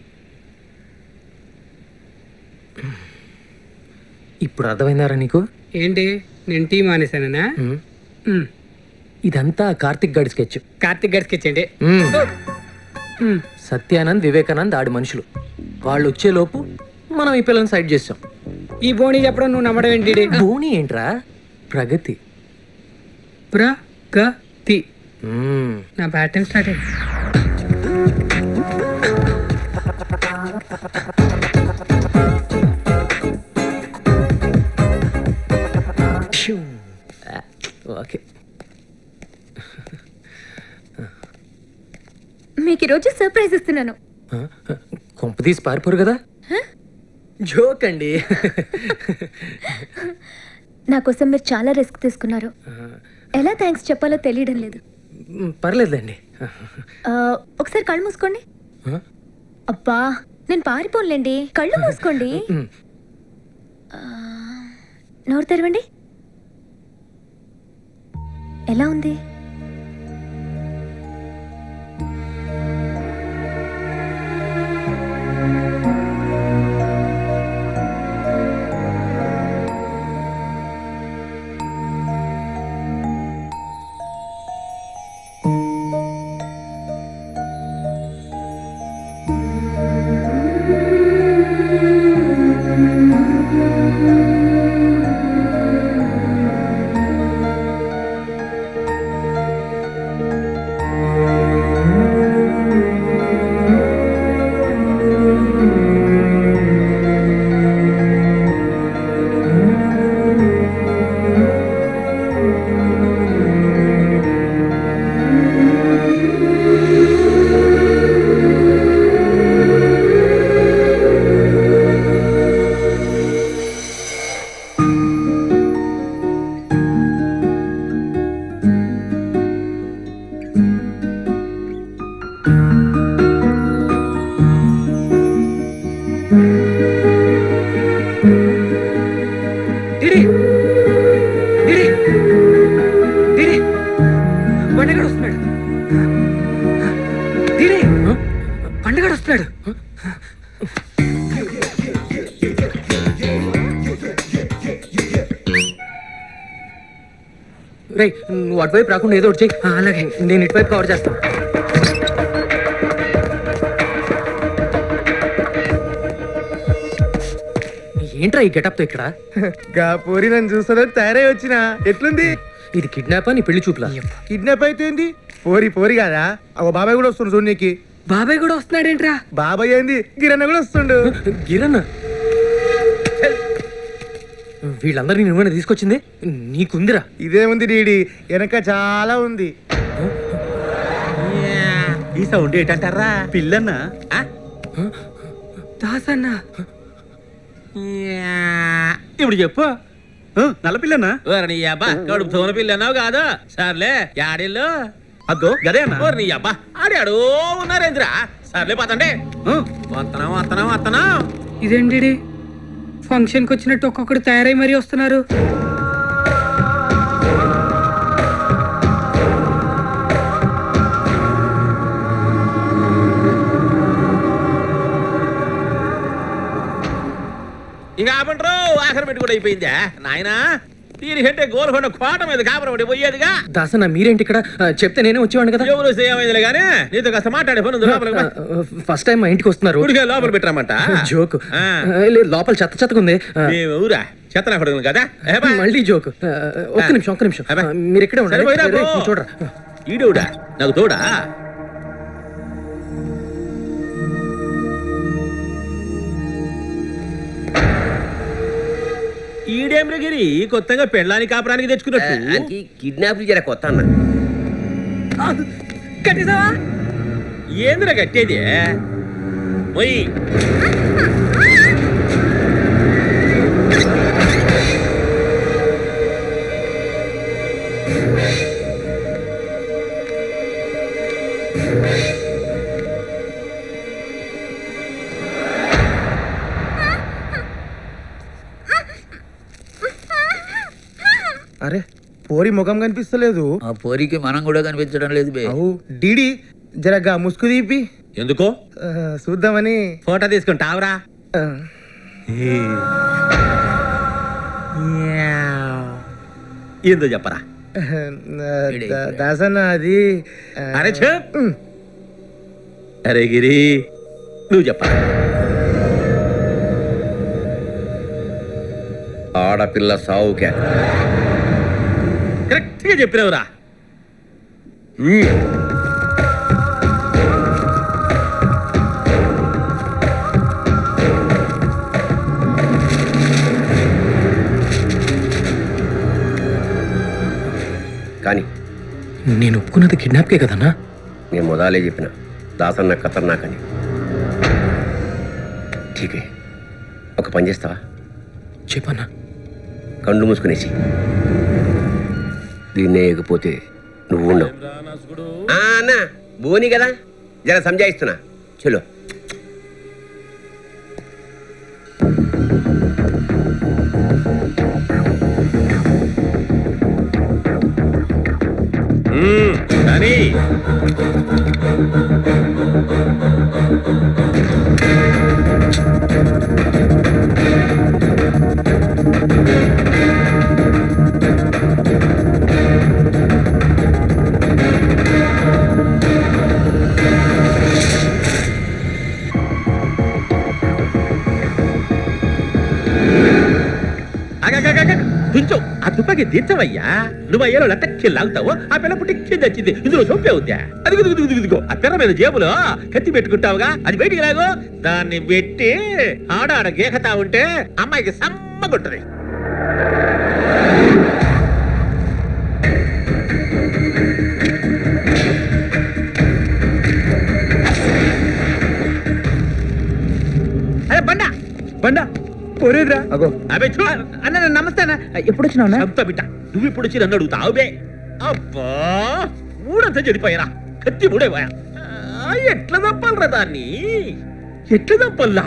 ఇప్పుడు అర్థమైందారా నీకు ఏంటి నేను టీ మానేశానా మ్. ఇదంతా కార్తిక్ గడి స్కెచ్ కార్తీక్ గడికి ఇచ్చండి మ్. సత్యానంద్ వివేకానంద్ ఆడి మనుషులు వాళ్ళు వచ్చేలోపు మనం ఈ పిల్లల్ని సైడ్ చేసాం ఈ బోణి చెప్పడం నువ్వు నమ్మడం ఏంటి బోణి ఏంట్రా ప్రగతి ప్రగతి నా బ్యాట్ టైం స్టార్ట్ అయింది ఓకే మీకు ఈరోజు సర్ప్రైజ్ ఇస్తున్నాను కొంప తీసి పారిపోరు కదా జోక్ అండి నా కోసం మీరు చాలా రిస్క్ తీసుకున్నారు ఎలా థ్యాంక్స్ చెప్పాలో తెలియడం లేదు మ్, పర్లేదులేండి ఆ, ఒకసారి కళ్ళు మూసుకోండి ఆ? అబ్బా నేను పారిపోనులేండి కళ్ళు మూసుకోండి మ్. ఆ, నోరు తెరవండి ఎలా ఉంది డిడి డిడి డిడి పండగడు వస్తున్నాడు డిడి పండగడు వస్తున్నాడు రేయ్ నువ్వు అటువైపు రాకుండా ఏదో ఒకటి చెయ్యి అలాగే నేను ఇటువైపు కవర్ చేస్తాను ఏంట్రా ఈ గెటప్ తో ఇక్కడ గా పోరి నన్ను చూస్తానని తయారై వచ్చిన ఎట్లుంది ఇది కిడ్నాప్ అని పెళ్లి చూపులా కిడ్నాప్ అయితే ఏంది పోరి పోరి కదా ఒక బాబాయ్ కూడా వస్తుండు చూడనీకి బాబాయ్ కూడా వస్తున్నాడేంట్రా బాబాయ్ ఏంది గిరన్న కూడా వస్తుండు గిరన్న వీళ్ళందరినీ నువ్వేనా తీసుకొచ్చింది నీకుందిరా ఇదేముంది డీడి వెనక చాలా ఉంది ఈ సౌండ్ ఏంటంటారా పిల్లన్నా దాసన్న ఇప్పుడు చెప్పు ఆ, నల్ల పిల్లనా నీ అబ్బా కడుపు తోన పిల్ల అన్నావు కాదు సర్లే యాడిల్లు అద్దో గదే అన్న ఓరి నీ అబ్బా ఆడాడు ఉన్నారేంద్రా సర్లే పతండి వత్తనం వత్తనం వత్తనం ఇదేంటి ఫంక్షన్కి వచ్చినట్టు ఒక్కొక్కడు తయారై మరీ వస్తున్నారు ఇంకా ఆపంటారు ఆఖరి పెట్టి కూడా అయిపోయిందా నాయనా దీనికంటే గోల్కొండ కోట మీద కాపురం పడి పోయేదిగా దాసన్న మీరేంటి ఇక్కడ ఆ, చెప్తే నేనే వచ్చేవాడిని కదా ఎవరు ఏమైందిలే గానీ నీతో కాస్త మాట్లాడే పని ఉంది లోపలికి రా. ఫస్ట్ టైం మా ఇంటికి వస్తున్నారు ఉడిగా లోపల పెట్టరామంట జోక్ ఆ. లేదు లోపల చెత్త చెత్తగా ఉంది ఆ, మీ ఊరా చెత్తనా కొడుకులు కదా ఏ బా. మళ్ళీ జోక్ ఆ, ఒక్క నిమిషం ఒక్క నిమిషం ఆ, మీరు ఇక్కడే ఉండండి సరిపోయినా రేయ్, పో. నువ్వు చూడరా ఈడోడా నాకు తోడా ఈడేం గిరి కొత్తగా పెళ్ళాని కాపురానికి తెచ్చుకున్నట్టు కిడ్నాప్ జర కొత్త అన్న కట్టేసావా ఏందిరా కట్టేది మొయ్ అరే పోరి ముఖం కనిపిస్తలేదు ఆ పోరికి మనం కూడా కనిపించడం లేదు బే అవు డీడి జరగ్గా ముసుగు తీపి ఎందుకో ఆ, చూద్దామని ఫోటో తీసుకుంటావురా ఆ, ఏందో చెప్పరా దా- దాసన్న అది ఆ, అరే చెప్ అరే గిరి నువ్వు చెప్పరా ఆడపిల్ల సావు కేక కరెక్ట్ గా చెప్పినావురా కానీ నేను ఒప్పుకున్నది కిడ్నాప్కే కదన్నా నేను మొదలే చెప్పిన దాసన్న ఖతర్నాక్ అని ఠీకే ఒక పని చేస్తావా చెప్పన్నా కళ్ళు మూసుకునేసి దీన్నే ఎగిపోతే నువ్వు ఉండవు ఆ, అన్నా బోని కదా జర సంజాయిస్తున్నా చలో కానీ దించు ఆ తుపాకి దించవయ్యా నువ్వు అయ్యాలో లట్టక్కి లాగుతావు ఆ పిల్ల పుట్టి కింద వచ్చింది ఇందులో సొప్పే అవుద్దా అది దిగు దిగు దిగు ఆ పిల్ల మీద జేబులో కత్తి పెట్టుకుంటావుగా అది బయటికి లాగు దాన్ని పెట్టి ఆడ ఆడ గీకతా ఉంటే అమ్మాయికి సమ్మగుంటది అరే బండ బండ పోరేదిరా అగో అబే చూ అన్న నన్ను నమస్తే అన్న ఎప్పుడు వచ్చినావు అంత బిడ్డ నువ్వు ఇప్పుడు వచ్చి నన్ను అడుగుతావు బే అబ్బా మూడంతా చెడిపోయారా కత్తి మూడేపోయా ఆ, ఎట్లా తప్పాలరా దాన్ని ఎట్లా తప్పల్లా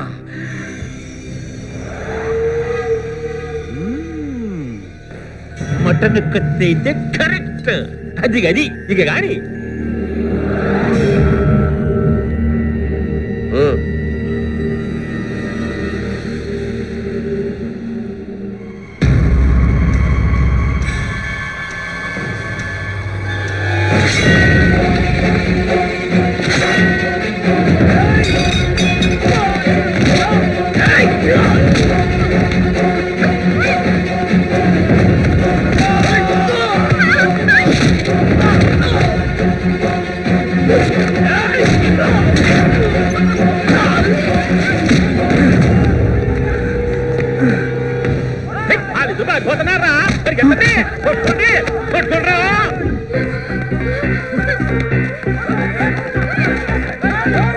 మ్మ్. మటన్ కత్తి అయితే కరెక్ట్ అది అది ఇక గాని Hey!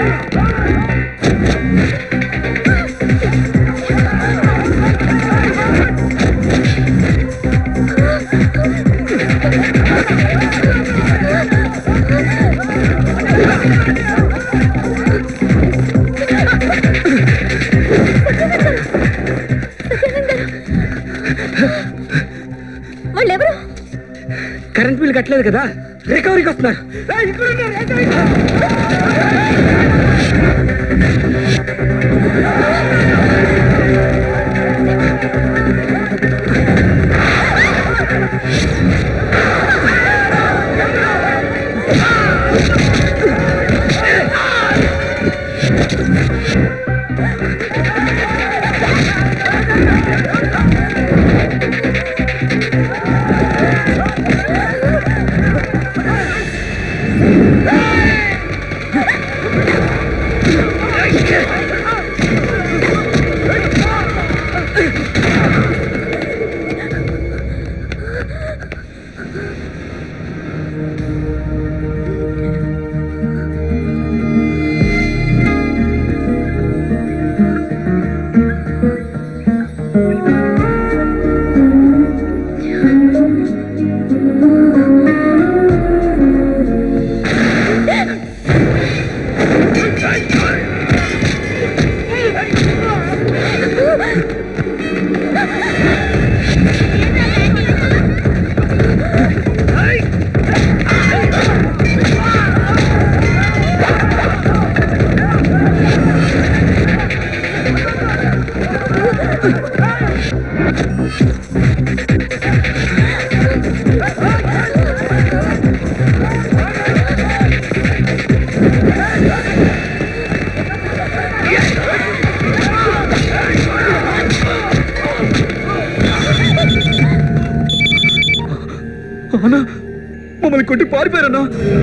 వాళ్ళెవరు కరెంట్ బిల్ కట్టలేదు కదా రికవరీకి వస్తున్నారు ఏయ్, ఇక్కడ ఉన్నారు, ఏయ్, ఏయ్. అన్నా మమ్మల్ని కొట్టి పారిపోయారన్నా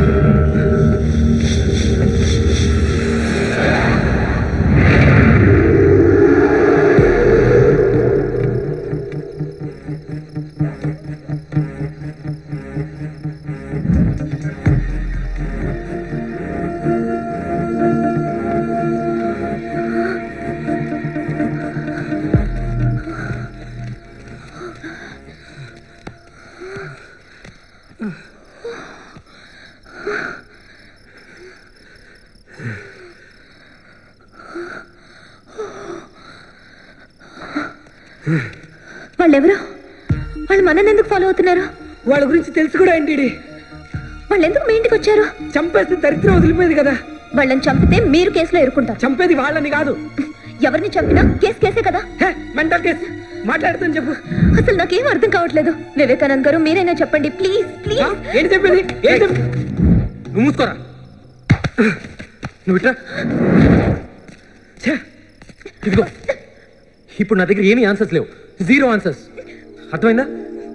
వాళ్ళెవరు వాళ్ళు మనల్ని ఎందుకు ఫాలో అవుతున్నారు వాళ్ళ గురించి తెలుసు కూడా ఏంటి వాళ్ళు ఎందుకు మీ ఇంటికి వచ్చారు చంపేస్తే దరిద్రం వదిలిపోయేది కదా వాళ్ళని చంపితే మీరు కేసులో ఇరుక్కుంటారు చంపేది వాళ్ళని కాదు ఎవరిని చంపినా కేసు కేసే కదా మెంటల్ కేసు మాట్లాడుతాను చెప్పు అసలు నాకేం అర్థం కావట్లేదు వివేకానంద్ గారు మీరైనా చెప్పండి ప్లీజ్ ప్లీజ్ ఏంటి చెప్పేది ఏం చెప్పు నువ్వు మూసుకోరా నువ్వు ఇట్రా ఛే, ఇదిగో ఇప్పుడు నా దగ్గర ఏమీ ఆన్సర్స్ లేవు జీరో ఆన్సర్స్ అర్థమైందా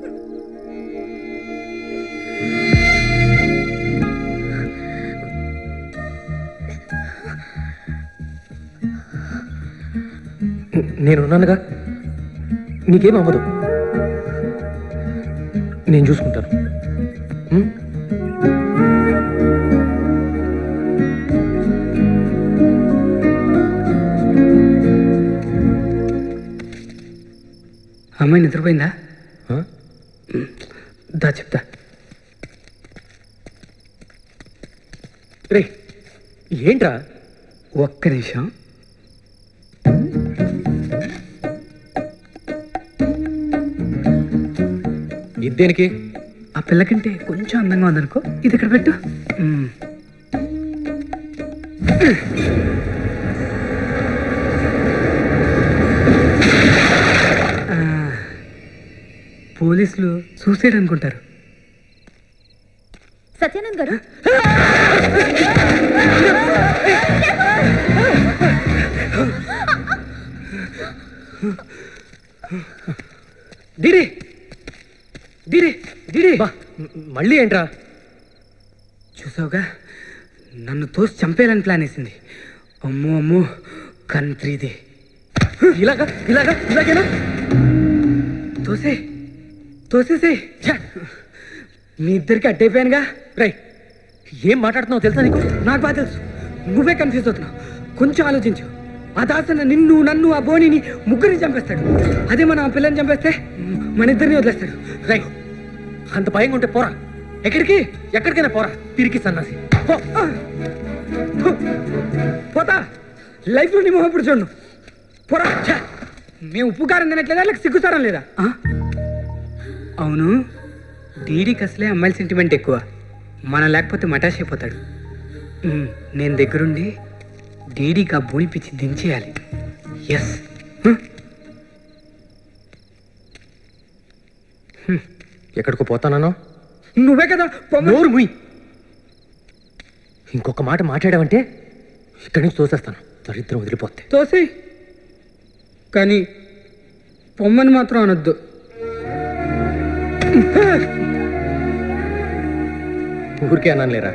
నేను ఉన్నానుగా నీకేం అవ్వదు నేను చూసుకుంటాను ఉం? అమ్మాయి నిద్రపోయిందా దా చెప్తా రే ఏంట్రా ఒక్క నిమిషం ఇదేనికి ఆ పిల్లకంటే కొంచెం అందంగా ఉందనుకో ఇది ఇక్కడ పెట్టు మ్మ్. ఆ, పోలీసులు సూసైడ్ అనుకుంటారు సత్యానంద్ గారు డిడి డిడి డిడి బా మళ్ళీ ఏంట్రా చూసావుగా నన్ను తోసి చంపేయాలని ప్లాన్ వేసింది అమ్మో అమ్మో కంత్రీది ఇలాగా ఇలాగా ఇలాగేనా తోసే తోసేసే మీ ఇద్దరికి అడ్డైపోయానుగా రై ఏం మాట్లాడుతున్నావు తెలుసా నీకు నాకు బాగా తెలుసు నువ్వే కన్ఫ్యూజ్ అవుతున్నావు కొంచెం ఆలోచించు ఆ దాసన్న నిన్ను నన్ను ఆ బోనిని ముగ్గురిని చంపేస్తాడు అదే మనం ఆ పిల్లని చంపేస్తే మన ఇద్దరిని వదిలేస్తాడు రై అంత భయంగా ఉంటే పోరా ఎక్కడికి ఎక్కడికైనా పోరా తిరిగి సన్నాసి పో. పోతా లైఫ్లో నీ మొహం ఇప్పుడు చూడు పోరా ఛే! మేము ఉప్పు కారం తినట్లేదా లేక సిగ్గుతారం లేదా ఆ? అవును డీడీకి అసలే అమ్మాయిల సెంటిమెంట్ ఎక్కువ మన లేకపోతే మటాష్ అయిపోతాడు ఉమ్, నేను దగ్గరుండి డీడీకి ఆ బోని పిచ్చి దించేయాలి ఎస్ ఎక్కడికో పోతానో నువ్వే కదా నోరు ముయ్ ఇంకొక మాట మాట్లాడావంటే ఇక్కడి నుంచి తోసేస్తాను దరిద్రం వదిలిపోతే తోసి కానీ పొమ్మని మాత్రం అనొద్దు ఊరికే అన్నాను లేరా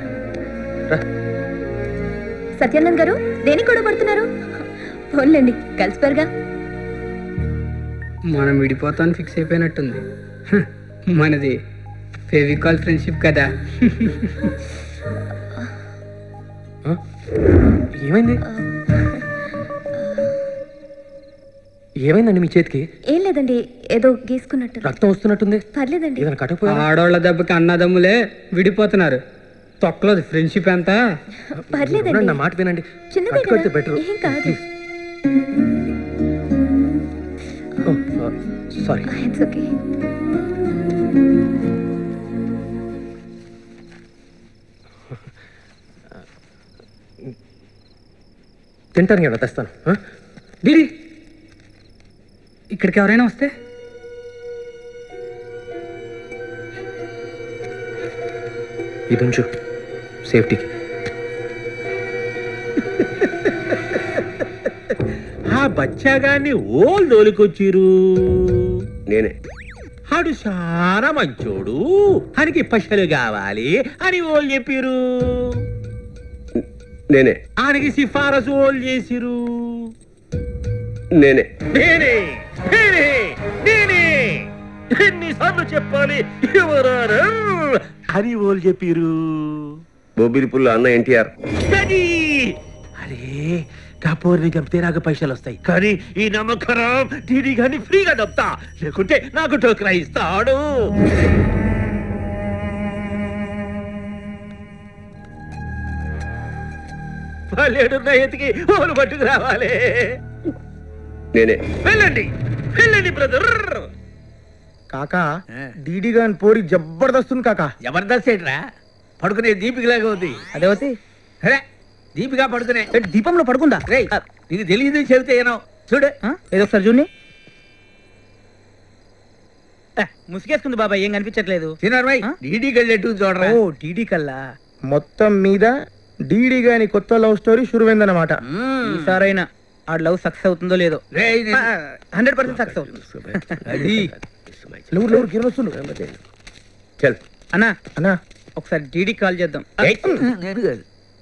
సత్యానంద్ గారు దేనికి కూడా పడుతున్నారు ఫోన్లేండి కలిసిపోయారుగా మనం విడిపోతాను ఫిక్స్ అయిపోయినట్టుంది హ, మనది ఫెవికాల్ ఫ్రెండ్షిప్ కదా ఏమైంది ఏమైందండి మీ చేతికి ఏం లేదండి ఏదో గీసుకున్నట్టు రక్తం వస్తున్నట్టుంది పర్లేదండి ఏదైనా కట్టకపోయా ఆడోళ్ళ దెబ్బకి అన్నదమ్ములే విడిపోతున్నారు తొక్కలోది ఫ్రెండ్షిప్ ఎంత పర్లేదండి నా మాట వినండి చిన్నదే కట్టుకడితే కదా బెటర్ ఏం కాదు సారీ ఇట్స్ ఓకే తింటాను కదా తెస్తాను ఆ? డిడి ఇక్కడికి ఎవరైనా వస్తే ఇది ఉంచు సేఫ్టీకి ఆ బచ్చాగాన్ని ఓల్ దోలికొచ్చిరు నేనే ఆడు చాలా మంచోడు ఆయనకి పశలు కావాలి అని ఓళ్ళు చెప్పిరు నేనే ఆయనకి సిఫారసు ఓళ్ళు చేసిరు నేనే నేనే నేనే నేనే ఎన్నిసార్లు చెప్పాలి ఎవరారు అని ఓళ్ళు చెప్పిరు బొబ్బిలి పుల్ల అన్న ఎన్టీఆర్ అది అరే కాపూర్ని చంపితే నాకు పైసలు వస్తాయి కానీ ఈ నమ్మకరం టీడీ గాని ఫ్రీగా దప్తా లేకుంటే నాకు టోకరా ఇస్తాడు వాళ్ళేడున్న ఎతికి ఓలు పట్టుకు రావాలి నేనే వెళ్ళండి వెళ్ళండి బ్రదర్ కాకా డీడీ గాని పోరి జబర్దస్తుంది కాకా జబర్దస్త్ ఏంట్రా పడుకునే దీపికలాగా ఉంది అదే వచ్చి అరే దీపిక పడుకునే దీపంలో పడుకుందా రే నీకు తెలియదు చెబితే ఏనో చూడు ఏదో ఒకసారి చూడండి ముసుగేసుకుంది బాబాయ్ ఏం కనిపించట్లేదు తినరు డీడీ వెళ్ళేట్టు చూడరా ఓ డీడీ కల్లా మొత్తం మీద డీడీ గాని కొత్త లవ్ స్టోరీ షురువైందన్నమాట ఈసారైనా ఆ లవ్ సక్సెస్ అవుతుందో లేదో రేయ్, నేను- హండ్రెడ్ పర్సెంట్ సక్సెస్ అవుతుంది అది లేవు లేవు కిరణ్ వస్తుండు చల్ అన్నా అన్నా ఒకసారి డీడీ కాల్ చేద్దాం నేను కాదు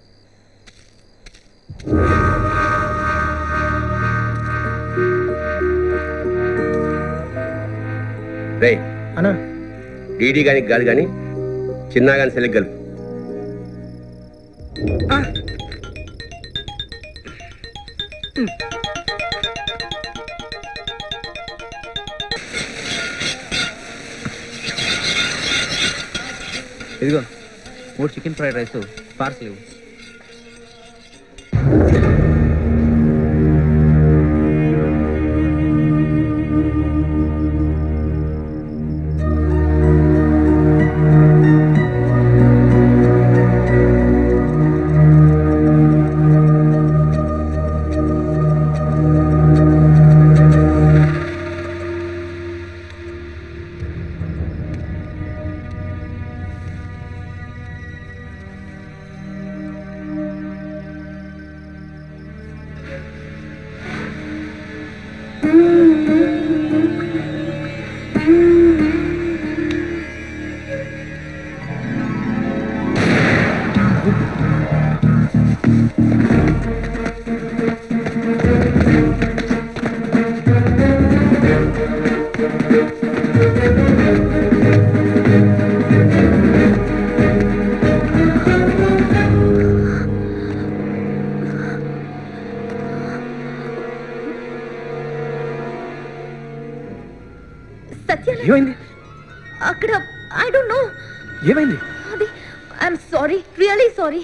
రే అన్నా డీడీ గాని కాదు కానీ చిన్న గాని సెలెక్ట్ గల్పు ఇదిగో మూడు చికెన్ ఫ్రైడ్ రైస్ పార్సల్ ఇవ్వు మధ్యాహ్నం ఏమైంది అక్కడ ఐ డోంట్ నో ఏమైంది అది ఐఎమ్ సారీ రియలీ సారీ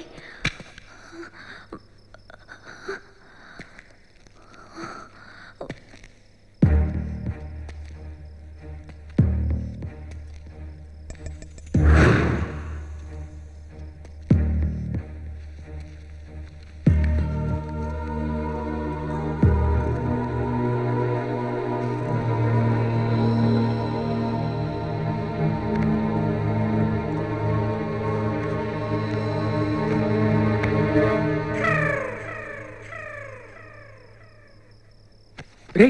రే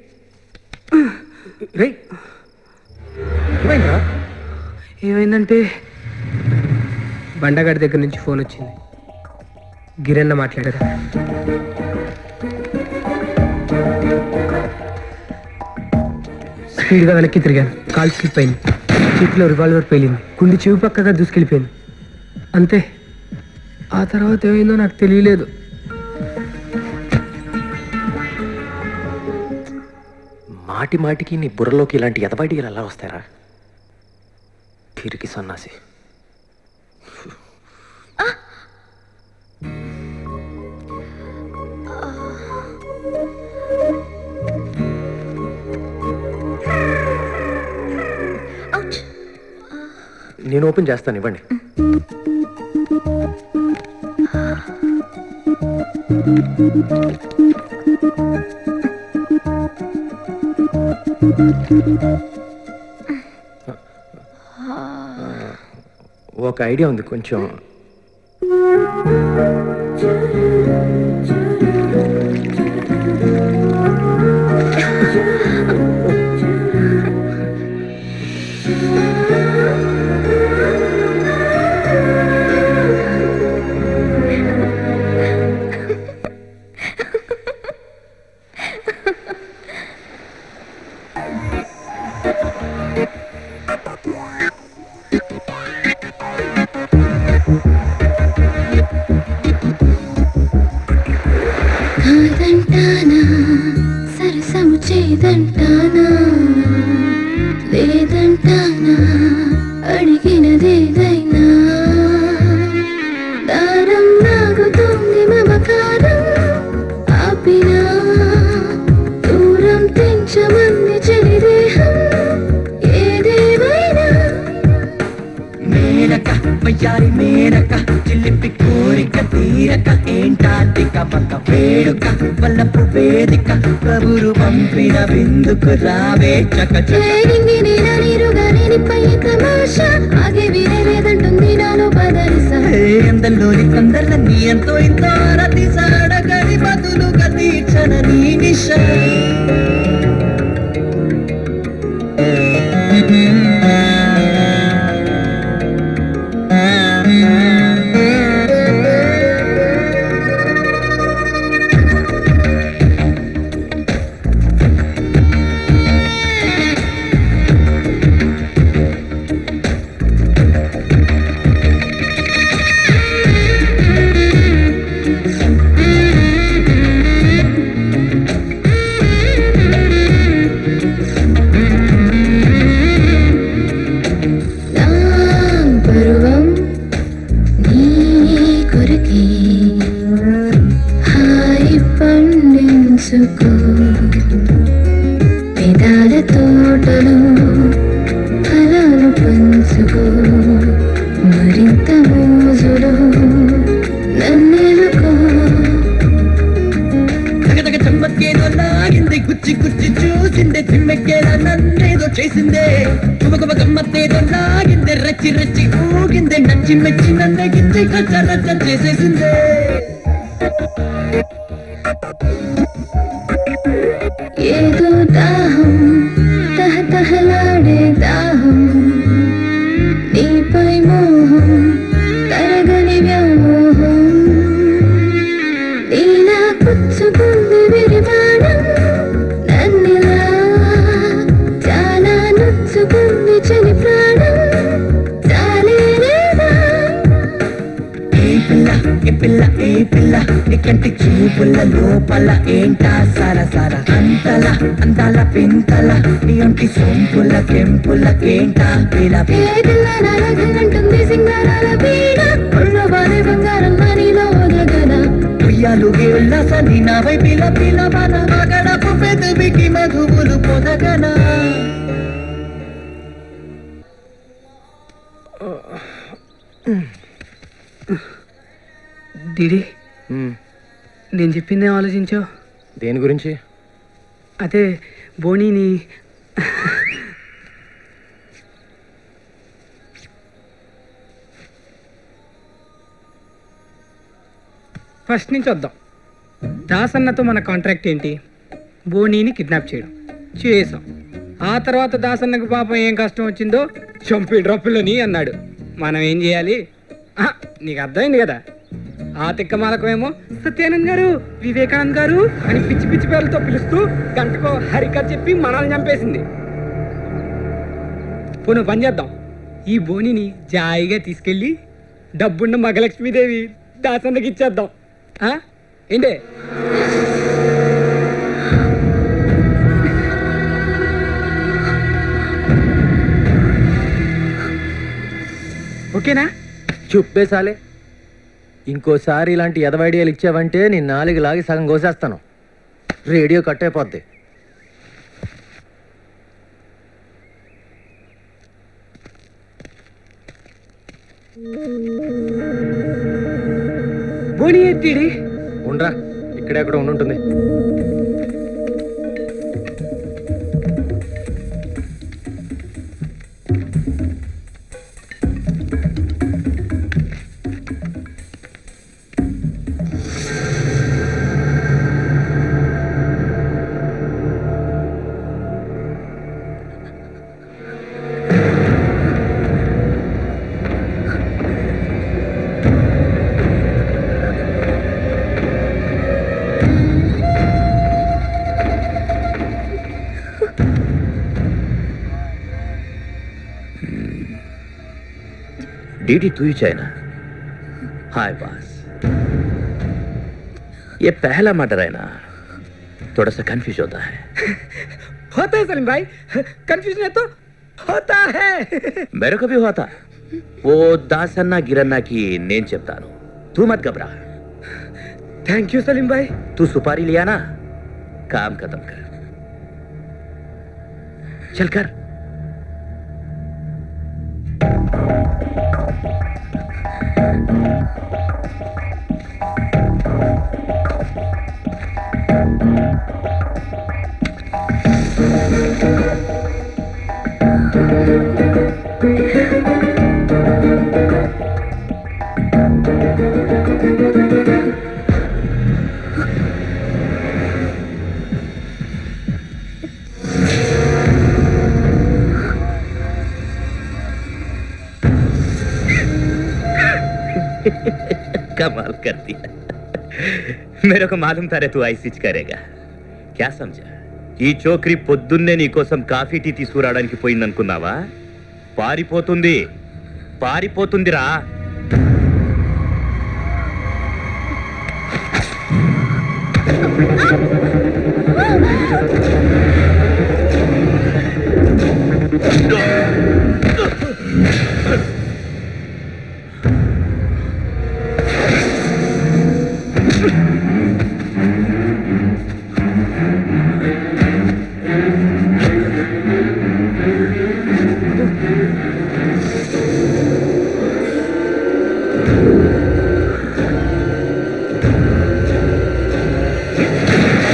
రే ఏమైందిరా ఏమైందంటే బండగాడి దగ్గర నుంచి ఫోన్ వచ్చింది గిరన్న మాట్లాడారు స్పీడ్గా వెనక్కి తిరిగాను కాల్ స్లిప్ అయింది చేతిలో రివాల్వర్ పేలింది గుండి చెవి పక్కగా దూసుకెళ్ళిపోయింది అంతే ఆ తర్వాత ఏమైందో నాకు తెలియలేదు మాటి మాటికి నీ బుర్రలోకి ఇలాంటి ఎదబైటికి ఎలా వస్తారా తిరిగి సన్నాసి నేను ఓపెన్ చేస్తాను ఇవ్వండి ఒక ఐడియా ఉంది కొంచెం కాదంటానా సరసము చేదంటానా లేదంటానా అడిగినదేదైనా దారం లాగుతుంది మమకారం ఆపినా దూరం తెంచమంది చెలిదేహం ఏదేమైనా మేనక వయ్యారి మేనక చిల్లిపి కోరిక తీరక ఏంటాంటిక పక్క వేడుక వల్లపు వేదిక ప్రభురు పంపిన విందుకు రావే చక చేరింగి నేల నీరుగా నేనిపై తమాషా ఆగే వీరేదంటుంది నాలో పదరిస అందరిలోని కొందరిని ఎంతో ఇంతో రతి సాడగని బదులుగా తీర్చన నీ నిష నా పరువం నీ కొరకే హాయి పండించుకో పెదాల తోటలో ఫలాలు పంచుకో మరింత మోజులో నన్నెలుకో తగదగ చమ్మకేదో లాగింది గుచ్చి గుచ్చి చూసిందే చిమ్మెక్కేలా నన్నేదో చేసిందే చుమకుమ గమ్మత్తేదో లాగిందే రచ్చి రచ్చి ఊగిందే నచ్చి మెచ్చి నన్నగిచ్చి కచ్చ రచ్చ చేసేసిందే ఏదో దాహం తహతహలాడే దాహం నీపై మోహం తరగని వ్యామోహం నీలా పుచ్చుకుంది విరివాణం నన్నిలా చాలా నొచ్చుకుంది చలి ప్రాణం చాలే లేదా ఏ పిల్ల ఏ పిల్ల ఏ పిల్ల నీ కంటి చూపుల లోపల ఏంటా సార సార అంతల అందాల పింతల నీ ఒంటి సొంపుల కెంపుల ఏంటా పిల్ల ఏ పిల్ల నాలగంటుంది సింగారాల పీడ ఒళ్ళోవాలే బంగారం మనీలో ఒదగదా ఉయ్యాలుగే ఉల్లాసాన్ని నా వైపిల పిలవన మగడపు పెదవికి మధువులు పొదగనా డిడి నేను చెప్పింది ఏం ఆలోచించావు దేని గురించి అదే బోనీని ఫస్ట్ నుంచి వద్దాం దాసన్నతో మన కాంట్రాక్ట్ ఏంటి బోనీని కిడ్నాప్ చేయడం చేసాం ఆ తర్వాత దాసన్నకు పాపం ఏం కష్టం వచ్చిందో చంపి డ్రప్పులని అన్నాడు మనం ఏం చేయాలి ఆహా, నీకు అర్థమైంది కదా ఆ తిక్క మాలకమేమో సత్యానంద్ గారు వివేకానంద్ గారు అని పిచ్చి పిచ్చి పేర్లతో పిలుస్తూ గంటకో హరికథ చెప్పి మనల్ని చంపేసింది పోను పని చేద్దాం ఈ బోనిని జాయిగా తీసుకెళ్ళి డబ్బున్న మగలక్ష్మీదేవి దాసన్నకి ఇచ్చేద్దాం ఆ? ఏంటే ఓకేనా చుప్పేసాలే ఇంకోసారి ఇలాంటి ఎదవైడియాలు ఇచ్చావంటే నీ నాలుగు లాగి సగం కోసేస్తాను రేడియో కట్ అయిపోద్ది బోని ఎత్తిడి ఉండరా ఇక్కడే అక్కడ ఉండుంటుంది डीडी तू ही चाइना हाय बास ये पहला मर्डर है ना थोड़ा सा कंफ्यूज होता है होता है सलीम भाई कंफ्यूजन है तो होता है मेरे को भी हुआ था वो दासन्ना गिरन्ना की నేను చెప్తాను तू मत घबरा थैंक यू सलीम भाई तू सुपारी लिया ना काम खत्म कर चल कर कमाल कर दिया मेरे को मालूम था रे तू ఐసిచ్ కరేగా క్యా సమझा ఈ చోకరి పొద్దున్నే నీకోసం కాఫీ టీ తీసుకురావడానికి పోయిందనుకున్నావా పారిపోతుంది పారిపోతుందిరా ఆ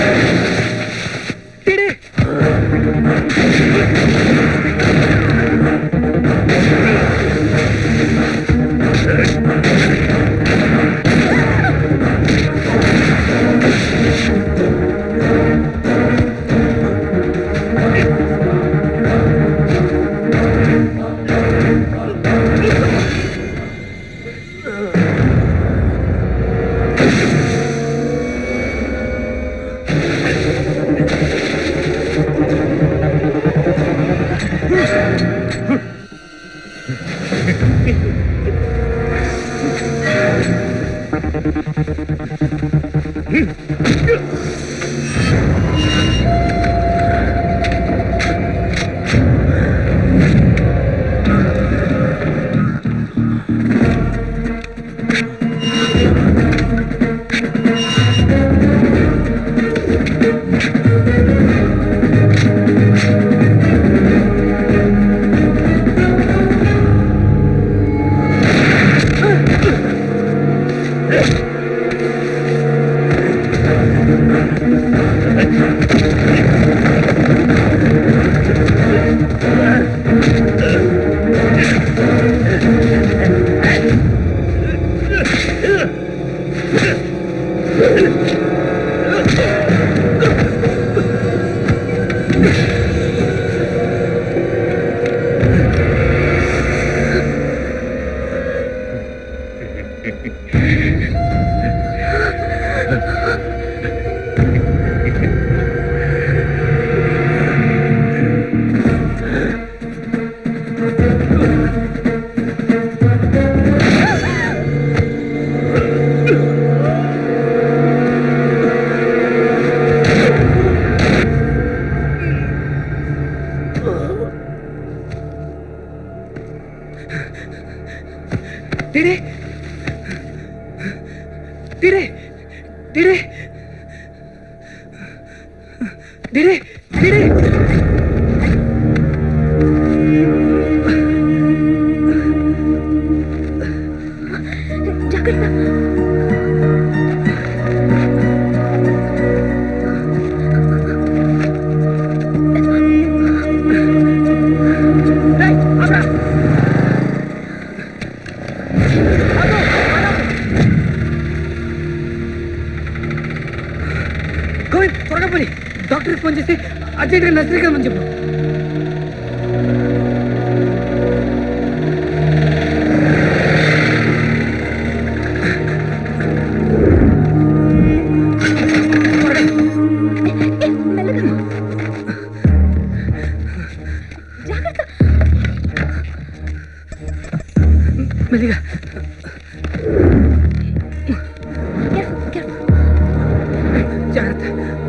DD DD DD DD DD Govind త్వరగా పోయి డాక్టర్కి ఫోన్ చేసి అర్జెంట్గా నర్సరీకి రమ్మని చెప్పు మెల్లిగా జాగ్రత్త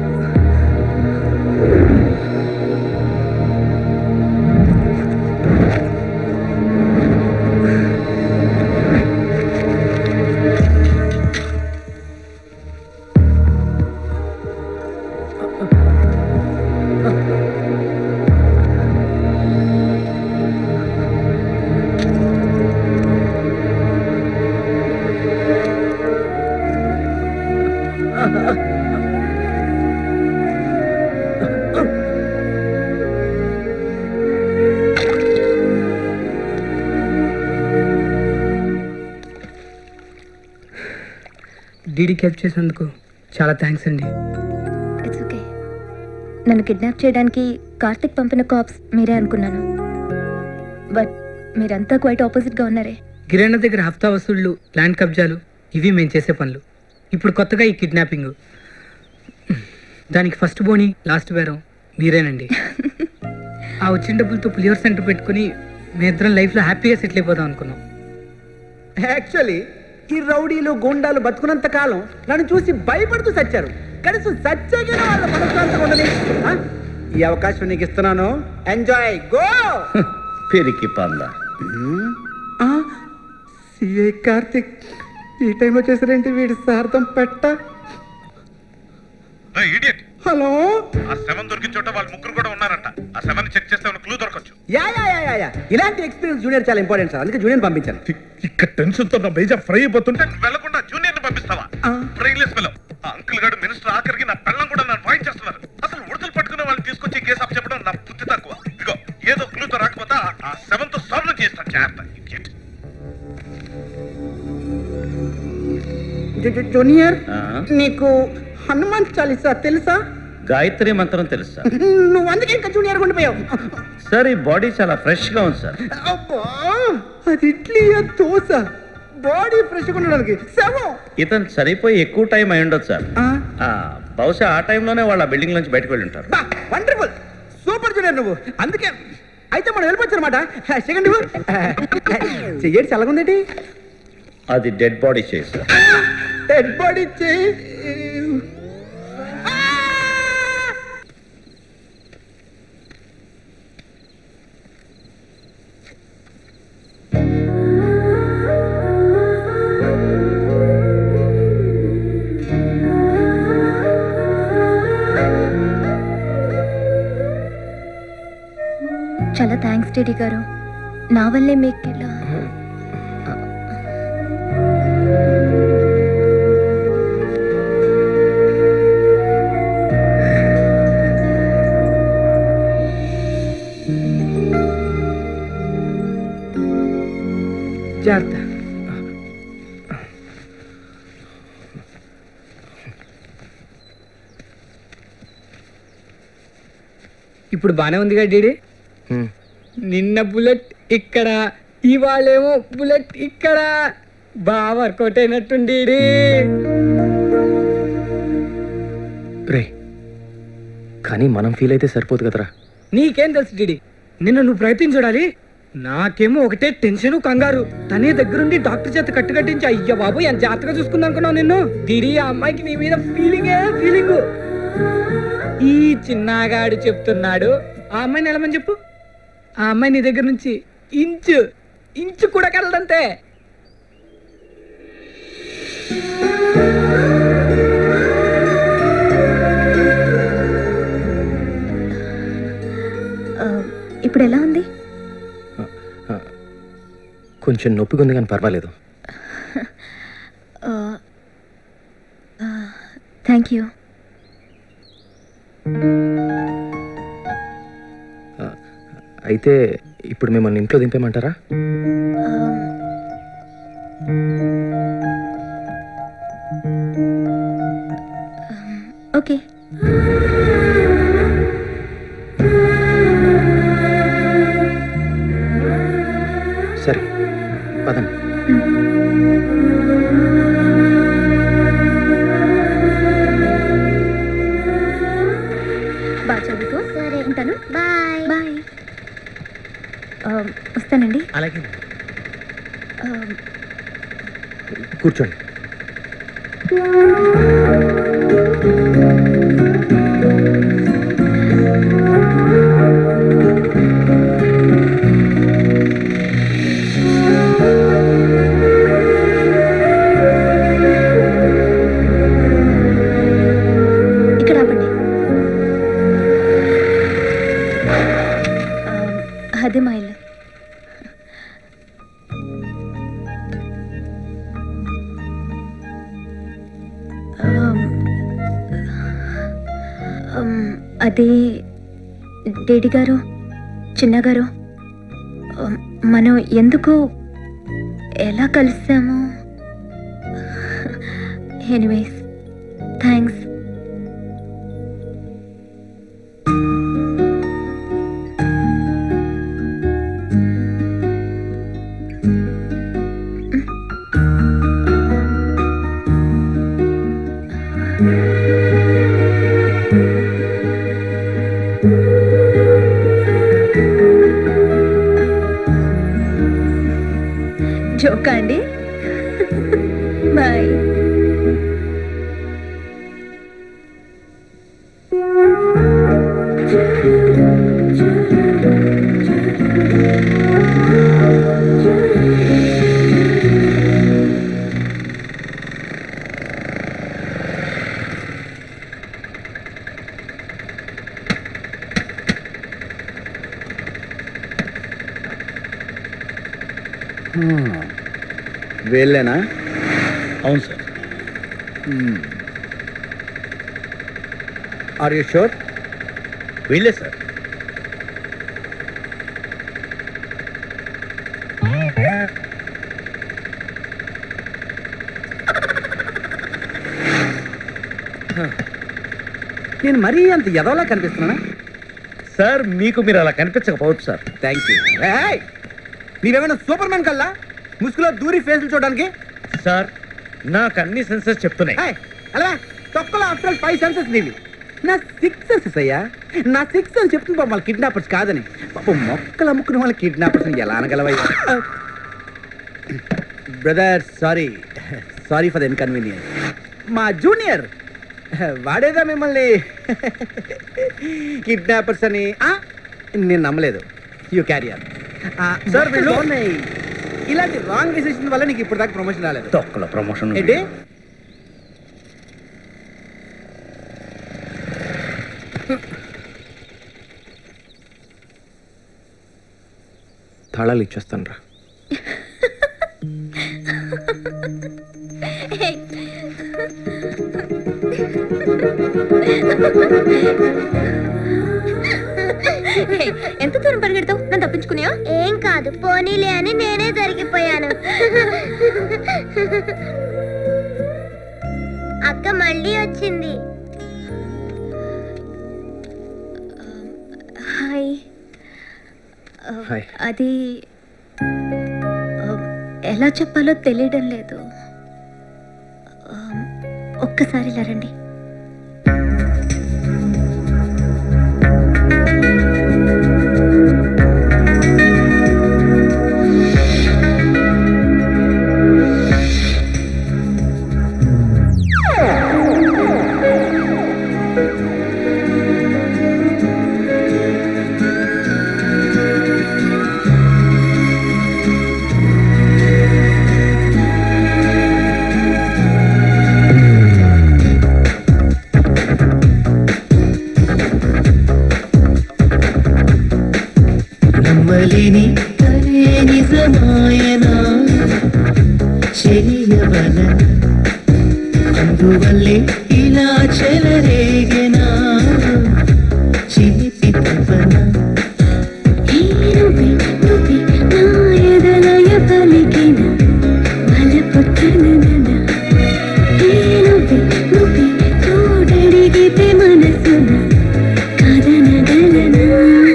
డీడీ క్యాప్ చేసినందుకు చాలా థ్యాంక్స్ అండి ఇట్స్ ఓకే నన్ను కిడ్నాప్ చేయడానికి కార్తిక్ పంపిన కాప్స్ మీరే అనుకున్నాను బట్ మీరంతా క్వైట్ ఆపోజిట్గా ఉన్నారే గిరణ దగ్గర హఫ్తా వసూళ్లు ల్యాండ్ కబ్జాలు ఇవి మేము చేసే పనులు ఇప్పుడు కొత్తగా ఈ కిడ్నాపింగ్ దానికి ఫస్ట్ బోని లాస్ట్ బేరం మీరేనండి ఆ వచ్చిన డబ్బులతో పులిహోర సెంటర్ పెట్టుకుని మీ ఇద్దరం లైఫ్లో హ్యాపీగా సెటిల్ అయిపోదాం అనుకున్నాం యాక్చువల్లీ ఈ రౌడీలు గుండాలు బతుకున్నంత కాలం నన్ను చూసి భయపడుతూ చచ్చారు కనీసం చచ్చాకే వాళ్ళ మనశ్శాంతిగా ఉండని ఆ? ఈ అవకాశం నీకు ఇస్తున్నాను ఎంజాయ్ గో పెరికి పంద సిఐ కార్తిక్ ఈ టైంలో చేశారేంటి వీడి సార్థం పెట్ట ఇడియట్ హలో ఆ సెవెన్ దొరికిన చోట వాళ్ళు ముగ్గురు కూడా ఉన్నారంట ఆ సెవెన్ చెక్ చేస్తే క్లూ దొరకచ్చు yeah yeah yeah yeah yeah ఇలాంటి ఎక్స్పీరియన్స్ జూనియర్ చాలా ఇంపార్టెంట్ సార్ అందుకే జూనియర్ పంపించాను ఇక్కడ టెన్షన్ తో నా బేజా ఫ్రై అయిపోతుంటే నువ్వు వెళ్లకుండా జూనియర్ ని పంపిస్తావా బ్రెయిన్లెస్ ఫెలో ఆ అంకుల్ గారు మినిస్టర్ ఆఖరికి నా పెళ్ళం కూడా నన్ను వాయిన్ చేస్తున్నారు అసలు ఉడతలు పట్టుకున్న వాళ్ళని తీసుకొచ్చి కేసు అప్ చెప్పడం నా బుద్ధి తక్కువ ఇదిగో ఏదో క్లూతో రాకపోతే ఆ సెవెన్ తో సాల్వ్ చేస్తాను జాగ్రత్త idiot. జూ- జూ- జూనియర్ నీకు హనుమాన్ చాలీసా తెలుసా గాయత్రి మంత్రం తెలుసు సార్ నువ్వు అందుకే ఇంకా జూనియర్ ఉండిపోయావు సార్ ఈ బాడీ చాలా ఫ్రెష్ గా ఉంది సార్ అబ్బా అది ఇడ్లీ దోశ బాడీ ఫ్రెష్గా ఉండడానికి శవం ఇతను చనిపోయి ఎక్కువ టైం అయి ఉండొచ్చు సార్ ఆ, బహుశా ఆ టైంలోనే వాళ్ళ బిల్డింగ్ నుంచి బయటకు వెళ్ళి ఉంటారు వండర్ఫుల్ సూపర్ జూనియర్ నువ్వు అందుకే అయితే మనం వెళ్ళిపోవచ్చు అనమాట సెకండ్ చెయ్యడి చల్లగుందేటి అది డెడ్ బాడీ చేసి సార్ డెడ్ బాడీ చేయి చాలా థ్యాంక్స్ డీడీ గారు నా వల్లే మీకు ఇలా జాగ్రత్త ఇప్పుడు బానే ఉందిగా డీడీ నిన్న బుల్లెట్ ఇక్కడ ఇవాళేమో బుల్లెట్ ఇక్కడ బాగా వర్కౌట్ అయినట్టుంది రే కానీ మనం ఫీల్ అయితే సరిపోదు కదరా నీకేం తెలుసు డిడి నిన్న నువ్వు ప్రయత్నం చూడాలి నాకేమో ఒకటే టెన్షన్ కంగారు తనే దగ్గరుండి డాక్టర్ చేత కట్టు కట్టించి అయ్య బాబు ఎంత జాగ్రత్తగా చూసుకుంది అనుకున్నావు నిన్ను డిడి ఆ అమ్మాయికి నీ మీద ఫీలింగే ఫీలింగ్ ఈ చిన్నగాడు చెప్తున్నాడు ఆ అమ్మాయిని వెళ్ళమని చెప్పు ఆ అమ్మాయి నీ దగ్గర నుంచి ఇంచు ఇంచు కూడా కలదంతే ఆ, ఇప్పుడు ఎలా ఉంది కొంచెం నొప్పిగా ఉంది కానీ పర్వాలేదు థ్యాంక్ యూ అయితే ఇప్పుడు మిమ్మల్ని ఇంట్లో దింపేమంటారా ఓకే సరే పదండి బాగా చదువుకో సరే ఉంటాను బాయ్ బాయ్ వస్తానండి అలాగే ఆ, కూర్చోండి ఇక్కడ ఆపండి ఆ, అదే మా ఇల్లు ఆమ్, ఆమ్, అది డేడి గారు చిన్నగారు ఆమ్, మనం ఎందుకు ఎలా కలిసాము ఎనీవేస్ థ్యాంక్స్ జోకా అండి బాయ్ వీళ్ళేనా అవును సార్ ఆర్ యూ షూర్ వీళ్ళే సార్ నేను మరీ అంత ఎదవలా కనిపిస్తున్నానా సార్ మీకు మీరు అలా కనిపించకపోవచ్చు సార్ థ్యాంక్ యూ నీవేమైనా సూపర్ మ్యాన్ కల్లా ముసుగులో దూరి ఫేసులు చూడడానికి సార్ నాకు అన్ని సెన్సెస్ చెప్తున్నాయి ఏయ్, అలా తొక్కలో ఆఫ్టర్ ఫైవ్ సెన్సెస్ నీవి నా సిక్స్ సెన్సెస్ అయ్యా నా సిక్స్ అని చెప్తుంది పాపం వాళ్ళ కిడ్నాపర్స్ కాదని పాపం మొక్కలు అమ్ముకునే వాళ్ళ కిడ్నాపర్స్ ఎలా అనగలవయ్యా brother sorry sorry for the inconvenience మా జూనియర్ వాడేదా మిమ్మల్ని కిడ్నాపర్స్ అని ఆ? నేను నమ్మలేదు యూ క్యారియర్ సార్ వీళ్ళు ఉన్నాయి ఇలాంటి రాంగ్ డిసిషన్ వల్ల నీకు ఇప్పుడు దాకా ప్రమోషన్ రాలేదు తొక్కల ప్రమోషన్ ఏంటి తాళాలు ఇచ్చేస్తాను రా హే, ఎంత దూరం పరిగెడతావు నన్ను తప్పించుకునేవా ఏం కాదు పోనీలే అని నేనే జరిగిపోయాను అక్క మళ్ళీ వచ్చింది హాయ్ ఆ, హాయ్. అది ఆ, ఎలా చెప్పాలో తెలియడం లేదు ఆ, ఒక్కసారి ఇలా రండి నమ్మలేని కలే నిజమాయనా చెలియవల అందువల్లే ఇలా చెలరేగెనా చిలిపి తపన ఈరువి నువ్వి నా ఎదలయ పలికిన వలపు తననన. ఈరువి నువ్వి తోడడిగితే మనసున కదనగలనా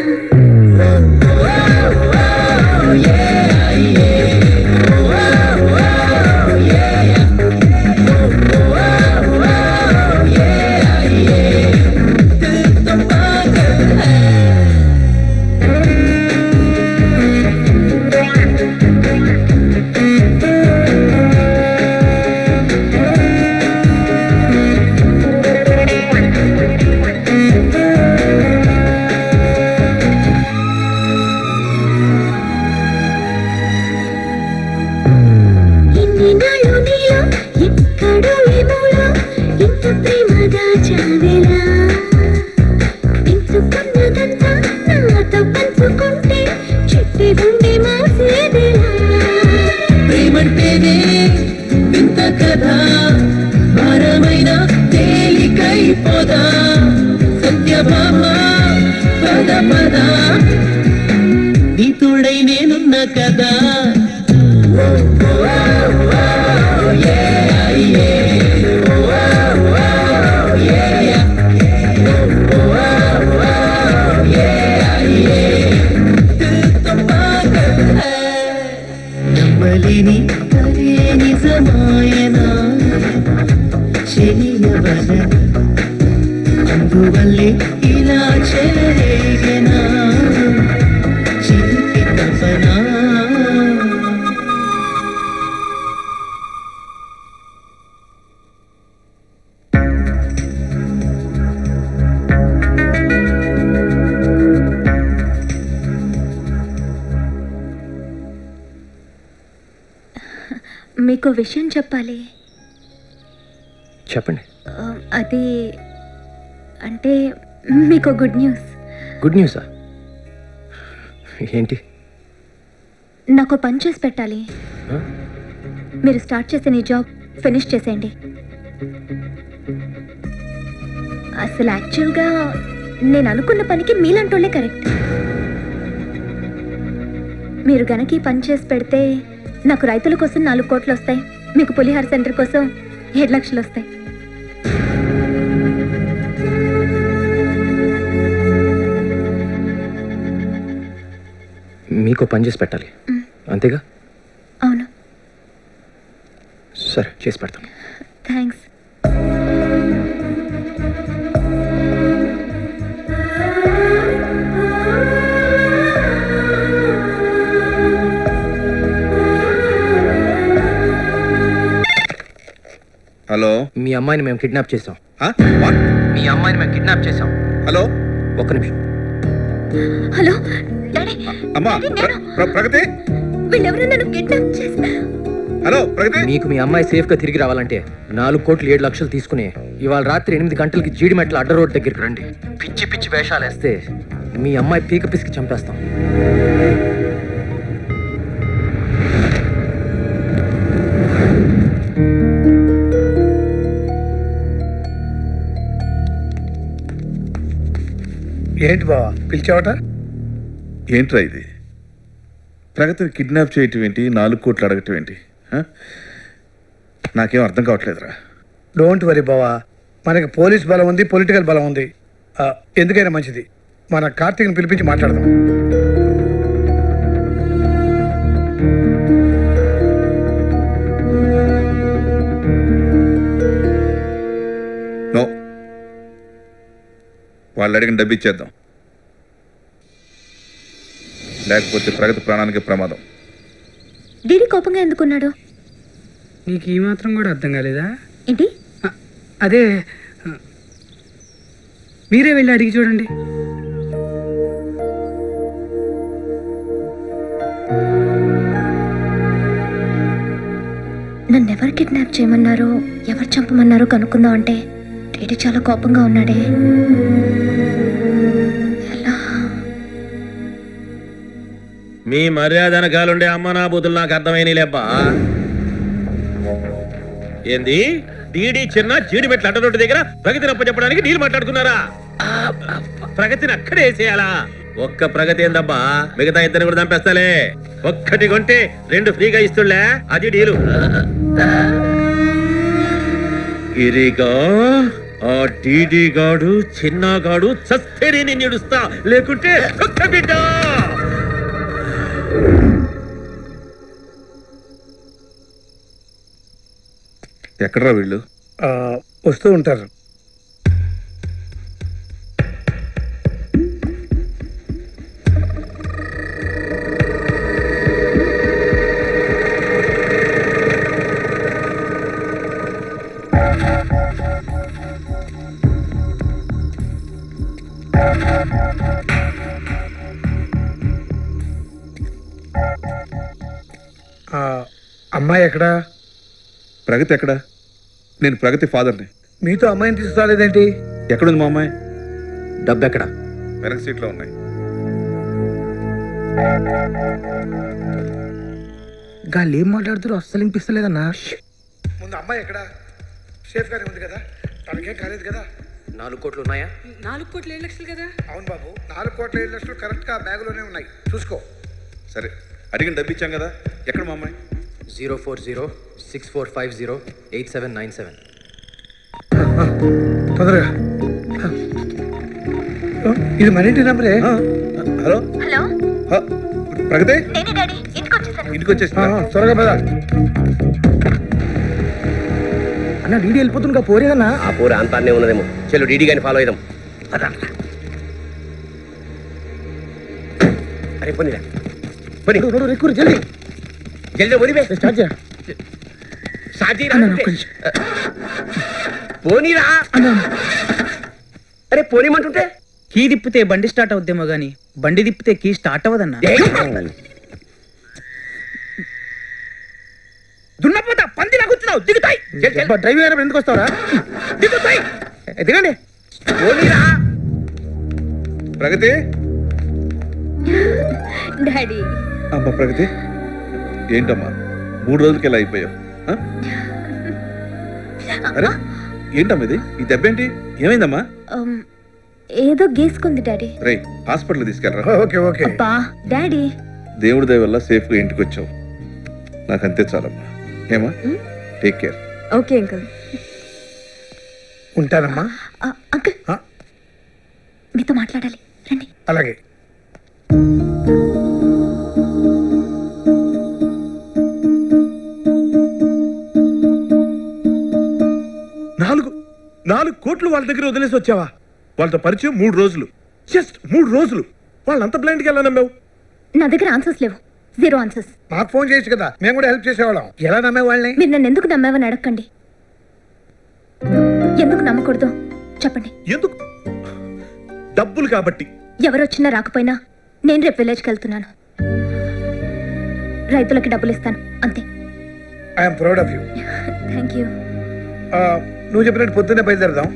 ఇన్ని నాళ్ళు నీలో ఎక్కడో ఏమోలో ఇంత ప్రేమ దాచావేలా ఎంచుకున్నదంతా నాతో పంచుకుంటే చిట్టి గుండె మాసేదేలా ప్రేమంటేనే వింత కథ భారమైన తేలికైపోదా సత్యభామ పద పద నీ తోడై నేనున్న కదా నమ్మలేని కలే నిజమాయనా చెలియవల అందువల్లే ఇలా చెలరేగెనా చిలిపి తపనా మీకు విషయం చెప్పాలి చెప్పండి ఆ, అది అంటే మీకు గుడ్ న్యూస్ గుడ్ న్యూసా ఏంటి నాకు పని చేసి పెట్టాలి ఆ? మీరు స్టార్ట్ చేసిన ఈ జాబ్ ఫినిష్ చేసేయండి అసలు యాక్చువల్గా నేను అనుకున్న పనికి మీలంటోళ్ళే కరెక్ట్ మీరు గనక ఈ పని చేసి పెడితే నాకు రైతుల కోసం నాలుగు కోట్లు వస్తాయి మీకు పులిహార సెంటర్ కోసం ఏడు లక్షలు వస్తాయి మీకు పని చేసి పెట్టాలి అంతేగా అవును సరే చేసి పెడతాను థ్యాంక్స్ హలో మీ అమ్మాయిని మేము కిడ్నాప్ చేసాం ఆ? What? మీ అమ్మాయిని మేము కిడ్నాప్ చేసాం హలో ఒక్క నిమిషం హలో డాడీ అమ్మా ప్ర- ప్ర- ప్రగతి వీళ్ళెవరో నన్ను కిడ్నాప్ చేసి హలో ప్రగతి మీకు మీ అమ్మాయి సేఫ్ గా తిరిగి రావాలంటే నాలుగు కోట్లు ఏడు లక్షలు తీసుకుని ఇవాళ రాత్రి ఎనిమిది గంటలకి జీడిమెట్ల అడ్డ రోడ్ దగ్గరికి రండి పిచ్చి పిచ్చి వేషాలు వేస్తే మీ అమ్మాయి పీక పిసికి చంపేస్తాం ఏంటి బావా పిలిచావట ఏంట్రా ఇది ప్రగతిని కిడ్నాప్ చేయటం ఏంటి నాలుగు కోట్లు అడగటం ఏంటి ఆ? నాకేం అర్థం కావట్లేదురా డోంట్ వరీ బావా మనకి పోలీస్ బలం ఉంది పొలిటికల్ బలం ఉంది ఆ, ఎందుకైనా మంచిది మన కార్తీక్ని పిలిపించి మాట్లాడదాం నో వాళ్ళు అడిగిన డబ్బు ఇచ్చేద్దాం లేకపోతే ప్రగతి ప్రాణానికి ప్రమాదం డీడీ కోపంగా ఎందుకున్నాడు నీకు ఈ మాత్రం కూడా అర్థం కాలేదా ఏంటి అదే ఆ, మీరే వెళ్ళి అడిగి చూడండి నన్ను ఎవరు కిడ్నాప్ చేయమన్నారో ఎవరు చంపమన్నారో కనుక్కుందాం అంటే డీడీ చాలా కోపంగా ఉన్నాడే మీ మర్యాదన కాలుండే అమ్మ నా బుద్ధులు నాకు అర్థమైన లేబ్బా ఏంది డీడీ చిన్న జీడి మెట్ల అడ్డరోడ్డు దగ్గర ప్రగతిని అప్ప చెప్పడానికి నీళ్ళు మాట్లాడుకున్నారా ఆ, ప్రగతిని అక్కడే వేసేయాలా ఒక్క ప్రగతి ఏందబ్బా మిగతా ఇద్దరు కూడా చంపేస్తాలే ఒక్కటి కొంటే రెండు ఫ్రీగా ఇస్తులే అది డీలు ఇరిగా ఆ డీడీ గాడు చిన్నగాడు చస్తేనే నేను ఏడుస్తా లేకుంటే ఒక్క బిడ్డ ఎక్కడరా వీళ్ళు ఆ, వస్తూ ఉంటారు ఆ, అమ్మాయి ఎక్కడా ప్రగతి ఎక్కడా నేను ప్రగతి ఫాదర్ని మీతో అమ్మాయిని తీసుకురాలేదేంటి ఎక్కడుంది మా అమ్మాయి డబ్బు ఎక్కడ వెనక సీట్లో ఉన్నాయి గాళ్ళు ఏం మాట్లాడుతారో అస్సలు వినిపిస్తలేదన్నా ముందు అమ్మాయి ఎక్కడా సేఫ్ గానే ఉంది కదా తనకేం కాలేదు కదా నాలుగు కోట్లు ఉన్నాయా నాలుగు కోట్ల ఏడు లక్షలు కదా అవును బాబు నాలుగు కోట్ల ఏడు లక్షలు కరెక్ట్ గా బ్యాగులోనే ఉన్నాయి చూసుకో సరే అడిగిన డబ్బు ఇచ్చాం కదా ఎక్కడ మా అమ్మాయి zero four zero six four five zero eight seven nine seven తొందరగా ఆ, ఇది మన ఇంటి నెంబరే హలో హలో ప్రగతి నేనే డాడీ ఇంటికి వచ్చేసాను ఇంటికి వచ్చేసి త్వరగా పద అన్న డీడీ వెళ్ళిపోతుందిగా పోరేదన్నా ఆ పూర అంతానే ఉన్నదేమో చెల్లు డీడీ గాని ఫాలో అయిదాం అరే పోనీరా పోనీ ఎక్కువ జల్దీ జల్దీ పోనీ బే. స్టార్ట్ చేయ షాజీ రా అంటే. పోనీరా అరే పోనీమంటుంటే కీ తిప్పితే బండి స్టార్ట్ అవుద్దేమో గానీ బండి తిప్పితే కీ స్టార్ట్ అవ్వదన్నా దున్నపోతా పంది కూర్చున్నావు దిగుతాయి డ్రైవింగ్ అయినప్పుడు ఎందుకు వస్తావరా దిగుతాయి దిగండి పోనీరా ప్రగతి డాడీ అమ్మ ప్రగతి ఏంటమ్మా మూడు రోజులకి ఇలా అయిపోయావు ఆ? అరే ఏంటమ్మా ఇది ఈ దెబ్బేంటి ఏమైందమ్మా ఉమ్, ఏదో గీసుకుంది డాడీ రే హాస్పిటల్ తీసుకెళ్ళరా ఓకే ఓకే బా డాడీ దేవుడి దయ వల్ల సేఫ్గా ఇంటికి వచ్చావు నాకు అంతే చాలమ్మా ఏమా టేక్ కేర్ ఓకే అంకుల్ ఉంటానమ్మా అంకుల్ మీతో మాట్లాడాలి రండి అలాగే నాలుగు నాలుగు కోట్లు వాళ్ళ దగ్గర వదిలేసి వచ్చావా వాళ్ళతో పరిచయం మూడు రోజులు జస్ట్ మూడు రోజులు వాళ్ళంత బ్లైండ్కి ఎలా నమ్మావు నా దగ్గర ఆన్సర్స్ లేవు జీరో ఆన్సర్స్ మాకు ఫోన్ చేయొచ్చు కదా మేము కూడా హెల్ప్ చేసేవాళ్ళం ఎలా నమ్మే వాళ్ళని మీరు నన్ను ఎందుకు నమ్మావని అడగండి ఎందుకు నమ్మకూడదు చెప్పండి ఎందుకు డబ్బులు కాబట్టి ఎవరు వచ్చినా రాకపోయినా నేను రేపు విలేజ్కి వెళ్తున్నాను రైతులకి డబ్బులు ఇస్తాను అంతే I'm proud of you thank you నువ్వు చెప్పినట్టు పొద్దున్నే బయలుదేరదాం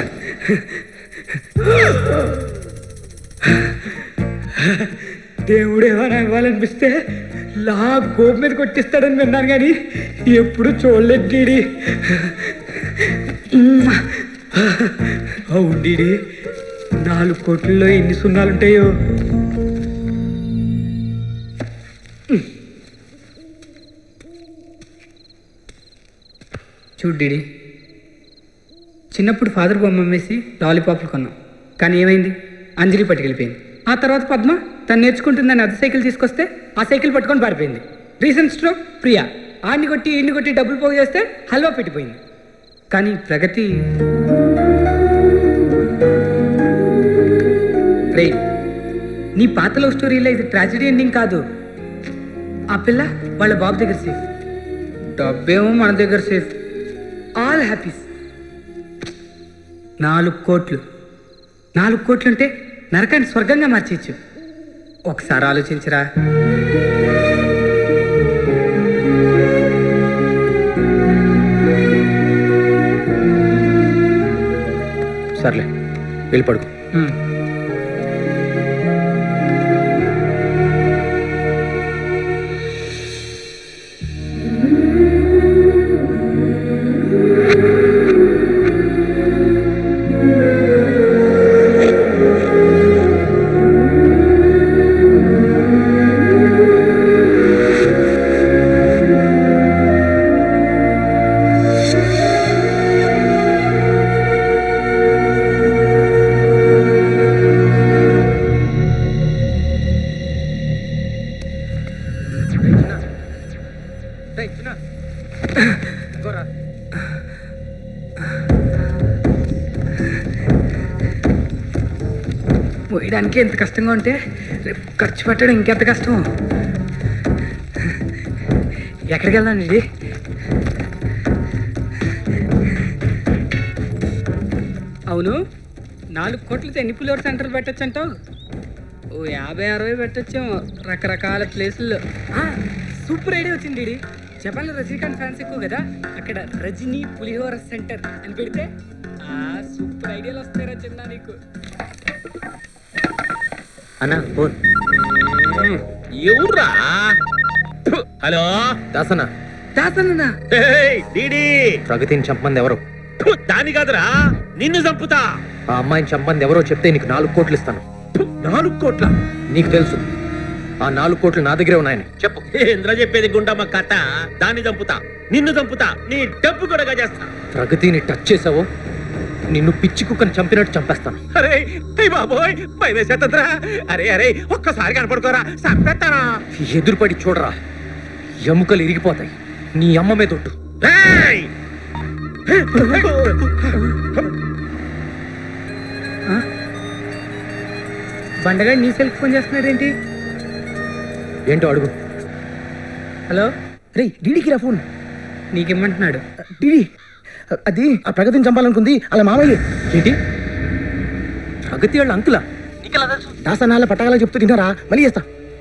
దేవుడు ఏమైనా ఇవ్వాలనిపిస్తే లా గోపు మీద కొట్టిస్తాడని విన్నాను కానీ ఎప్పుడు చూడలేదు డీడీ అవును డీడీ నాలుగు కోట్లలో ఎన్ని సున్నాలుంటాయో చూడు డిడి చిన్నప్పుడు ఫాదర్ బొమ్మ అమ్మేసి లాలీపాప్లు కొన్నాం కానీ ఏమైంది అంజలి పట్టుకెళ్ళిపోయింది ఆ తర్వాత పద్మ తను నేర్చుకుంటుందని అదే సైకిల్ తీసుకొస్తే ఆ సైకిల్ పట్టుకొని పారిపోయింది రీసెంట్ స్ట్రోక్ ప్రియా ఆడిని కొట్టి ఈడిని కొట్టి డబ్బులు పోగు చేస్తే హల్వా పెట్టిపోయింది కానీ ప్రగతి రే నీ పాత లవ్ స్టోరీలో ఇది ట్రాజడీ ఎండింగ్ కాదు ఆ పిల్ల వాళ్ళ బాబు దగ్గర సేఫ్ డబ్బేమో మన దగ్గర సేఫ్ ఆల్ హ్యాపీస్ నాలుగు కోట్లు నాలుగు కోట్లు ఉంటే నరకాన్ని స్వర్గంగా మార్చేయచ్చు ఒకసారి ఆలోచించరా సర్లే వెళ్ళి పడుకో హ్మ్. పోయడానికి ఎంత కష్టంగా ఉంటే రేపు ఖర్చు పెట్టడం ఇంకెంత కష్టం ఎక్కడికి వెళ్దాం ఇది అవును నాలుగు కోట్లతో ఎన్ని పులిహోర సెంటర్లు పెట్టచ్చు అంటావు ఓ యాభై అరవై పెట్టచ్చేమో రకరకాల ప్లేసుల్లో ఆ, సూపర్ ఐడియా వచ్చింది ఇది జపాన్లో రజనీకాంత్ ఫ్యాన్స్ ఎక్కువ కదా అక్కడ రజనీ పులిహోర సెంటర్ అని పెడితే ఆ సూపర్ ఐడియాలు వస్తాయిరా చిన్న నీకు అన్నా ఫోన్ ఎవర్రా ఫు, హలో దాసన్న దాసన్నా ఏయ్, డీడీ ప్రగతిని చంపమంది ఎవరు ఫు, దాని కాదురా నిన్ను చంపుతా ఆ అమ్మాయిని చంపమంది ఎవరో చెప్తే నీకు నాలుగు కోట్లు ఇస్తాను నాలుగు కోట్ల నీకు తెలుసు ఆ నాలుగు కోట్లు నా దగ్గరే ఉన్నాయని చెప్పు ఏంద్ర చెప్పేది గుండమ్మ కథ దాన్ని చంపుతా నిన్ను చంపుతా నీ డబ్బు కూడా చేస్తా ప్రగతిని టచ్ చేసావో నిన్ను పిచ్చి కుక్కని చంపినట్టు చంపేస్తాను అరే అయ్య బాబోయ్ భయమేసేస్తుందిరా అరే అరే ఒక్కసారి కనపడుకోరా చంపేస్తానా ఎదురుపడి చూడరా ఎముకలు ఇరిగిపోతాయి నీ అమ్మ మీద ఒట్టు ఏయ్! బండగా నీ సెల్ ఫోన్ చేస్తున్నాడు ఏంటి ఏంటో అడుగు హలో రే డీడీకి రా ఫోన్ నీకేమంటున్నాడు డీడీ అది ఆ ప్రగతిని చంపాలనుకుంది అలా మామయ్య ఏంటి ప్రగతి వాళ్ళ అంకులా దాసనాల పట్టాల చెప్తూ తిన్నారా మళ్ళీ చేస్తా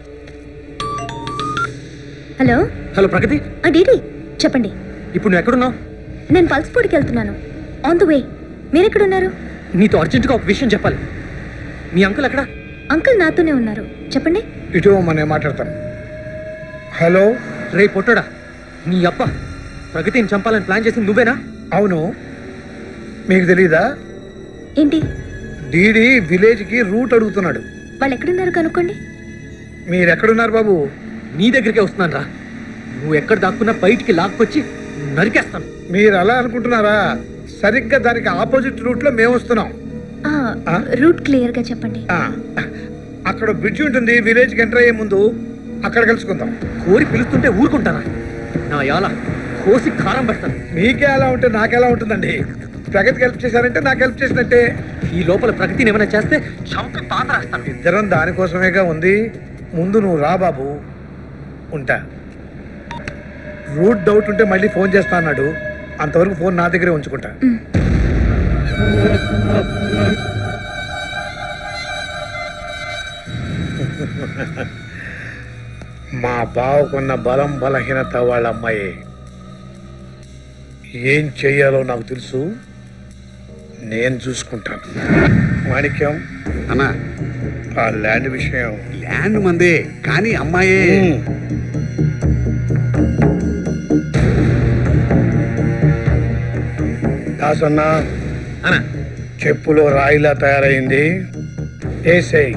హలో హలో ప్రగతి ఆ డీడీ చెప్పండి ఇప్పుడు నువ్వు ఎక్కడున్నావు నేను పల్స్పూడికి వెళ్తున్నాను ఆన్ ద వే మీరెక్కడున్నారు నీతో అర్జెంటుగా ఒక విషయం చెప్పాలి మీ అంకుల్ ఎక్కడ అంకుల్ నాతోనే ఉన్నారు చెప్పండి ఇటు మనం మాట్లాడతాం హలో రే పొట్టడా నీ అప్ప ప్రగతిని చంపాలని ప్లాన్ చేసింది నువ్వేనా అవును మీకు తెలీదా ఏంటి డీడీ విలేజ్కి రూట్ అడుగుతున్నాడు వాళ్ళు ఎక్కడున్నారు కనుక్కోండి మీరు ఎక్కడున్నారు బాబు నీ దగ్గరికే వస్తున్నాను రా నువ్వు ఎక్కడ దాక్కున్నా బయటికి లాక్కొచ్చి నరికేస్తాను మీరు అలా అనుకుంటున్నారా సరిగ్గా దానికి ఆపోజిట్ రూట్ లో మేము వస్తున్నాం ఆ, రూట్ క్లియర్ గా చెప్పండి ఆ, అక్కడ బ్రిడ్జ్ ఉంటుంది విలేజ్ కి ఎంటర్ అయ్యే ముందు అక్కడ కలుసుకుందాం కోరి పిలుస్తుంటే ఊరుకుంటానా నా యాల కోసి కారం పెడతాను మీకే అలా ఉంటే నాకెలా ఉంటుందండి ప్రగతికి హెల్ప్ చేశారంటే నాకు హెల్ప్ చేసినట్టే ఈ లోపల ప్రగతిని ఏమైనా చేస్తే చంపి పాత రాస్తాను ఇద్దరం దానికోసమేగా ఉంది ముందు నువ్వు రా బాబు ఉంటా రూట్ డౌట్ ఉంటే మళ్ళీ ఫోన్ చేస్తా అన్నాడు అంతవరకు ఫోన్ నా దగ్గరే ఉంచుకుంటా మా బావకున్న బలం బలహీనత వాళ్ళ అమ్మాయి ఏం చెయ్యాలో నాకు తెలుసు నేను చూసుకుంటాను మాణిక్యం అన్నా ఆ ల్యాండ్ విషయం ల్యాండ్ మందే కానీ అమ్మాయే దాసన్నా అన్నా చెప్పులో రాయిలా తయారైంది ఏసేయ్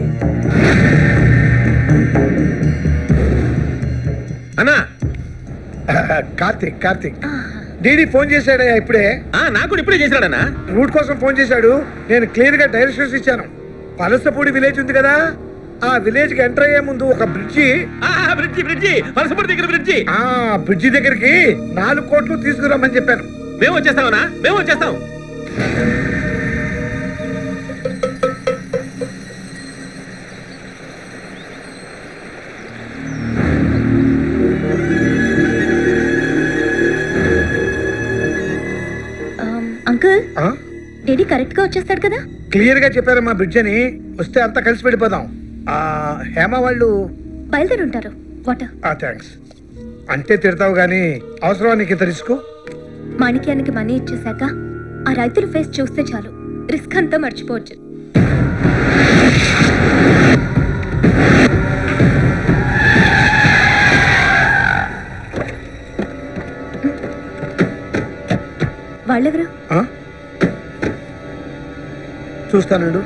అన్నా కార్తిక్ కార్తిక్ డీడీ ఫోన్ చేశాడయ్యా ఇప్పుడే నాకు కూడా ఇప్పుడే చేశాడన్నా రూట్ కోసం ఫోన్ చేశాడు నేను క్లియర్ గా డైరెక్షన్స్ ఇచ్చాను పలసపూడి విలేజ్ ఉంది కదా ఆ విలేజ్ కి ఎంటర్ అయ్యే ముందు ఒక బ్రిడ్జి బ్రిడ్జి బ్రిడ్జి పలసపూడి దగ్గర బ్రిడ్జి ఆ బ్రిడ్జి దగ్గరికి నాలుగు కోట్లు తీసుకురమ్మని చెప్పాను మేము వచ్చేస్తామన్నా మేము వచ్చేస్తాం అంకుల్ డేడీ కరెక్ట్ గా వచ్చేస్తాడు కదా క్లియర్ గా చెప్పారమ్మా బ్రిడ్జ్ అని వస్తే అంతా కలిసి వెళ్ళిపోదాం ఆ హేమ వాళ్ళు బయలుదేరి ఉంటారు వాటర్ ఆ థ్యాంక్స్ అంటే తిడతావు గానీ అవసరమా నీకు ఇంత రిస్క్ మాణిక్యానికి మనీ ఇచ్చేశాక ఆ రైతుల ఫేస్ చూస్తే చాలు రిస్క్ అంతా మర్చిపోవచ్చు వాళ్ళెవరు చూస్తానండు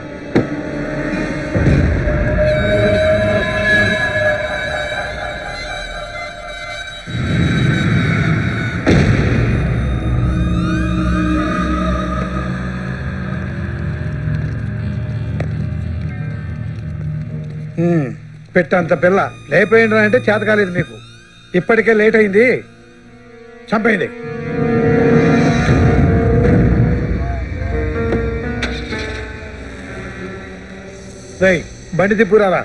హ్మ్, పెట్టంత పిల్ల లేపోయిండ్రా అంటే చేత కాలేదు మీకు ఇప్పటికే లేట్ అయింది చంపేయండి రేయ్ బండి తిప్పురారా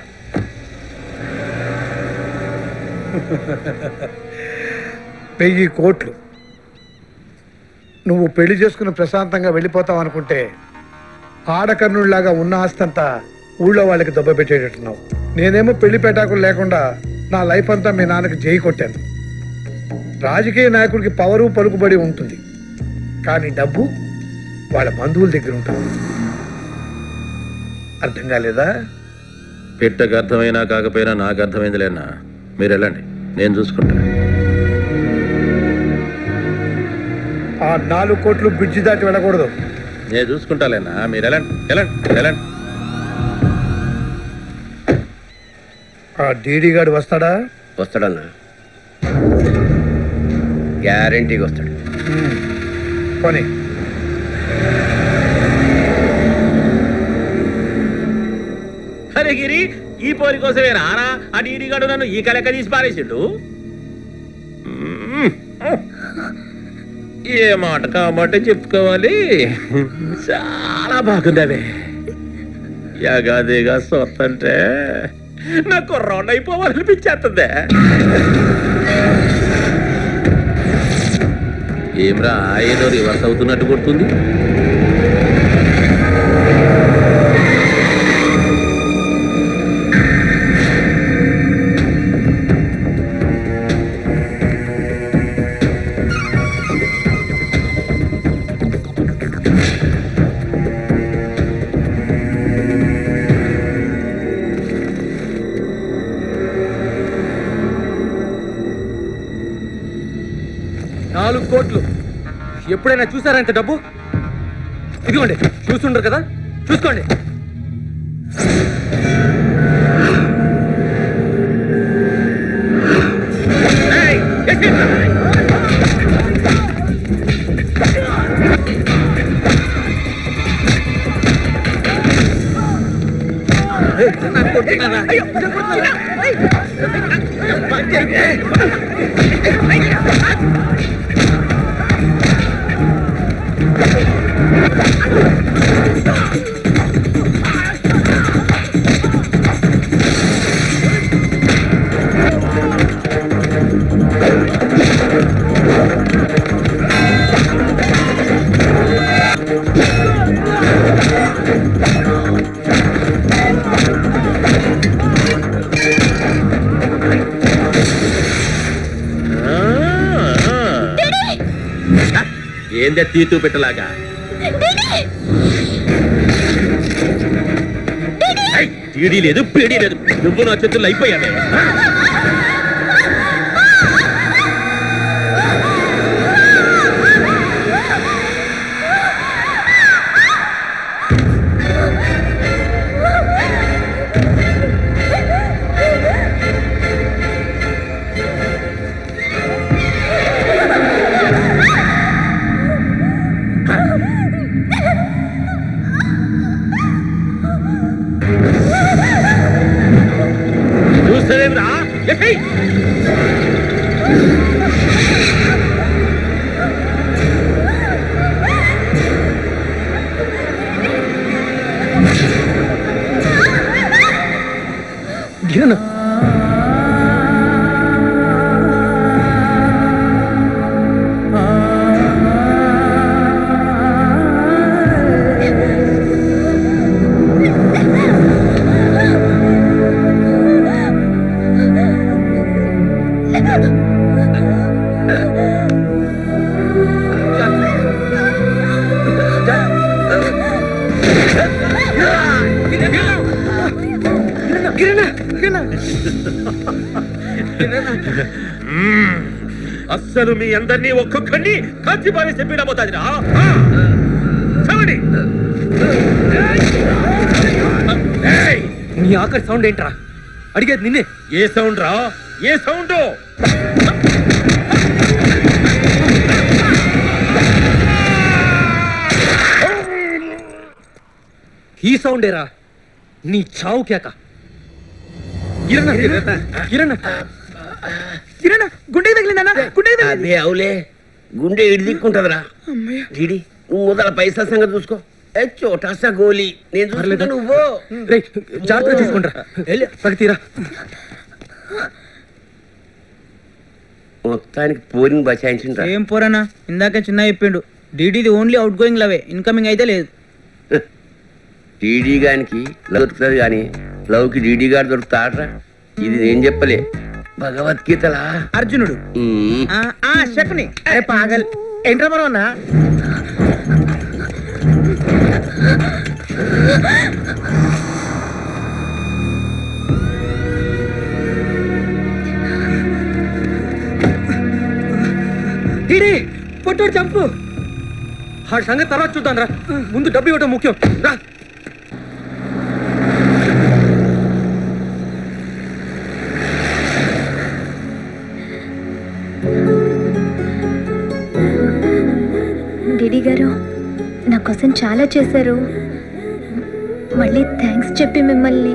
వెయ్యి కోట్లు నువ్వు పెళ్లి చేసుకుని ప్రశాంతంగా వెళ్ళిపోతావు అనుకుంటే ఆడకర్ణుడిలాగా ఉన్న ఆస్తంతా ఊళ్ళో వాళ్ళకి దెబ్బ పెట్టేటట్టున్నావు నేనేమో పెళ్లి పెట్టాకులు లేకుండా నా లైఫ్ అంతా మీ నాన్నకి జై కొట్టాను రాజకీయ నాయకుడికి పవరు పలుకుబడి ఉంటుంది కానీ డబ్బు వాళ్ళ బంధువుల దగ్గర ఉంటుంది అర్థం కాలేదా పెట్టకు అర్థమైనా కాకపోయినా నాకు అర్థమైంది లేనా మీరు వెళ్ళండి నేను చూసుకుంటా ఆ నాలుగు కోట్లు బ్రిడ్జి దాటి వెళ్ళకూడదు నేను చూసుకుంటాలేనా మీరు వెళ్ళండి వెళ్ళండి వెళ్ళండి ఆ డీడీ గాడు వస్తాడా వస్తాడన్నా గ్యారంటీగా వస్తాడు పోనీ అరే గిరి ఈ పోరి కోసమే రారా ఆ డీడీగాడు నన్ను ఈ కలెక్క తీసి పారేసిండు మ్మ్. ఏ మాట కామాట చెప్పుకోవాలి చాలా బాగుంది అవే యగాదిగా సొత్తంటే నా కుర్రోడ్ అయిపోవాలనిపించేస్తుంది ఏమ్రా ఏదో రివర్స్ అవుతున్నట్టు కొడుతుంది నాలుగు కోట్లు ఎప్పుడైనా చూసారా ఇంత డబ్బు ఇదిగోండి చూస్తుండ్రు కదా చూసుకోండి ఏందే తీతూ పెట్టలాగా ఏయ్, తీడి లేదు పీడి లేదు నువ్వు నా చేతుల్లో అయిపోయావే ఎసేయ్. కిరణ్ మ్మ్. అస్సలు మీ అందరినీ ఒక్కొక్కరిని కాల్చి పారేస్తే పీడపోతాది రా చవడి ఏయ్! నీ ఆఖరి సౌండ్ ఏంట్రా అడిగేది నిన్నే ఏ సౌండ్ రా ఏ సౌండ్ ఈ సౌండేరా నీ చావు కేక కిరణ్ కిరణ్ కిరణ్ గుండెకి తగిలిందన్నా గుండెకి అదే అవులే గుండె ఇడిదిక్కుంటదిరా డిడి నువ్వు మొదల పైసా సంగతి చూసుకో ఏ చోటాసా గోలీ నేను చూసుకుంటా నువ్వు రేయ్ జాగ్రత్త తీసుకుంటా ప్రగతిరా మొత్తానికి పోరిని బచాయించిండ్రా ఏం పోరానా ఇందాక చిన్న చెప్పిండు డీడీది ఓన్లీ అవుట్ గోయింగ్ లవే ఇన్కమింగ్ అయితే లేదు డీడీ గానికి లవ్ దొరుకుతుంది కానీ లవ్కి డీడీ గారు దొరుకుతాడ్రా ఇది నేను చెప్పలే భగవద్గీతలా అర్జునుడు మ్మ్. ఆ, ఆ శకుని అరే పాగల్ ఏంట్రా మనం అన్నా డీడీ పొట్టోడు చంపు ఆ సంగతి తర్వాత చూద్దాం రా ముందు డబ్బు ఇవ్వటం ముఖ్యం రా డిడి గారు నా కోసం చాలా చేశారు మళ్ళీ థ్యాంక్స్ చెప్పి మిమ్మల్ని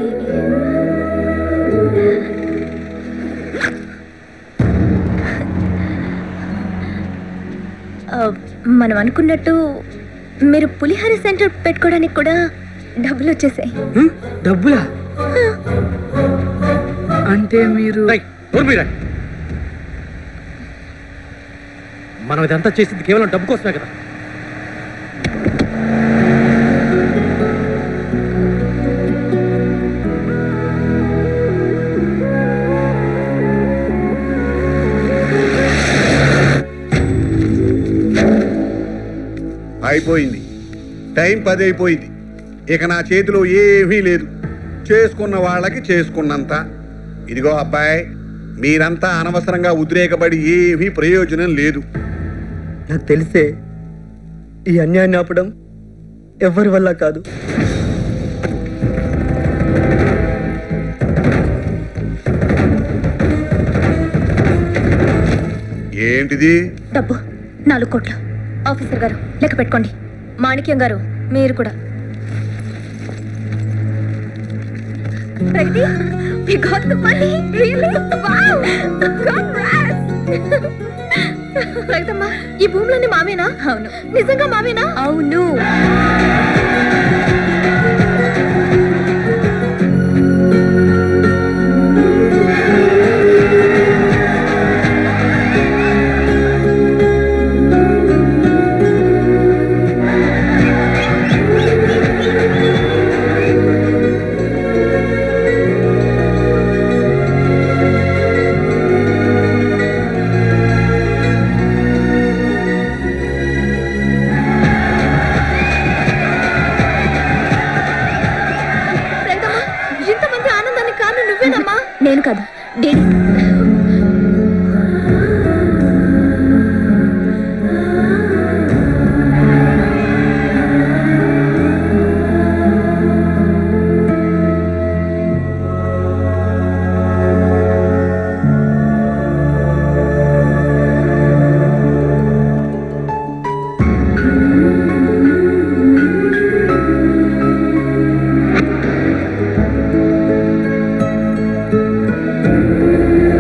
ఆ, మనం అనుకున్నట్టు మీరు పులిహార సెంటర్ పెట్టుకోవడానికి కూడా డబ్బులు వచ్చేసాయి డబ్బులా అంటే మీరు మనం ఇదంతా చేసింది కేవలం డబ్బు కోసమే కదా అయిపోయింది టైం పది అయిపోయింది ఇక నా చేతిలో ఏమీ లేదు చేసుకున్న వాళ్ళకి చేసుకున్నంత ఇదిగో అబ్బాయి మీరంతా అనవసరంగా ఉద్రేకపడి ఏమీ ప్రయోజనం లేదు నాకు తెలిసే ఈ అన్యాయాన్ని ఆపడం ఎవరి వల్ల కాదు ఏంటిది డబ్బు నాలుగు కోట్లు ఆఫీసర్ గారు లెక్క పెట్టుకోండి మాణిక్యం గారు మీరు కూడా ప్రగతి we got the money really wow congrats ప్రగతమ్మా ఈ భూములన్నీ మావేనా అవును నిజంగా మావేనా అవును ప్రగతమ్మా ఇంతమంది ఆనందానికి కారణం నువ్వేనమ్మా నేను కాదు డేడీ ఆ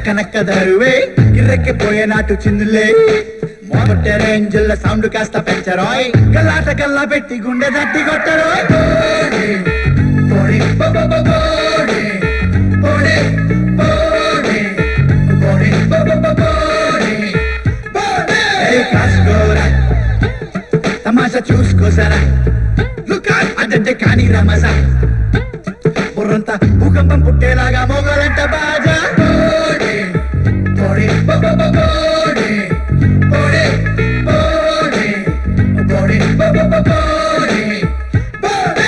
నక్క నక్క దరువే కిర్రెక్కిపోయే నాటు చిందులే మొదట రేంజిల్ల సౌండ్ కాస్త పెంచరోయ్ గల్లాట గల్లా పెట్టి గుండె దట్టి కొట్టరోయ్ బోడి, బోడి, బో, బో, బో, బోడి. బోడి, బోడి, బోడి, బో, బో, బో, బోడి. బోడి. ఏయ్ కాసుకోరా తమాషా చూసుకోసారా లుక్ అదంటే కానీ రమసా బుర్రంతా భూకంపం పుట్టేలాగా మోగలంట బాజా బోడి, బోడి, బో, బో, బో, బోడి. బోడి, బోడి, బోడి, బో, బో, బో, బోడి. బోడి.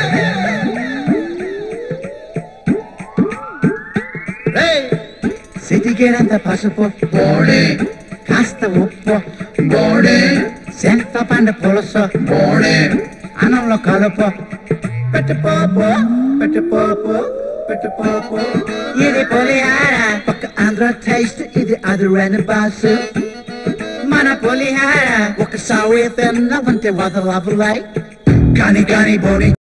రేయ్, సిటికేనంత పసుపు బోడి కాస్త ఉప్పు బోడి సెంత పండు పులుసు బోడి అన్నంలో కలుపు పెట్టుపోపు పెట్టుపోపు పెట్టుపోపు ఇది పులిహార ఒక ఆంధ్ర టేస్ట్ ఇది అదురైన బాసు మన పులిహార ఒక సావి తిన్న వంటి వదలవులై కాని కాని బోడి